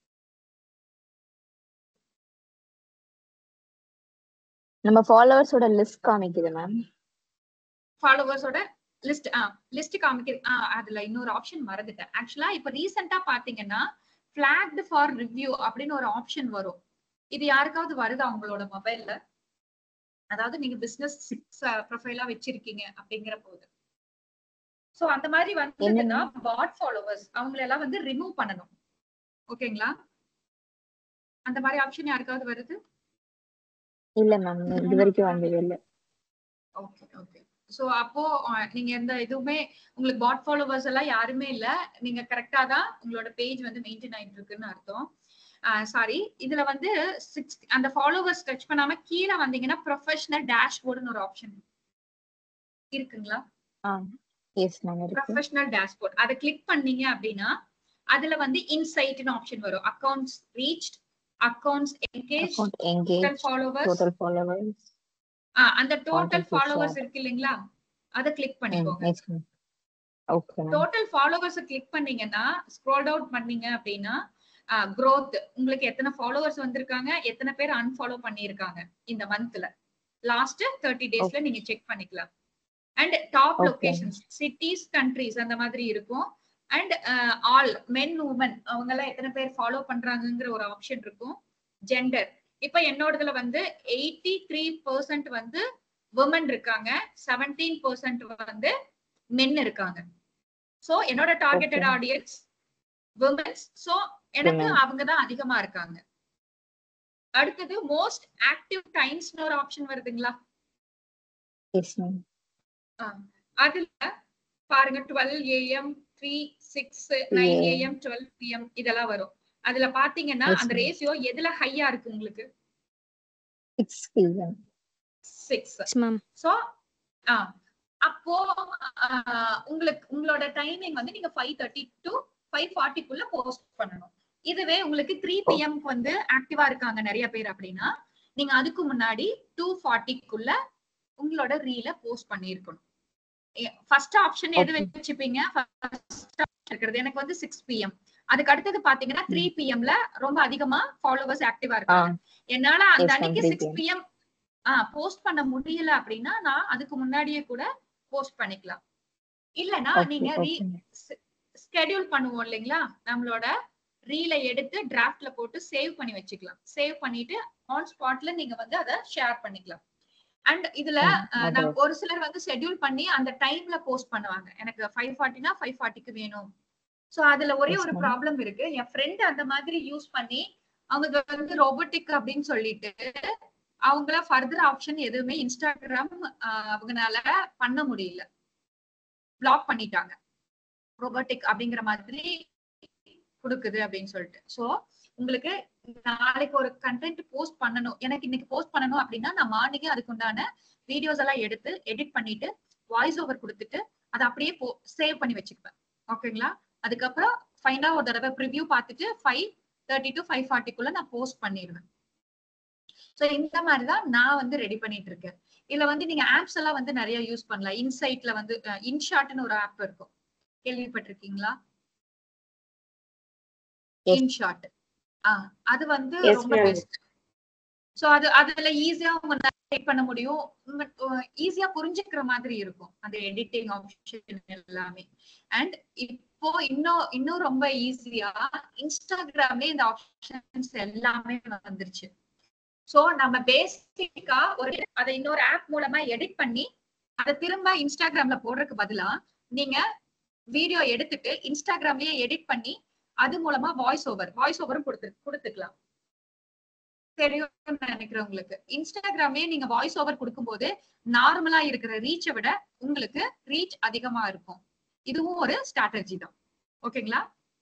நம்ம ஃபாலோவர்ஸோட லிஸ்ட் காமிக்குது மேம் ஃபாலோவர்ஸோட லிஸ்ட் ஆ லிஸ்ட் காமிக்கிறது ஆ அதுல இன்னொரு ஆப்ஷன் மறந்துட்டேன் ஆக்சுவலா இப்ப ரீசெண்டா பாத்தீங்கன்னா பிளாக்டு ஃபார் ரிவ்யூ அப்படின்னு ஒரு ஆப்ஷன் வரும் இது யாருக்காவது வருதா உங்களோட மொபைல்ல அதாவது நீங்க பிசினஸ் ப்ரொஃபைலா வச்சிருக்கீங்க அப்படிங்கிற போது சோ அந்த மாதிரி வந்ததுன்னா பாட் ஃபாலோவர்ஸ் அவங்கள எல்லாம் வந்து ரிமூவ் பண்ணணும் ஓகேங்களா அந்த மாதிரி ஆப்ஷன் யாருக்காவது வருது இல்ல மேம் இது வரைக்கும் வந்தது இல்ல ஓகே ஓகே சோ அப்போ அஹ், நீங்க எந்த இதுவுமே உங்களுக்கு பாட் ஃபாலோவர்ஸ் எல்லாம் யாருமே இல்ல நீங்க கரெக்டா தான் உங்களோட பேஜ் வந்து மெயின்டைன் ஆயிட்டு இருக்குன்னு அர்த்தம் சாரி இதுல வந்து சிக்ஸ் அந்த ஃபாலோவர்ஸ் டச் பண்ணாம கீழே வந்தீங்கன்னா ப்ரொஃபஷனல் டேஷ்போர்டுன்னு ஒரு ஆப்ஷன் இருக்குங்களா எஸ் மேம் இருக்கு ப்ரொஃபஷனல் டேஷ்போர்ட் அதை கிளிக் பண்ணீங்க அப்படின்னா அதுல வந்து இன்சைட்னு ஆப்ஷன் வரும் accounts reached accounts engage account engage followers total followers அந்த total Content to followers share. இருக்கு இல்லைங்களா அதை கிளிக் பண்ணிக்கோங்க yes ma'am okay ma'am total followers click பண்ணீங்கன்னா ஸ்க்ரோல் அவுட் பண்ணீங்க அப்படின்னா growth உங்களுக்கு எத்தனை ஃபாலோவர்ஸ் வந்திருக்காங்க எத்தனை பேர் அன்ஃபாலோ பண்ணியிருக்காங்க இந்த மந்த்ல லாஸ்ட் தேர்ட்டி டேஸ்ல நீங்க செக் பண்ணிக்கலாம் and top Okay. Locations cities countries அந்த மாதிரி இருக்கும் அண்ட் ஆல் மென் உமன் அவங்க எல்லாம் எத்தனை பேர் ஃபாலோ பண்றாங்கங்கிற ஒரு ஆப்ஷன் இருக்கும் ஜெண்டர் இப்ப என்னோடதுல வந்து எயிட்டி த்ரீ பர்சன்ட் வந்து உமன் இருக்காங்க செவன்டீன் பர்சன்ட் வந்து மென் இருக்காங்க சோ என்னோட targeted Okay. Audience womens so எனக்கு Women. அவங்க தான் அதிகமா இருக்காங்க அடுத்தது மோஸ்ட் ஆக்டிவ் டைம்ஸ்னு ஒரு ஆப்ஷன் வருதுங்களா எஸ் மேம் அதுல பாருங்க twelve AM three six nine Yeah. AM twelve PM இதெல்லாம் வரும் அதுல பாத்தீங்கன்னா Yes, அந்த ma'am. ரேஷியோ எதுல ஹையா இருக்கு உங்களுக்கு six PM six Yes, ma'am. So அப்போ ஆஹ், உங்களுக்கு உங்களோட டைமிங் வந்து நீங்க ஃபைவ் தேர்ட்டி டு ஃபைவ் ஃபார்ட்டிக்குள்ள போஸ்ட் பண்ணணும் இதுவே உங்களுக்கு த்ரீ பிஎம்க்கு வந்து ஆக்டிவா இருக்காங்க நிறைய பேர் அப்படின்னா நீங்க அதுக்கு முன்னாடி டூ ஃபார்ட்டிக்குள்ள உங்களோட ரீல போஸ்ட் பண்ணியிருக்கணும் ஃபர்ஸ்ட் ஆப்ஷன் எது Okay. வச்சுப்பீங்க ஃபர்ஸ்ட் இருக்கிறது எனக்கு வந்து சிக்ஸ் பிஎம் அதுக்கு அடுத்தது பாத்தீங்கன்னா த்ரீ பிஎம்ல ரொம்ப அதிகமா ஃபாலோவர்ஸ் ஆக்டிவா ஆ இருக்காங்க என்னால அந்த Yes, ma'am, அன்னைக்கு 3 சிக்ஸ் PM. பிஎம் ஆ போஸ்ட் பண்ண முடியல அப்படின்னா நான் அதுக்கு முன்னாடியே கூட போஸ்ட் பண்ணிக்கலாம் இல்லனா ஓகே நீங்க ஓகே ஸ்கெடியூல் பண்ணுவோம் இல்லைங்களா நம்மளோட ரீல எடுத்து டிராஃப்ட்ல போட்டு சேவ் பண்ணி வச்சுக்கலாம் சேவ் பண்ணிட்டு ஆன் ஸ்பாட்ல நீங்க வந்து அதை ஷேர் பண்ணிக்கலாம் அண்ட் இதுல ம், அஹ், அது நான் ஒரு சிலர் வந்து ஷெட்யூல் பண்ணி அந்த டைம்ல போஸ்ட் பண்ணுவாங்க எனக்கு ஃபைவ் ஃபார்ட்டினா ஃபைவ் ஃபார்ட்டிக்கு வேணும் சோ அதுல ஒரே Yes, ஒரு ma'am. ப்ராப்ளம் இருக்கு என் ஃப்ரெண்ட் அந்த மாதிரி யூஸ் பண்ணி அவங்க வந்து ரோபோட்டிக் அப்படின்னு சொல்லிட்டு அவங்கள ஃபர்தர் ஆப்ஷன் எதுவுமே இன்ஸ்டாகிராம் அவங்கனால பண்ண முடியல பிளாக் பண்ணிட்டாங்க ரோபோட்டிக் அப்படிங்கிற மாதிரி கொடுக்குது அப்படின்னு சொல்லிட்டு சோ உங்களுக்கு நாளைக்கு ஒரு கண்டென்ட் போஸ்ட் பண்ணணும் எனக்கு இன்னைக்கு போஸ்ட் பண்ணணும் அப்படின்னா நான் மார்னிங்கே அதுக்கு உண்டான வீடியோஸ் எல்லாம் எடுத்து எடிட் பண்ணிட்டு வாய்ஸ் ஓவர் கொடுத்துட்டு அதை அப்படியே சேவ் பண்ணி வச்சுக்குவேன் ஓகேங்களா அதுக்கப்புறம் ஃபைனலா ஒரு தடவை ப்ரிவ்யூ பார்த்துட்டு ஃபைவ் தேர்ட்டி டு ஃபைவ் ஃபார்ட்டிக்குள்ள நான் போஸ்ட் பண்ணிடுவேன் சோ இந்த மாதிரி தான் நான் வந்து ரெடி பண்ணிட்டு இருக்கேன் இதுல வந்து நீங்க ஆப்ஸ் எல்லாம் வந்து நிறைய யூஸ் பண்ணலாம் இன்சைட்ல வந்து இன்ஷாட்னு ஒரு ஆப் இருக்கும் கேள்விப்பட்டிருக்கீங்களா இன்ஷாட் ஆஹ் அது வந்து Yes, ரொம்ப ma'am. பெஸ்ட் சோ அது அதுல ஈஸியா அவங்க டைப் பண்ண முடியும் ஈஸியா புரிஞ்சுக்கிற மாதிரி இருக்கும் அந்த எடிட்டிங் ஆப்ஷன் எல்லாமே அண்ட் இப்போ இன்னும் இன்னும் ரொம்ப ஈஸியா இன்ஸ்டாகிராம்லயே இந்த ஆப்ஷன்ஸ் எல்லாமே வந்துருச்சு சோ நம்ம பேசிக்கா ஒரு அதை இன்னொரு ஆப் மூலமா எடிட் பண்ணி அதை திரும்ப இன்ஸ்டாகிராம்ல போடுறதுக்கு பதிலா நீங்க வீடியோ எடுத்துட்டு இன்ஸ்டாகிராம்லயே எடிட் பண்ணி அது மூலமா வாய்ஸ் ஓவர் வாய்ஸ் ஓவரும் கொடுத்து கொடுத்துக்கலாம் தெரியும் நினைக்கிறேன் உங்களுக்கு இன்ஸ்டாகிராம்லயே நீங்க வாய்ஸ் ஓவர் கொடுக்கும்போது நார்மலா இருக்கிற ரீச்சை விட உங்களுக்கு ரீச் அதிகமா இருக்கும் இதுவும் ஒரு ஸ்ட்ராட்டஜி தான் ஓகேங்களா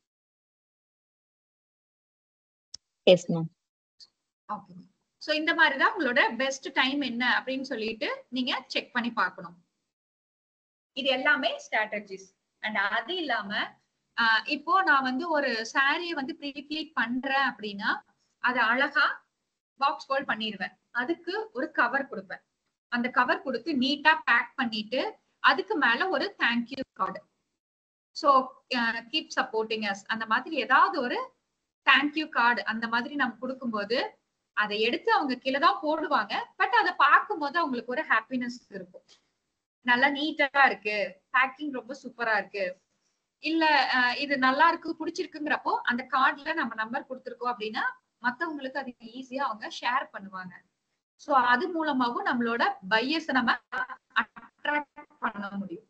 எஸ் மேம் ஓகே சோ இந்த மாதிரி தான் உங்களோட பெஸ்ட் டைம் என்ன அப்படின்னு சொல்லிட்டு நீங்க செக் பண்ணி பார்க்கணும் இது எல்லாமே ஸ்ட்ராட்டஜிஸ் அண்ட் அது இல்லாம ஆஹ் இப்போ நான் வந்து ஒரு சாரியை வந்து ப்ரீப்ளீட் பண்றேன் அப்படின்னா அதை அழகா பாக்ஸ் ஃபோல்ட் பண்ணிடுவேன் அதுக்கு ஒரு கவர் கொடுப்பேன் அந்த கவர் கொடுத்து நீட்டா பேக் பண்ணிட்டு அதுக்கு மேல ஒரு thank you card so keep supporting us அந்த மாதிரி ஏதாவது ஒரு தேங்க்யூ கார்டு அந்த மாதிரி நம்ம கொடுக்கும்போது அதை எடுத்து அவங்க கீழே தான் போடுவாங்க பட் அதை பார்க்கும்போது அவங்களுக்கு ஒரு ஹாப்பினஸ் இருக்கும் நல்லா நீட்டா இருக்கு பேக்கிங் ரொம்ப சூப்பரா இருக்கு இல்ல அஹ், இது நல்லா இருக்கு பிடிச்சிருக்குங்கிறப்போ அந்த கார்டுல நம்ம நம்பர் கொடுத்துருக்கோம் அப்படின்னா மத்தவங்களுக்கு அது ஈஸியா அவங்க ஷேர் பண்ணுவாங்க சோ அது மூலமாவும் நம்மளோட பையர்ஸ் நம்ம அட்ராக்ட் பண்ண முடியும்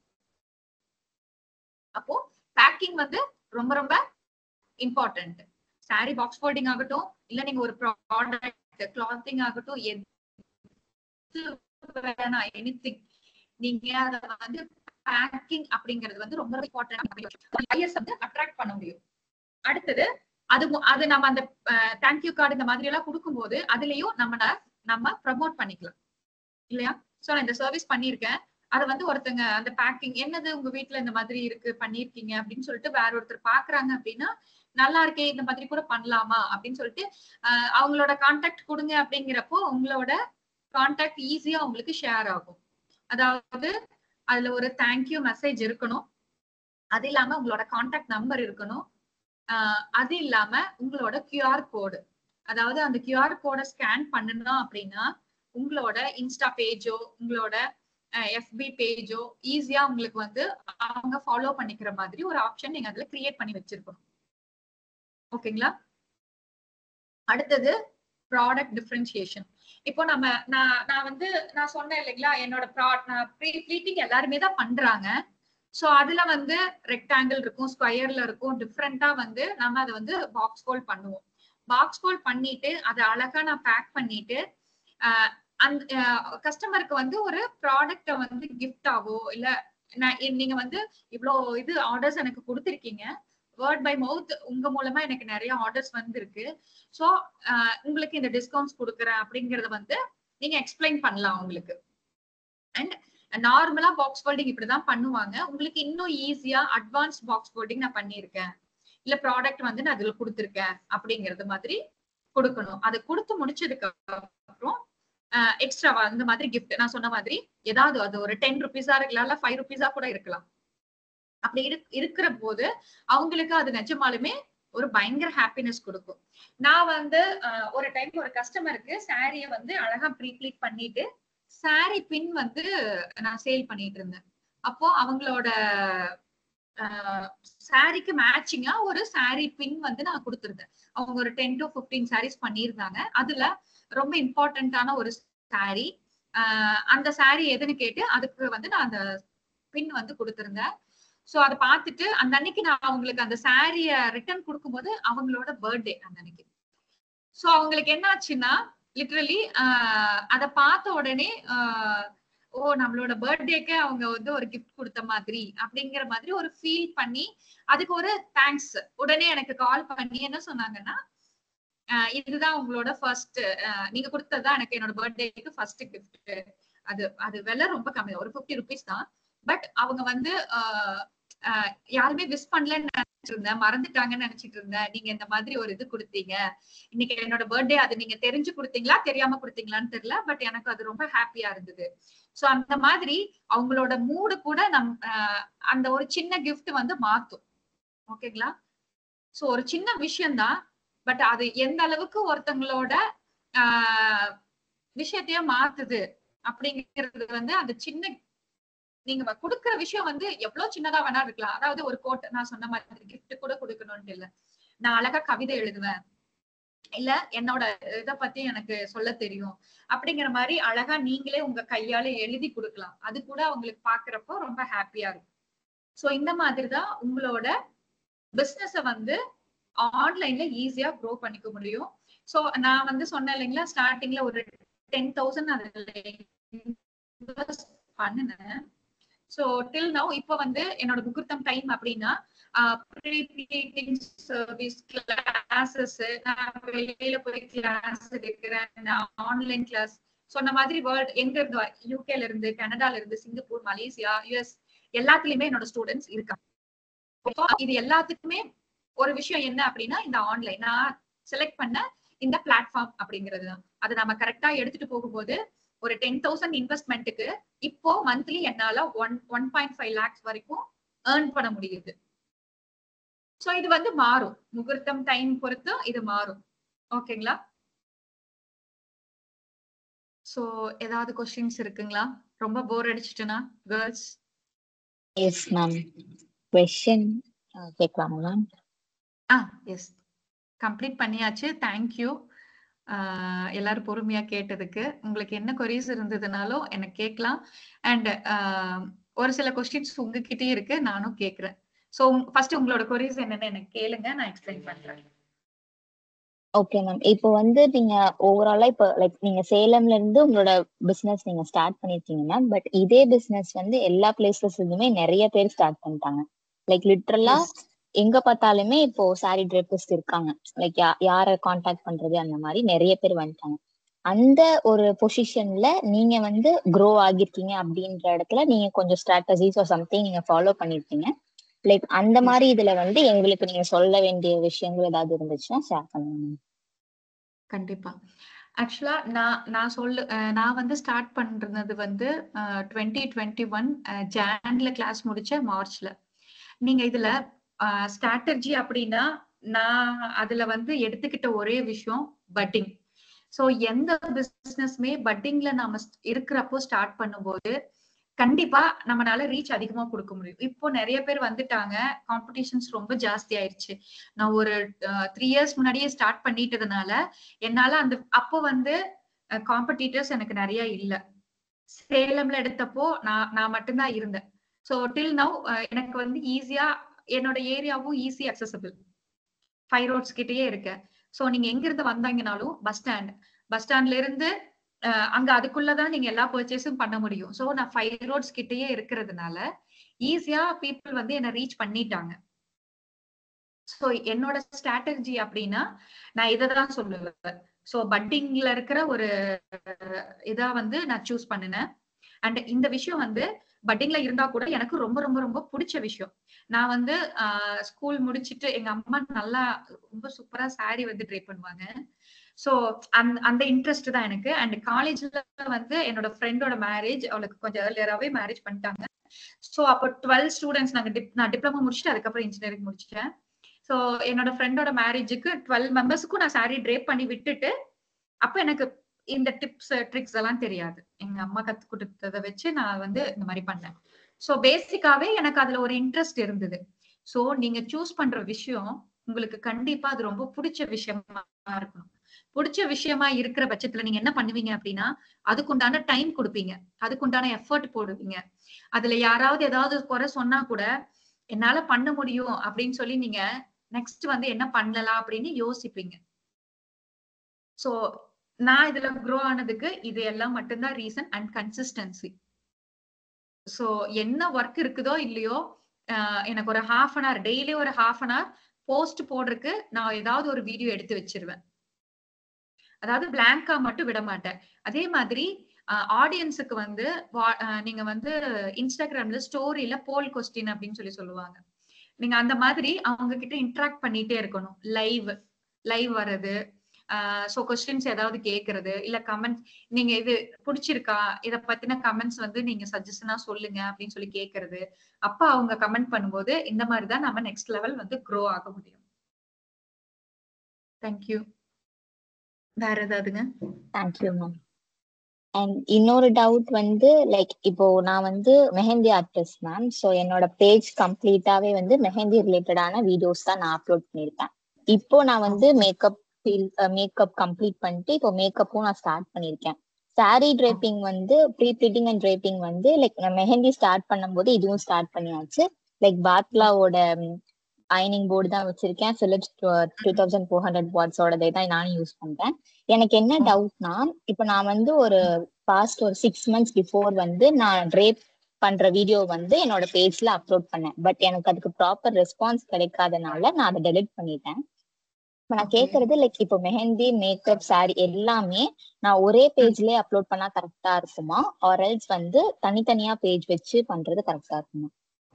அப்போ பேக்கிங் வந்து ரொம்ப ரொம்ப இம்பார்ட்டன்ட் சாரி பாக்ஸ் ஃபோல்டிங் ஆகட்டும் இல்ல நீங்க ஒரு ப்ராடக்ட் கிளாத்திங் ஆகட்டும் எது வேணா எனிதிங் நீங்க அத வந்து பேக்கிங் அப்படிங்கிறது வந்து ரொம்ப இம்பார்ட்டன்ட் பையர்ஸ் வந்து அட்ராக்ட் பண்ண முடியும் அடுத்தது அது மு- அது நம்ம அந்த தேங்க்யூ கார்டு இந்த மாதிரி எல்லாம் கொடுக்கும்போது அதுலயும் நம்ம ந- நம்ம ப்ரமோட் பண்ணிக்கலாம் இல்லையா சோ நான் இந்த சர்வீஸ் பண்ணியிருக்கேன் அதை வந்து ஒருத்தங்க அந்த பேக்கிங் என்னது உங்க வீட்ல இந்த மாதிரி இருக்கு பண்ணிருக்கீங்க அப்படின்னு சொல்லிட்டு வேற ஒருத்தர் பாக்குறாங்க அப்படின்னா நல்லா இருக்கே இந்த மாதிரி கூட பண்ணலாமா அப்படின்னு சொல்லிட்டு ஆஹ் அவங்களோட கான்டாக்ட் கொடுங்க அப்படிங்கிறப்போ உங்களோட கான்டாக்ட் ஈஸியா உங்களுக்கு ஷேர் ஆகும் அதாவது அதுல ஒரு தேங்க்யூ மெசேஜ் இருக்கணும் அது இல்லாம உங்களோட கான்டாக்ட் நம்பர் இருக்கணும் ஆஹ் அது இல்லாம உங்களோட கியூஆர் கோடு அதாவது அந்த கியூஆர் கோடை ஸ்கேன் பண்ணணும் அப்படின்னா உங்களோட இன்ஸ்டா பேஜோ உங்களோட எஃபி பேஜோ ஈஸியா உங்களுக்கு வந்து அவங்க ஃபாலோ பண்ணிக்கிற மாதிரி ஒரு ஆப்ஷன் நீங்க அதுல கிரியேட் பண்ணி வச்சிருக்கணும் ஓகேங்களா அடுத்தது ப்ராடக்ட் டிஃபரன்சியேஷன் இப்போ நம்ம நான் நான் வந்து நான் சொன்னேன் இல்லைங்களா என்னோட ப்ரா நான் ப்ரீ ப்ளீட்டிங் எல்லாருமே தான் பண்றாங்க சோ அதுல வந்து ரெக்டாங்கிள் இருக்கும் ஸ்கொயர்ல இருக்கும் டிஃப்ரெண்டா வந்து நம்ம அதை வந்து பாக்ஸ் ஃபோல்ட் பண்ணுவோம் பாக்ஸ் ஃபோல்ட் பண்ணிட்டு அதை அழகா நான் பேக் பண்ணிட்டு ஆஹ் அந்த கஸ்டமருக்கு வந்து ஒரு ப்ராடக்ட வந்து கிஃப்டாவோ இல்ல நான் எ- நீங்க வந்து இவ்வளோ இது ஆர்டர்ஸ் எனக்கு கொடுத்துருக்கீங்க வேர்ட் பை மவுத் உங்க மூலமா எனக்கு நிறைய ஆர்டர்ஸ் வந்திருக்கு ஸோ உங்களுக்கு இந்த டிஸ்கவுண்ட்ஸ் கொடுக்குறேன் அப்படிங்கறத வந்து நீங்க எக்ஸ்பிளைன் பண்ணலாம் உங்களுக்கு அண்ட் நார்மலா பாக்ஸ் ஃபோல்டிங் இப்படிதான் பண்ணுவாங்க உங்களுக்கு இன்னும் ஈஸியா அட்வான்ஸ் பாக்ஸ் ஃபோல்டிங் நான் பண்ணியிருக்கேன் இல்ல ப்ராடக்ட் வந்து நான் இதுல கொடுத்துருக்கேன் அப்படிங்கறது மாதிரி கொடுக்கணும் அதை கொடுத்து முடிச்சதுக்கு அப்புறம் எக்ஸ்ட்ரா அந்த மாதிரி கிஃப்ட் நான் சொன்ன மாதிரி ஏதாவது அது ஒரு டென் ருபீஸா இருக்கலாம் இல்ல ஃபைவ் ருபீஸா கூட இருக்கலாம் அப்படி இரு- இருக்கிற போது அவங்களுக்கு அது நிஜமாலுமே ஒரு பயங்கர ஹாப்பினஸ் கொடுக்கும் நான் வந்து அஹ், ஒரு டைம் ஒரு கஸ்டமருக்கு சாரிய வந்து அழகா ப்ரீப்ளீட் பண்ணிட்டு சாரி பின் வந்து நான் சேல் பண்ணிட்டு இருந்தேன் அப்போ அவங்களோட சாரிக்கு மேட்சிங்கா ஒரு சாரி பின் வந்து நான் கொடுத்துருந்தேன் அவங்க ஒரு டென் டு பிப்டீன் சாரீஸ் பண்ணியிருந்தாங்க அதுல ரொம்ப இம்பார்ட்டன்டான ஒரு சாரி அந்த சாரி எதுன்னு கேட்டு அதுக்கு வந்து நான் அந்த பின் வந்து கொடுத்திருந்தேன் சோ அதை பார்த்துட்டு அந்த அன்னைக்கு நான் அவங்களுக்கு அந்த சாரிய ரிட்டர்ன் கொடுக்கும்போது அவங்களோட பர்த்டே அந்த அன்னைக்கு சோ அவங்களுக்கு என்ன ஆச்சுன்னா லிட்ரலி அதை பார்த்த உடனே ஆஹ் ஓ நம்மளோட பர்த்டேக்கு அவங்க வந்து ஒரு கிஃப்ட் கொடுத்த மாதிரி அப்படிங்கிற மாதிரி ஒரு ஃபீல் பண்ணி அதுக்கு ஒரு தேங்க்ஸ் உடனே எனக்கு கால் பண்ணி என்ன சொன்னாங்கன்னா ஆஹ் இதுதான் உங்களோட ஃபர்ஸ்ட் நீங்க கொடுத்ததுதான் எனக்கு என்னோட பர்த்டேக்கு ஃபர்ஸ்ட் கிஃப்ட் அது அது விலை ரொம்ப கம்மி ஒரு ஃபிஃப்டி ருபீஸ் தான் பட் அவங்க வந்து ஆஹ் ஆஹ் யாருமே விஷ் பண்ணலன்னு நினைச்சிட்டு இருந்தேன் மறந்துட்டாங்கன்னு நினைச்சிட்டு இருந்தேன் நீங்க இந்த மாதிரி ஒரு இது கொடுத்தீங்க இன்னைக்கு என்னோட பர்த்டே அது நீங்க தெரிஞ்சு கொடுத்தீங்களா தெரியாம கொடுத்தீங்களான்னு தெரியல பட் எனக்கு அது ரொம்ப ஹாப்பியா இருந்தது சோ அந்த மாதிரி அவங்களோட மூடு கூட நம் ஆஹ் அந்த ஒரு சின்ன கிஃப்ட் வந்து மாத்தும் ஓகேங்களா சோ ஒரு சின்ன விஷயம்தான் பட் அது எந்த அளவுக்கு ஒருத்தங்களோட ஆஹ் விஷயத்தையே மாத்துது அப்படிங்கிறது வந்து அந்த சின்ன நீங்க வ- கொடுக்கிற விஷயம் வந்து எவ்வளவு சின்னதா வேணா இருக்கலாம் அதாவது ஒரு கோட் நான் சொன்ன மாதிரி gift கூட கொடுக்கணும்னு இல்ல நான் அழகா கவிதை எழுதுவேன் இல்ல என்னோட இத பத்தி எனக்கு சொல்ல தெரியும் அப்படிங்கிற மாதிரி அழகா நீங்களே உங்க கையால எழுதி கொடுக்கலாம் அது கூட அவங்களுக்கு பாக்குறப்போ ரொம்ப ஹாப்பியா இருக்கும் சோ இந்த மாதிரிதான் உங்களோட பிசினஸ வந்து ஆன்லைன்ல ஈஸியா க்ரோ பண்ணிக்க முடியும் சோ நான் வந்து சொன்னேன் இல்லைங்களா ஸ்டார்டிங்ல ஒரு டென் தௌசண்ட் அதுல invest பண்ணுனேன் சோ டில் நவ் இப்ப வந்து என்னோட முகூர்த்தம் டைம் அப்படின்னா சர்வீஸ் கிளாஸஸ் நான் வெளியில போய் கிளாஸ் எடுக்கிறேன் நான் ஆன்லைன் கிளாஸ் சொன்ன மாதிரி வேர்ல்ட் எங்க இருந்து யூகேல இருந்து கனடால இருந்து சிங்கப்பூர் மலேசியா யுஎஸ் எல்லாத்துலயுமே என்னோட ஸ்டூடெண்ட்ஸ் இருக்காங்க So, இது எல்லாத்துக்குமே ஒரு விஷயம் என்ன அப்படின்னா இந்த ஆன்லைன் நான் செலக்ட் பண்ண இந்த பிளாட்ஃபார்ம் அப்படிங்கிறது தான் அதை நம்ம கரெக்டா எடுத்துட்டு போகும்போது ஒரு டென் தௌசண்ட் இன்வெஸ்ட்மெண்ட்டுக்கு இப்போ மந்த்லி என்னால one one point five lakhs வரைக்கும் ஏர்ன் பண்ண முடியுது சோ இது வந்து மாறும் முகூர்த்தம் டைம் பொறுத்து இது மாறும் ஓகேங்களா சோ ஏதாவது கொஸ்டின்ஸ் இருக்குங்களா ரொம்ப போர் அடிச்சிட்டுனா கேர்ள்ஸ் எஸ் மேம் கொஸ்டின் கேட்கலாமா மேம் ஆ எஸ் கம்ப்ளீட் பண்ணியாச்சு தேங்க்யூ எல்லாரும் பொறுமையா கேட்டதுக்கு உங்களுக்கு என்ன கொரிஸ் இருந்ததுனாலும் எனக்கு கேட்கலாம் அண்ட் ஒரு சில கொஸ்டின்ஸ் உங்ககிட்டயே இருக்கு நானும் கேட்கிறேன் ஸோ ஃபர்ஸ்ட் உங்களோட கொரிஸ் என்னன்னு எனக்கு கேளுங்க நான் எக்ஸ்பிளைன் பண்றேன் ஓகே மேம் இப்போ வந்து நீங்க ஓவராலா இப்போ லைக் நீங்க சேலம்ல இருந்து உங்களோட பிசினஸ் நீங்க ஸ்டார்ட் பண்ணிருக்கீங்க மேம் பட் இதே பிசினஸ் வந்து எல்லா பிளேசஸ்லயுமே நிறைய பேர் ஸ்டார்ட் பண்ணிட்டாங்க லைக் லிட்ரலா எங்க பார்த்தாலுமே இப்போ சாரி ட்ரெப்பர்ஸ் இருக்காங்க லைக் யார காண்டாக்ட் பண்றது அந்த மாதிரி நிறைய பேர் வந்துட்டாங்க அந்த ஒரு பொசிஷன்ல நீங்க வந்து க்ரோ ஆகிருக்கீங்க அப்படின்ற இடத்துல நீங்க கொஞ்சம் ஸ்ட்ராட்டஜிஸ் ஆர் சம்திங் நீங்க ஃபாலோ பண்ணிருக்கீங்க லைக் அந்த மாதிரி இதுல வந்து எங்களுக்கு நீங்க சொல்ல வேண்டிய விஷயங்கள் ஏதாவது இருந்துச்சுன்னா ஷேர் பண்ணுங்க கண்டிப்பா ஆக்சுவலா நான் நான் சொல்லு அஹ் நான் வந்து ஸ்டார்ட் பண்றது வந்து டுவெண்ட்டி டுவெண்ட்டி ஒன் ஜான்ல கிளாஸ் முடிச்ச மார்ச்ல நீங்க இதுல ஸ்ட்ராட்டஜி அப்படின்னா நான் அதுல வந்து எடுத்துக்கிட்ட ஒரே விஷயம் பட்டிங் சோ எந்த பிசினஸ்மே பட்டிங்ல நாம இருக்கிறப்போ ஸ்டார்ட் பண்ணும்போது கண்டிப்பா நம்மளால ரீச் அதிகமா கொடுக்க முடியும் இப்போ நிறைய பேர் வந்துட்டாங்க காம்படிஷன்ஸ் ரொம்ப ஜாஸ்தி ஆயிருச்சு நான் ஒரு த்ரீ இயர்ஸ் முன்னாடியே ஸ்டார்ட் பண்ணிட்டதுனால என்னால அந்த அப்போ வந்து காம்படிட்டர்ஸ் எனக்கு நிறைய இல்ல சேலம்ல எடுத்தப்போ நான் நான் மட்டும்தான் இருந்தேன் ஸோ டில் நவ் எனக்கு வந்து ஈஸியா என்னோட ஏரியாவும் ஈஸி அக்சசபிள் ஃபைவ் ரோட்ஸ் கிட்டயே இருக்கு ஸோ நீங்க எங்க இருந்து வந்தாங்கனாலும் பஸ் ஸ்டாண்ட் பஸ் ஸ்டாண்ட்ல இருந்து அங்க அதுக்குள்ளதான் நீங்க எல்லா பர்ச்சேஸும் பண்ண முடியும் ஸோ நான் ஃபைவ் ரோட்ஸ் கிட்டயே இருக்கிறதுனால ஈஸியா பீப்புள் வந்து என்ன ரீச் பண்ணிட்டாங்க ஸோ என்னோட ஸ்ட்ராட்டஜி அப்படின்னா நான் இதை தான் சொல்லுவேன் ஸோ பட்டிங்ல இருக்கிற ஒரு இதா வந்து நான் சூஸ் பண்ணினேன் அண்ட் இந்த விஷயம் வந்து பட்டிங்ல இருந்தா கூட எனக்கு ரொம்ப ரொம்ப ரொம்ப பிடிச்ச விஷயம் நான் வந்து ஸ்கூல் முடிச்சிட்டு எங்க அம்மா நல்லா ரொம்ப சூப்பரா சாரி வந்து ட்ரை பண்ணுவாங்க சோ அந்த அந்த இன்ட்ரெஸ்ட் தான் எனக்கு அண்ட் காலேஜ்ல வந்து என்னோட ஃப்ரெண்டோட மேரேஜ் அவளுக்கு கொஞ்சம் ஏர்லியராகவே மேரேஜ் பண்ணிட்டாங்க ஸோ அப்போ டுவெல் ஸ்டூடெண்ட்ஸ் நாங்க டிப் நான் டிப்ளமோ முடிச்சுட்டு அதுக்கப்புறம் இன்ஜினியரிங் முடிச்சிட்டேன் ஸோ என்னோட ஃப்ரெண்டோட மேரேஜுக்கு டுவெல் மெம்பர்ஸுக்கும் நான் சாரி ட்ரேப் பண்ணி விட்டுட்டு அப்ப எனக்கு இந்த டிப்ஸ் ட்ரிக்ஸ் எல்லாம் தெரியாது எங்க அம்மா கத்து கொடுத்ததை வச்சு நான் வந்து இந்த மாதிரி பண்ணேன் ஸோ பேசிக்காவே எனக்கு அதுல ஒரு இன்ட்ரெஸ்ட் இருந்தது ஸோ நீங்க சூஸ் பண்ற விஷயம் உங்களுக்கு கண்டிப்பா அது ரொம்ப பிடிச்ச விஷயமா இருக்கணும் பிடிச்ச விஷயமா இருக்கிற பட்சத்துல நீங்க என்ன பண்ணுவீங்க அப்படின்னா அதுக்குண்டான டைம் கொடுப்பீங்க அதுக்குண்டான எஃபர்ட் போடுவீங்க அதுல யாராவது ஏதாவது குறை சொன்னா கூட என்னால பண்ண முடியும் அப்படின்னு சொல்லி நீங்க நெக்ஸ்ட் வந்து என்ன பண்ணலாம் அப்படின்னு யோசிப்பீங்க சோ நான் இதுல க்ரோ ஆனதுக்கு இது எல்லாம் மட்டும்தான் ரீசன் அண்ட் கன்சிஸ்டன்சி சோ என்ன ஒர்க் இருக்குதோ இல்லையோ எனக்கு ஒரு ஹாஃப் அன் ஹவர் டெய்லி ஒரு ஹாஃப் அன் ஹவர் போஸ்ட் போடுறதுக்கு நான் ஏதாவது ஒரு வீடியோ எடுத்து வச்சிருவேன் அதாவது பிளாங்கா மட்டும் விட மாட்டேன் அதே மாதிரி ஆடியன்ஸுக்கு வந்து நீங்க வந்து இன்ஸ்டாகிராம்ல ஸ்டோரியில போல் கொஸ்டின் அப்படின்னு சொல்லி சொல்லுவாங்க நீங்க அந்த மாதிரி அவங்க கிட்ட இன்ட்ராக்ட் பண்ணிட்டே இருக்கணும் லைவ் லைவ் வர்றது ஸோ கொஸ்டின்ஸ் ஏதாவது கேட்கறது இல்ல கமெண்ட்ஸ் நீங்க இது பிடிச்சிருக்கா இத பத்தின கமெண்ட்ஸ் வந்து நீங்க சஜஷனா சொல்லுங்க அப்படின்னு சொல்லி கேட்கறது அப்ப அவங்க கமெண்ட் பண்ணும்போது இந்த மாதிரி தான் நம்ம நெக்ஸ்ட் லெவல் வந்து க்ரோ ஆக முடியும் தேங்க்யூ வேற ஏதாவதுங்க தேங்க்யூ மேம் அண்ட் இன்னொரு டவுட் வந்து லைக் இப்போ நான் வந்து மெஹந்தி ஆர்டிஸ்ட் மேம் ஸோ என்னோட பேஜ் கம்ப்ளீட்டாவே வந்து மெஹந்தி ரிலேட்டடான வீடியோஸ் தான் நான் அப்லோட் பண்ணியிருக்கேன் இப்போ நான் வந்து மேக்கப் மேக்கப் கம்ப்ளீட் பண்ணிட்டு இப்போ மேக்கப்பும் நான் ஸ்டார்ட் பண்ணியிருக்கேன் சாரி டிரேப்பிங் வந்து ப்ரீ ப்ளீட்டிங் அண்ட் டிரேப்பிங் வந்து லைக் நான் மெஹந்தி ஸ்டார்ட் பண்ணும்போது இதுவும் ஸ்டார்ட் பண்ணியாச்சு லைக் பாத்லாவோட அயனிங் போர்டு தான் வச்சிருக்கேன் Philips two thousand four hundred வாட்ஸோடதை தான் நானும் யூஸ் பண்றேன் எனக்கு என்ன டவுட்னா இப்போ நான் வந்து ஒரு பாஸ்ட் ஒரு சிக்ஸ் மந்த்ஸ் பிஃபோர் வந்து நான் ட்ரேப் பண்ற வீடியோ வந்து என்னோட பேஜ்ல அப்லோட் பண்ணேன் பட் எனக்கு அதுக்கு ப்ராப்பர் ரெஸ்பான்ஸ் கிடைக்காதனால நான் அதை டெலிட் பண்ணிட்டேன் இப்ப நான் Okay. கேக்குறது லைக் இப்போ மெஹந்தி மேக்கப் சாரி எல்லாமே நான் ஒரே பேஜ்லயே அப்லோட் பண்ணா கரெக்டா இருக்குமா ஆர் எல்ஸ் வந்து தனித்தனியா பேஜ் வச்சு பண்றது கரெக்டா இருக்குமா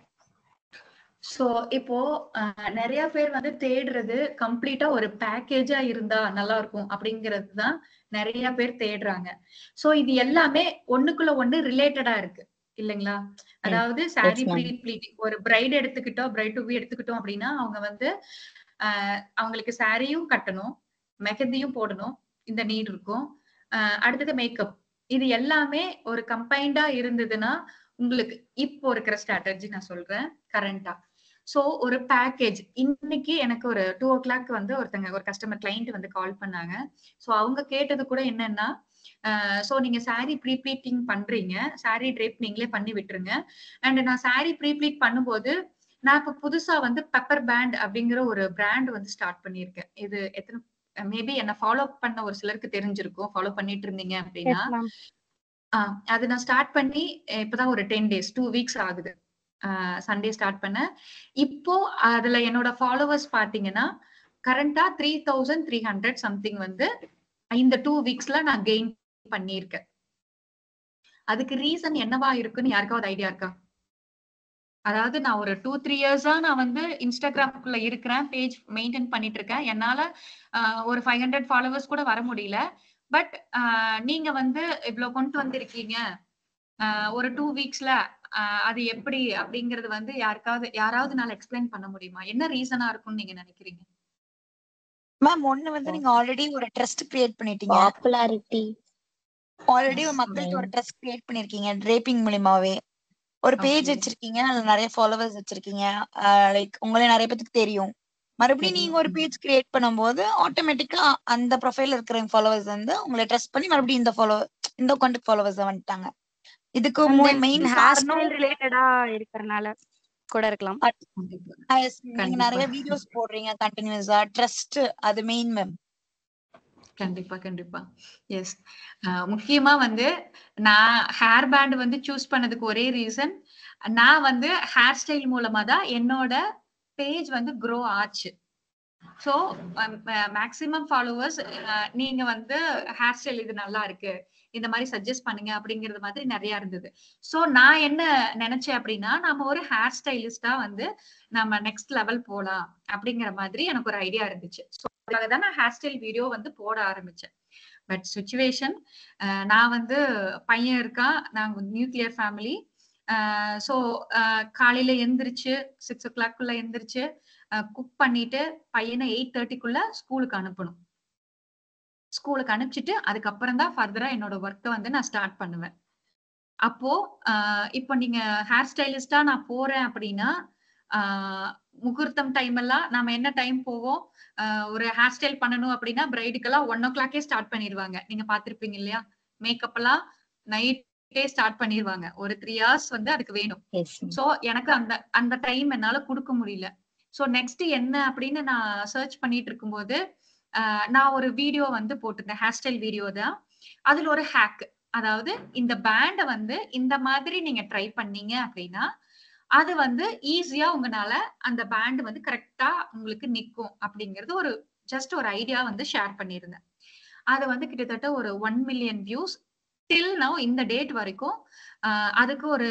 சோ இப்போ அஹ், நிறைய பேர் வந்து தேடுறது கம்ப்ளீட்டா ஒரு பேக்கேஜா இருந்தா நல்லா இருக்கும் அப்படிங்கிறது தான் நிறைய பேர் தேடுறாங்க சோ இது எல்லாமே ஒண்ணுக்குள்ள ஒண்ணு ரிலேட்டடா இருக்கு இல்லைங்களா அதாவது சாரி ma'am. ப்ரீ ப்ளீட்டிங் ஒரு பிரைட் எடுத்துக்கிட்டோம் பிரைட் டு பி எடுத்துக்கிட்டோம் அப்படின்னா அவங்க வந்து ஆஹ் அவங்களுக்கு சாரியும் கட்டணும் மெஹந்தியும் போடணும் இந்த நீட் இருக்கும் ஆஹ் அடுத்தது மேக்கப் இது எல்லாமே ஒரு கம்பைண்டா இருந்ததுன்னா உங்களுக்கு இப்போ இருக்கிற ஸ்ட்ராட்டஜி நான் சொல்றேன் கரண்டா சோ ஒரு பேக்கேஜ் இன்னைக்கு எனக்கு ஒரு டூ ஓ கிளாக் வந்து ஒருத்தங்க ஒரு கஸ்டமர் கிளைண்ட் வந்து கால் பண்ணாங்க சோ அவங்க கேட்டது கூட என்னன்னா சோ நீங்க saree ப்ரீ ப்ளீட்டிங் பண்றீங்க saree ட்ரேப் நீங்களே பண்ணி விட்டுருங்க அண்ட் நான் saree ப்ரீ ப்ளீட் பண்ணும்போது நான் இப்ப புதுசா வந்து பெப்பர் பேண்ட் அப்படிங்கிற ஒரு பிராண்ட் வந்து ஸ்டார்ட் பண்ணியிருக்கேன் இது எத்தனை மேபி என்ன ஃபாலோ பண்ண ஒரு சிலருக்கு தெரிஞ்சிருக்கும் ஃபாலோ பண்ணிட்டு இருந்தீங்க அப்படின்னா எஸ் மேம் ஆஹ் அது நான் ஸ்டார்ட் பண்ணி அஹ் இப்பதான் ஒரு டென் டேஸ் டூ வீக்ஸ் ஆகுது சண்டே ஸ்டார்ட் பண்ண இப்போ அதுல என்னோட ஃபாலோவர்ஸ் பாத்தீங்கன்னா கரண்டா three thousand three hundred something வந்து இந்த டூ வீக்ஸ்ல நான் கெயின் பண்ணியிருக்கேன் அதுக்கு ரீசன் என்னவா இருக்குன்னு யாருக்காவது ஐடியா இருக்கா அதாவது நான் ஒரு டூ த்ரீ இயர்ஸா நான் வந்து இன்ஸ்டாகிராமுக்குள்ள இருக்கிறேன் பேஜ் மெயின்டைன் பண்ணிட்டு இருக்கேன் என்னால ஆஹ் ஒரு ஃபைவ் ஹண்ட்ரட் ஃபாலோவர்ஸ் கூட வர முடியல பட் நீங்க வந்து இவ்வளவு கொண்டு வந்திருக்கீங்க ஆஹ் ஒரு டூ வீக்ஸ்ல அது எப்படி அப்படிங்கறது வந்து யாருக்காவது யாராவது நான் எக்ஸ்பிளைன் பண்ண முடியுமா என்ன ரீசனா இருக்கும்னு நீங்க நினைக்கிறீங்க மேம் ஒண்ணு வந்து நீங்க ஆல்ரெடி ஒரு ட்ரஸ்ட் கிரியேட் பண்ணிட்டீங்க பாப்புலாரிட்டி ஆல்ரெடி Yes, மக்கள்கிட்ட ஒரு main. ட்ரஸ்ட் கிரியேட் பண்ணிருக்கீங்க ட்ரேப்பிங் மூலியமாவே ஒரு பேஜ் Okay. வச்சிருக்கீங்க அதுல நிறைய ஃபாலோவர்ஸ் வச்சிருக்கீங்க லைக் உங்களே நிறைய பேத்துக்கு தெரியும் மறுபடியும் தெரியும். நீங்க ஒரு பேஜ் கிரியேட் பண்ணும்போது ஆட்டோமேட்டிக்கா அந்த ப்ரொஃபைல்ல இருக்கிற ஃபாலோவர்ஸ் வந்து உங்களை ட்ரஸ்ட் பண்ணி மறுபடியும் இந்த ஃபாலோ இந்த கான்டாக்ட் ஃபாலோவர்ஸ் வந்துட்டாங்க இதுக்கு மெயின் ஹேர் காரணம் ஸ்டைல் ரிலேட்டடா இருக்கறனால கூட இருக்கலாம் கண்டிப்பா. Ah, yes, நீங்க கண்டிப்பா. நிறைய வீடியோஸ் போடுறீங்க கண்டினியூஸா ட்ரஸ்ட் அது மெயின் மேம் கண்டிப்பா கண்டிப்பா எஸ் முக்கியமா வந்து நான் ஹேர் பேண்ட் வந்து சூஸ் பண்ணதுக்கு ஒரே ரீசன் நான் வந்து ஹேர் ஸ்டைல் மூலமா தான் என்னோட பேஜ் வந்து grow ஆச்சு ஸோ மேக்சிமம் ஃபாலோவர்ஸ் நீங்க வந்து ஹேர் ஸ்டைல் இது நல்லா இருக்கு இந்த மாதிரி சஜஸ்ட் பண்ணுங்க அப்படிங்கறது மாதிரி நிறைய இருந்தது ஸோ நான் என்ன நினைச்சேன் அப்படின்னா நம்ம ஒரு ஹேர் ஸ்டைலிஸ்டா வந்து நம்ம நெக்ஸ்ட் லெவல் போலாம் அப்படிங்கிற மாதிரி எனக்கு ஒரு ஐடியா இருந்துச்சு ஸோ அதுக்காக தான் நான் ஹேர் ஸ்டைல் வீடியோ வந்து போட ஆரம்பிச்சேன் பட் சுச்சுவேஷன் நான் வந்து பையன் இருக்கான் நாங்க நியூக்ளியர் ஃபேமிலி ஸோ காலையில எந்திரிச்சு சிக்ஸ் ஓ கிளாக்குள்ள எந்திரிச்சு குக் பண்ணிட்டு பையனை எயிட் தேர்ட்டிக்குள்ள ஸ்கூலுக்கு அனுப்பணும் ஸ்கூலுக்கு அனுப்பிச்சிட்டு அதுக்கப்புறம் தான் ஃபர்தரா என்னோட ஒர்க்கை வந்து நான் ஸ்டார்ட் பண்ணுவேன் அப்போ ஆஹ் இப்போ நீங்க ஹேர் ஸ்டைலிஸ்டா நான் போறேன் அப்படின்னா ஆஹ் முகூர்த்தம் டைம் எல்லாம் நாம என்ன டைம் போவோம் ஆஹ் ஒரு ஹேர் ஸ்டைல் பண்ணணும் அப்படின்னா பிரைடுக்கெல்லாம் ஒன் ஓ கிளாக்கே ஸ்டார்ட் பண்ணிடுவாங்க நீங்க பாத்திருப்பீங்க இல்லையா மேக்கப் எல்லாம் நைட்டே ஸ்டார்ட் பண்ணிடுவாங்க ஒரு த்ரீ ஹவர்ஸ் வந்து அதுக்கு வேணும் எஸ் சோ எனக்கு அந்த அந்த டைம் என்னால கொடுக்க முடியல சோ நெக்ஸ்ட் என்ன அப்படின்னு நான் சர்ச் பண்ணிட்டு இருக்கும்போது ஆஹ் நான் ஒரு வீடியோ வந்து போட்டிருந்தேன் ஹேர் ஸ்டைல் வீடியோ தான் அதுல ஒரு ஹேக் அதாவது இந்த பேண்டை வந்து இந்த மாதிரி நீங்க ட்ரை பண்ணீங்க அப்படின்னா அது வந்து ஈஸியா உங்களால அந்த பேண்ட் வந்து கரெக்டா உங்களுக்கு நிக்கும் அப்படிங்கிறது ஒரு ஜஸ்ட் ஒரு ஐடியா வந்து ஷேர் பண்ணியிருந்தேன் அது வந்து கிட்டத்தட்ட ஒரு one million views till now இந்த டேட் வரைக்கும் ஆஹ் அதுக்கு ஒரு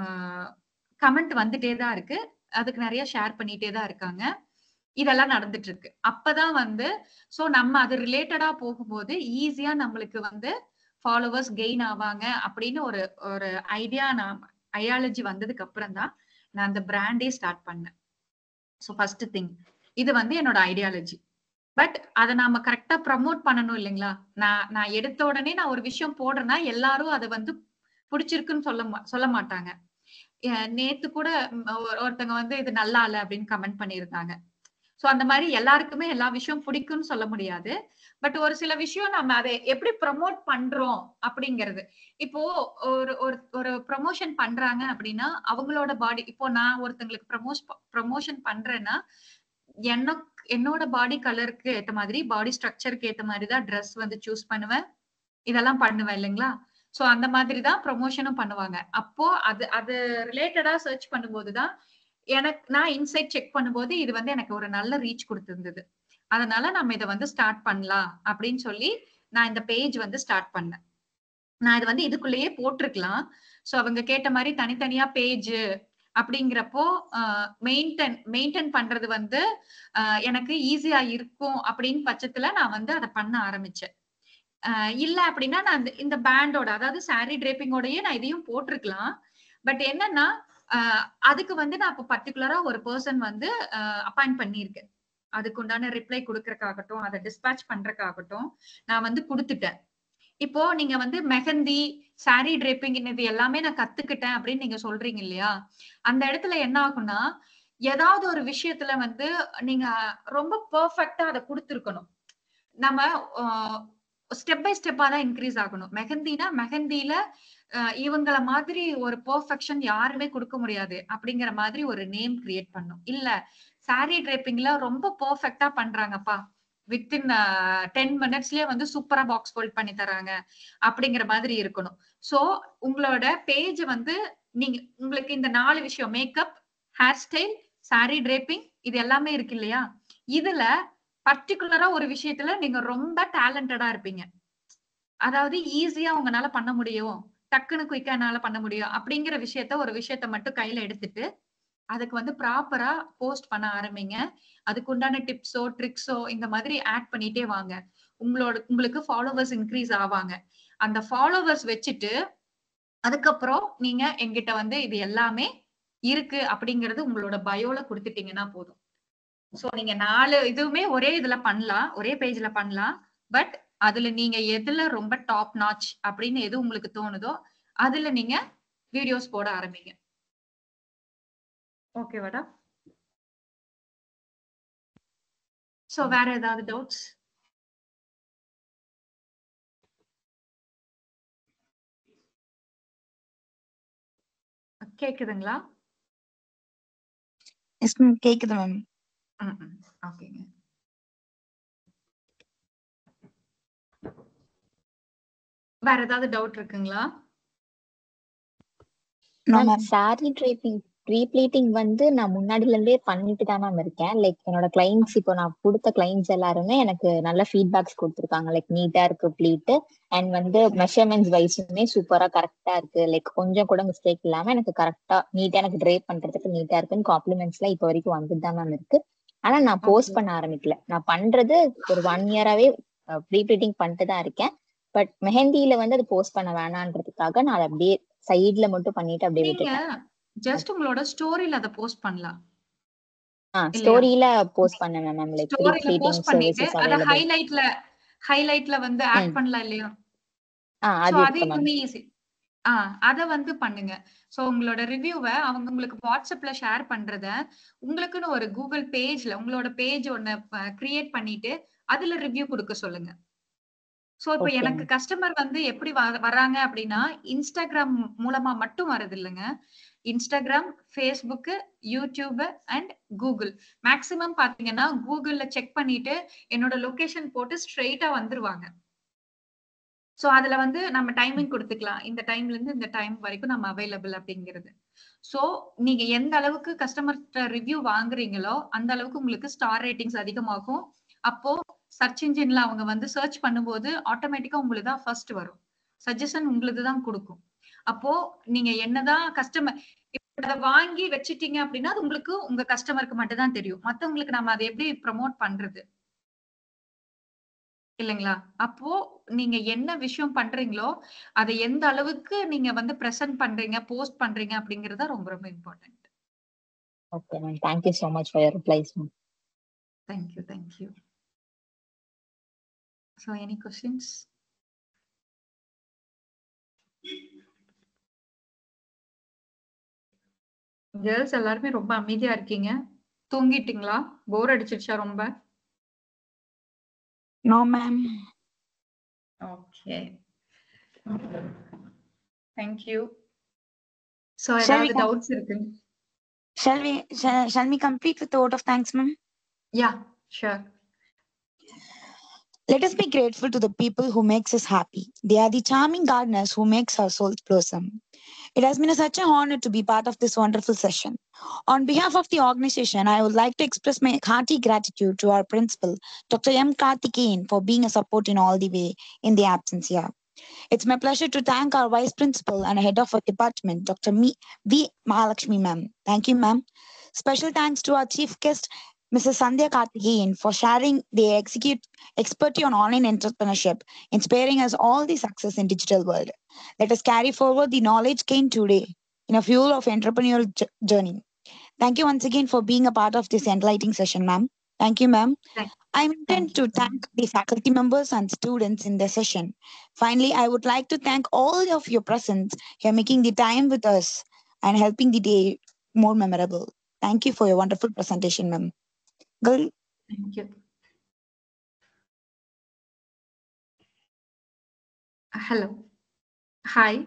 கமெண்ட் வந்துட்டே தான் இருக்கு அதுக்கு நிறைய ஷேர் பண்ணிட்டே தான் இருக்காங்க இதெல்லாம் நடந்துட்டு இருக்கு அப்பதான் வந்து சோ நம்ம அது ரிலேட்டடா போகும்போது ஈஸியா நம்மளுக்கு வந்து ஃபாலோவர்ஸ் கெயின் ஆவாங்க அப்படின்னு ஒரு ஒரு ஐடியா நான் ஐயாலஜி வந்ததுக்கு அப்புறம் தான் நான் அந்த பிராண்டே ஸ்டார்ட் பண்ணேன் ஸோ ஃபர்ஸ்ட் திங் இது வந்து என்னோட ஐடியாலஜி பட் அதை நாம கரெக்டா ப்ரமோட் பண்ணணும் இல்லைங்களா நான் நான் எடுத்த உடனே நான் ஒரு விஷயம் போடுறேன்னா எல்லாரும் அதை வந்து பிடிச்சிருக்குன்னு சொல்ல மா- சொல்ல மாட்டாங்க அஹ் நேத்து கூட ம், ஒரு- ஒருத்தங்க வந்து இது நல்லா இல்ல அப்படின்னு கமெண்ட் பண்ணியிருந்தாங்க சோ அந்த மாதிரி எல்லாருக்குமே எல்லா விஷயம் பிடிக்கும்னு சொல்ல முடியாது பட் ஒரு சில விஷயம் நம்ம அதை எப்படி ப்ரமோட் பண்றோம் அப்படிங்கிறது இப்போ ஒரு ஒரு ஒரு ப்ரமோஷன் பண்றாங்க அப்படின்னா அவங்களோட பாடி இப்போ நான் ஒருத்தங்களுக்கு ப்ரமோஷ் ப்ரமோஷன் பண்றேன்னா எனக்கு என்னோட பாடி கலருக்கு ஏத்த மாதிரி பாடி ஸ்ட்ரக்சருக்கு ஏத்த மாதிரி தான் ட்ரெஸ் வந்து சூஸ் பண்ணுவேன் இதெல்லாம் பண்ணுவேன் இல்லைங்களா சோ அந்த மாதிரி தான் ப்ரொமோஷனும் பண்ணுவாங்க அப்போ அது அது ரிலேட்டடா சர்ச் பண்ணும்போது தான் எனக்கு நான் இன்சைட் செக் பண்ணும்போது இது வந்து எனக்கு ஒரு நல்ல ரீச் கொடுத்திருந்தது அதனால நம்ம இதை வந்து ஸ்டார்ட் பண்ணலாம் அப்படின்னு சொல்லி நான் இந்த பேஜ் வந்து ஸ்டார்ட் பண்ணேன் நான் இது வந்து இதுக்குள்ளேயே போட்டிருக்கலாம் சோ அவங்க கேட்ட மாதிரி தனித்தனியா பேஜ் அப்படிங்கிறப்போ மெயின்டைன் மெயின்டைன் பண்றது வந்து ஆஹ் எனக்கு ஈஸியா இருக்கும் அப்படின்னு பட்சத்துல நான் வந்து அதை பண்ண ஆரம்பிச்சேன் ஆஹ் இல்ல அப்படின்னா நான் இந்த- இந்த பேண்டோட அதாவது saree draping-ஓடயே நான் இதையும் போட்டிருக்கலாம் பட் என்னன்னா ஆஹ் அதுக்கு வந்து நான் இப்போ பர்டிகுலரா ஒரு பர்சன் வந்து அப்பாயிண்ட் பண்ணியிருக்கேன் அதுக்கு உண்டான ரிப்ளை கொடுக்கறக்காகட்டும் அதை டிஸ்பேச் பண்றதுக்காகட்டும் நான் வந்து கொடுத்துட்டேன் இப்போ நீங்க வந்து மெஹந்தி saree draping இது எல்லாமே நான் கத்துக்கிட்டேன் அப்படின்னு நீங்க சொல்றீங்க இல்லையா அந்த இடத்துல என்ன ஆகும்னா ஏதாவது ஒரு விஷயத்துல வந்து நீங்க ரொம்ப பெர்ஃபெக்ட்டா அதை கொடுத்துருக்கணும் நம்ம ஸ்டெப் பை ஸ்டெப்பா தான் இன்க்ரீஸ் ஆகணும் மெஹந்தினா மெஹந்தில அஹ், இவங்கள மாதிரி ஒரு பெர்ஃபெக்ஷன் யாருமே கொடுக்க முடியாது அப்படிங்கிற மாதிரி ஒரு நேம் கிரியேட் பண்ணும் இல்ல saree drapingல ரொம்ப பெர்ஃபெக்ட்டா பண்றாங்கப்பா வித்தின் டென் மினிட்ஸ்லயே வந்து சூப்பரா பாக்ஸ் ஃபோல்ட் பண்ணி தராங்க அப்படிங்கிற மாதிரி இருக்கணும் சோ உங்களோட பேஜ் வந்து நீங்க உங்களுக்கு இந்த நாலு விஷயம் makeup hair style saree draping இது எல்லாமே இருக்கு இல்லையா இதுல பர்டிகுலரா ஒரு விஷயத்துல நீங்க ரொம்ப டேலண்டடா இருப்பீங்க அதாவது ஈஸியா உங்களால பண்ண முடியும் டக்குன்னு குயிக்கா என்னால பண்ண முடியும் அப்படிங்கிற விஷயத்த ஒரு விஷயத்த மட்டும் கையில எடுத்துட்டு அதுக்கு வந்து ப்ராப்பரா போஸ்ட் பண்ண ஆரம்பிங்க அதுக்கு உண்டான டிப்ஸோ ட்ரிக்ஸோ இந்த மாதிரி ஆட் பண்ணிட்டே வாங்க உங்களோட உங்களுக்கு ஃபாலோவர்ஸ் இன்க்ரீஸ் ஆவாங்க அந்த ஃபாலோவர்ஸ் வச்சுட்டு அதுக்கப்புறம் நீங்க எங்கிட்ட வந்து இது எல்லாமே இருக்கு அப்படிங்கறது உங்களோட பயோல கொடுத்துட்டீங்கன்னா போதும் சோ நீங்க நாலு இதுவுமே ஒரே இதுல பண்ணலாம் ஒரே பேஜ்ல பண்ணலாம் பட் அதுல நீங்க எதுல ரொம்ப டாப் நாச் அப்படின்னு எது உங்களுக்கு தோணுதோ அதுல நீங்க வீடியோஸ் போட ஆரம்பிங்க ஓகேவாடா சோ வேற ஏதாவது டவுட்ஸ் கேக்குதுங்களா எஸ் மேம் கேக்குது மேம் ம், ம். ஓகேங்க வேற ஏதாவது டவுட் இருக்குங்களா No, ma'am ma'am. Sari draping pleating வந்து நான் முன்னாடில இருந்தே பண்ணிட்டு தான் மேம் இருக்கேன் லைக் என்னோட கிளைண்ட்ஸ் இப்போ நான் கொடுத்த கிளைண்ட்ஸ் எல்லாருமே எனக்கு நல்ல ஃபீட்பேக்ஸ் கொடுத்துருக்காங்க லைக் நீட்டா இருக்கு ப்ளீட் அண்ட் வந்து மெஷர்மெண்ட்ஸ் வைஸுமே சூப்பரா கரெக்டா இருக்கு லைக் கொஞ்சம் கூட மிஸ்டேக் இல்லாம எனக்கு கரெக்டா நீட்டா எனக்கு ட்ரேப் பண்றதுக்கு நீட்டா இருக்குன்னு காம்ப்ளிமெண்ட்ஸ் எல்லாம் இப்போ வரைக்கும் வந்துட்டு தான் மேம் இருக்கு ஆனா நான் போஸ்ட் Okay. பண்ண ஆரம்பிக்கல நான் பண்றது ஒரு ஒன் இயராவே ப்ரீ ப்ளீட்டிங் பண்ணிட்டு தான் இருக்கேன் பட் மெஹந்தியில வந்து அது போஸ்ட் பண்ண வேணான்றதுக்காக நான் அதை அப்படியே சைட்ல மட்டும் பண்ணிட்டு அப்படியே நீங்க விட்டுட்டேன் ஜஸ்ட் உங்களோட ஸ்டோரியில அதை போஸ்ட் பண்ணலாம் ஆ இல்லையா? ஸ்டோரியில போஸ்ட் பண்ணேன் மேம் லைக் ப்ரீ ஸ்டோரியில ப்ளீட்டிங் போஸ்ட் பண்ணிட்டு சர்வீசஸ் அத அவைலபிள் ஹைலைட்ல ஹைலைட்ல வந்து ஆட் ம். பண்ணலாம் இல்லையா ஆ சோ அது அது இருக்கு மேம் இன்னுமே ஈஸி ஆ அத வந்து பண்ணுங்க சோ உங்களோட ரிவ்யூவை அவங்க உங்களுக்கு வாட்ஸ்அப்ல ஷேர் பண்றத உங்களுக்குன்னு ஒரு கூகுள் பேஜ்ல உங்களோட பேஜ் ஒண்ணு கிரியேட் பண்ணிட்டு அதுல ரிவ்யூ கொடுக்க சொல்லுங்க சோ இப்போ Okay, எனக்கு கஸ்டமர் வந்து எப்படி வ- வர்றாங்க அப்படின்னா இன்ஸ்டாகிராம் மூலமா மட்டும் வரது இல்லைங்க Instagram Facebook YouTube and Google maximum பாத்தீங்கன்னா கூகுள்ல செக் பண்ணிட்டு என்னோட லொகேஷன் போட்டு ஸ்ட்ரெயிட்டா வந்துருவாங்க சோ அதுல வந்து நம்ம டைமிங் கொடுத்துக்கலாம் இந்த டைம்ல இருந்து இந்த டைம் வரைக்கும் நம்ம அவைலபிள் அப்படிங்கிறது சோ நீங்க எந்த அளவுக்கு கஸ்டமர் ரிவ்யூ வாங்குறீங்களோ அந்த அளவுக்கு உங்களுக்கு ஸ்டார் ரேட்டிங்ஸ் அதிகமாகும் அப்போ சர்ச் இன்ஜின்ல அவங்க வந்து சர்ச் பண்ணும்போது ஆட்டோமேட்டிக்கா உங்களுக்கு தான் ஃபர்ஸ்ட் வரும் சஜஷன் உங்களுக்கு தான் கொடுக்கும் அப்போ நீங்க என்னதான் கஸ்டமர் அதை வாங்கி வச்சிட்டீங்க அப்படின்னா அது உங்களுக்கு உங்க கஸ்டமருக்கு மட்டும் தான் தெரியும் மத்தவங்களுக்கு நம்ம அதை எப்படி ப்ரமோட் பண்றது இல்லைங்களா அப்போ நீங்க என்ன விஷயம் பண்றீங்களோ அதை எந்த அளவுக்கு நீங்க வந்து பிரசன்ட் பண்றீங்க போஸ்ட் பண்றீங்க அப்படிங்கறது தான் ரொம்ப ரொம்ப important okay ma'am thank you so much for your replies ma'am thank you thank you So any questions? Girls எல்லாருமே ரொம்ப அமைதியா இருக்கீங்க தூங்கிட்டீங்களா போர் அடிச்சிருச்சா ரொம்ப No, ma'am. Okay thank you so Shall we ஏதாவது con- டவுட்ஸ் இருக்கு Shall we shall, shall we complete with the vote of thanks, ma'am? Yeah sure Let us be grateful to the people who makes us happy. They are the charming gardeners who makes our souls blossom. It has been a, such an honor to be part of this wonderful session. On behalf of the organization, I would like to express my hearty gratitude to our principal, Dr. M. Karthikeyan, for being a support in all the way in the absence here. It's my pleasure to thank our vice principal and head of our department, Dr. Me, V. Mahalakshmi, ma'am. Thank you, ma'am. Special thanks to our chief guest, Mrs. Sandhya Karthikeyan, for sharing the execute expertise on online entrepreneurship, inspiring us all the success in digital world. Let us carry forward the knowledge gained today in a fuel of entrepreneurial j- journey. Thank you once again for being a part of this enlightening session, ma'am. Thank you, ma'am. Thank- I intend thank to you. thank the faculty members and students in the session. Finally, I would like to thank all of your presence here, making the time with us and helping the day more memorable. Thank you for your wonderful presentation, ma'am. Girl, thank you hello hi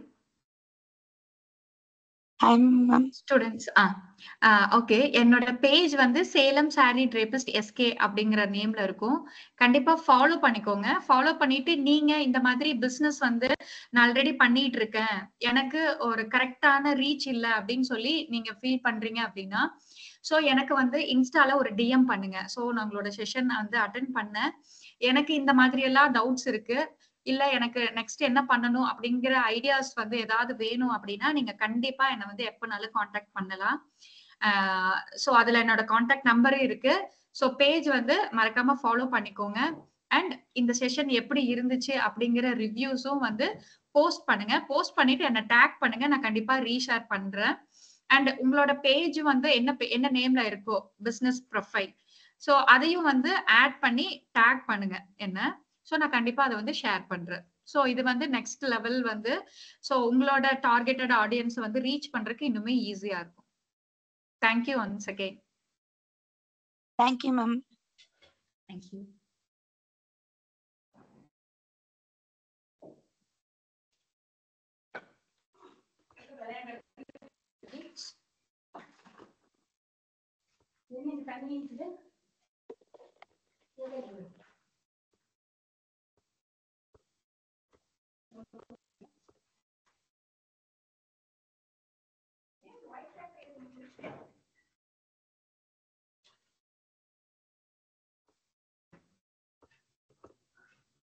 I'm ma'am. Students ஆ okay என்னோட page வந்து Salem saree ட்ரேபிஸ்ட் SK அப்படிங்கிற நேம்ல இருக்கும் கண்டிப்பா follow பண்ணிக்கோங்க follow பண்ணிட்டு நீங்க இந்த மாதிரி பிசினஸ் வந்து நான் ஆல்ரெடி பண்ணிட்டு இருக்கேன் எனக்கு ஒரு கரெக்டான ரீச் இல்ல அப்படின்னு சொல்லி நீங்க ஃபீல் பண்றீங்க அப்படின்னா சோ எனக்கு வந்து இன்ஸ்டால ஒரு டிஎம் பண்ணுங்க சோ நான் உங்களோட செஷன் வந்து அட்டன் பண்ணேன் எனக்கு இந்த மாதிரி எல்லாம் டவுட்ஸ் இருக்கு இல்ல எனக்கு நெக்ஸ்ட் என்ன பண்ணணும் அப்படிங்கிற ஐடியாஸ் வந்து ஏதாவது வேணும் அப்படின்னா நீங்க கண்டிப்பா என்ன வந்து எப்பனாலும் காண்டாக்ட் பண்ணலாம் ஸோ அதுல என்னோட காண்டாக்ட் நம்பரும் இருக்கு ஸோ பேஜ் வந்து மறக்காம ஃபாலோ பண்ணிக்கோங்க அண்ட் இந்த செஷன் எப்படி இருந்துச்சு அப்படிங்கிற ரிவ்யூஸும் வந்து போஸ்ட் பண்ணுங்க போஸ்ட் பண்ணிட்டு என்ன டேக் பண்ணுங்க நான் கண்டிப்பா ரீஷேர் பண்றேன் அண்ட் உங்களோட பேஜ் வந்து என்ன pe- என்ன நேம்ல இருக்கோ பிசினஸ் ப்ரொஃபைல் ஸோ அதையும் வந்து ஆட் பண்ணி டேக் பண்ணுங்க என்ன ஸோ நான் கண்டிப்பா அதை வந்து ஷேர் பண்றேன் ஸோ இது வந்து நெக்ஸ்ட் லெவல் வந்து ஸோ உங்களோட டார்கெட்டட் ஆடியன்ஸ் வந்து ரீச் பண்றதுக்கு இன்னுமே ஈஸியா இருக்கும் thank you once again Thank you, ma'am. Thank you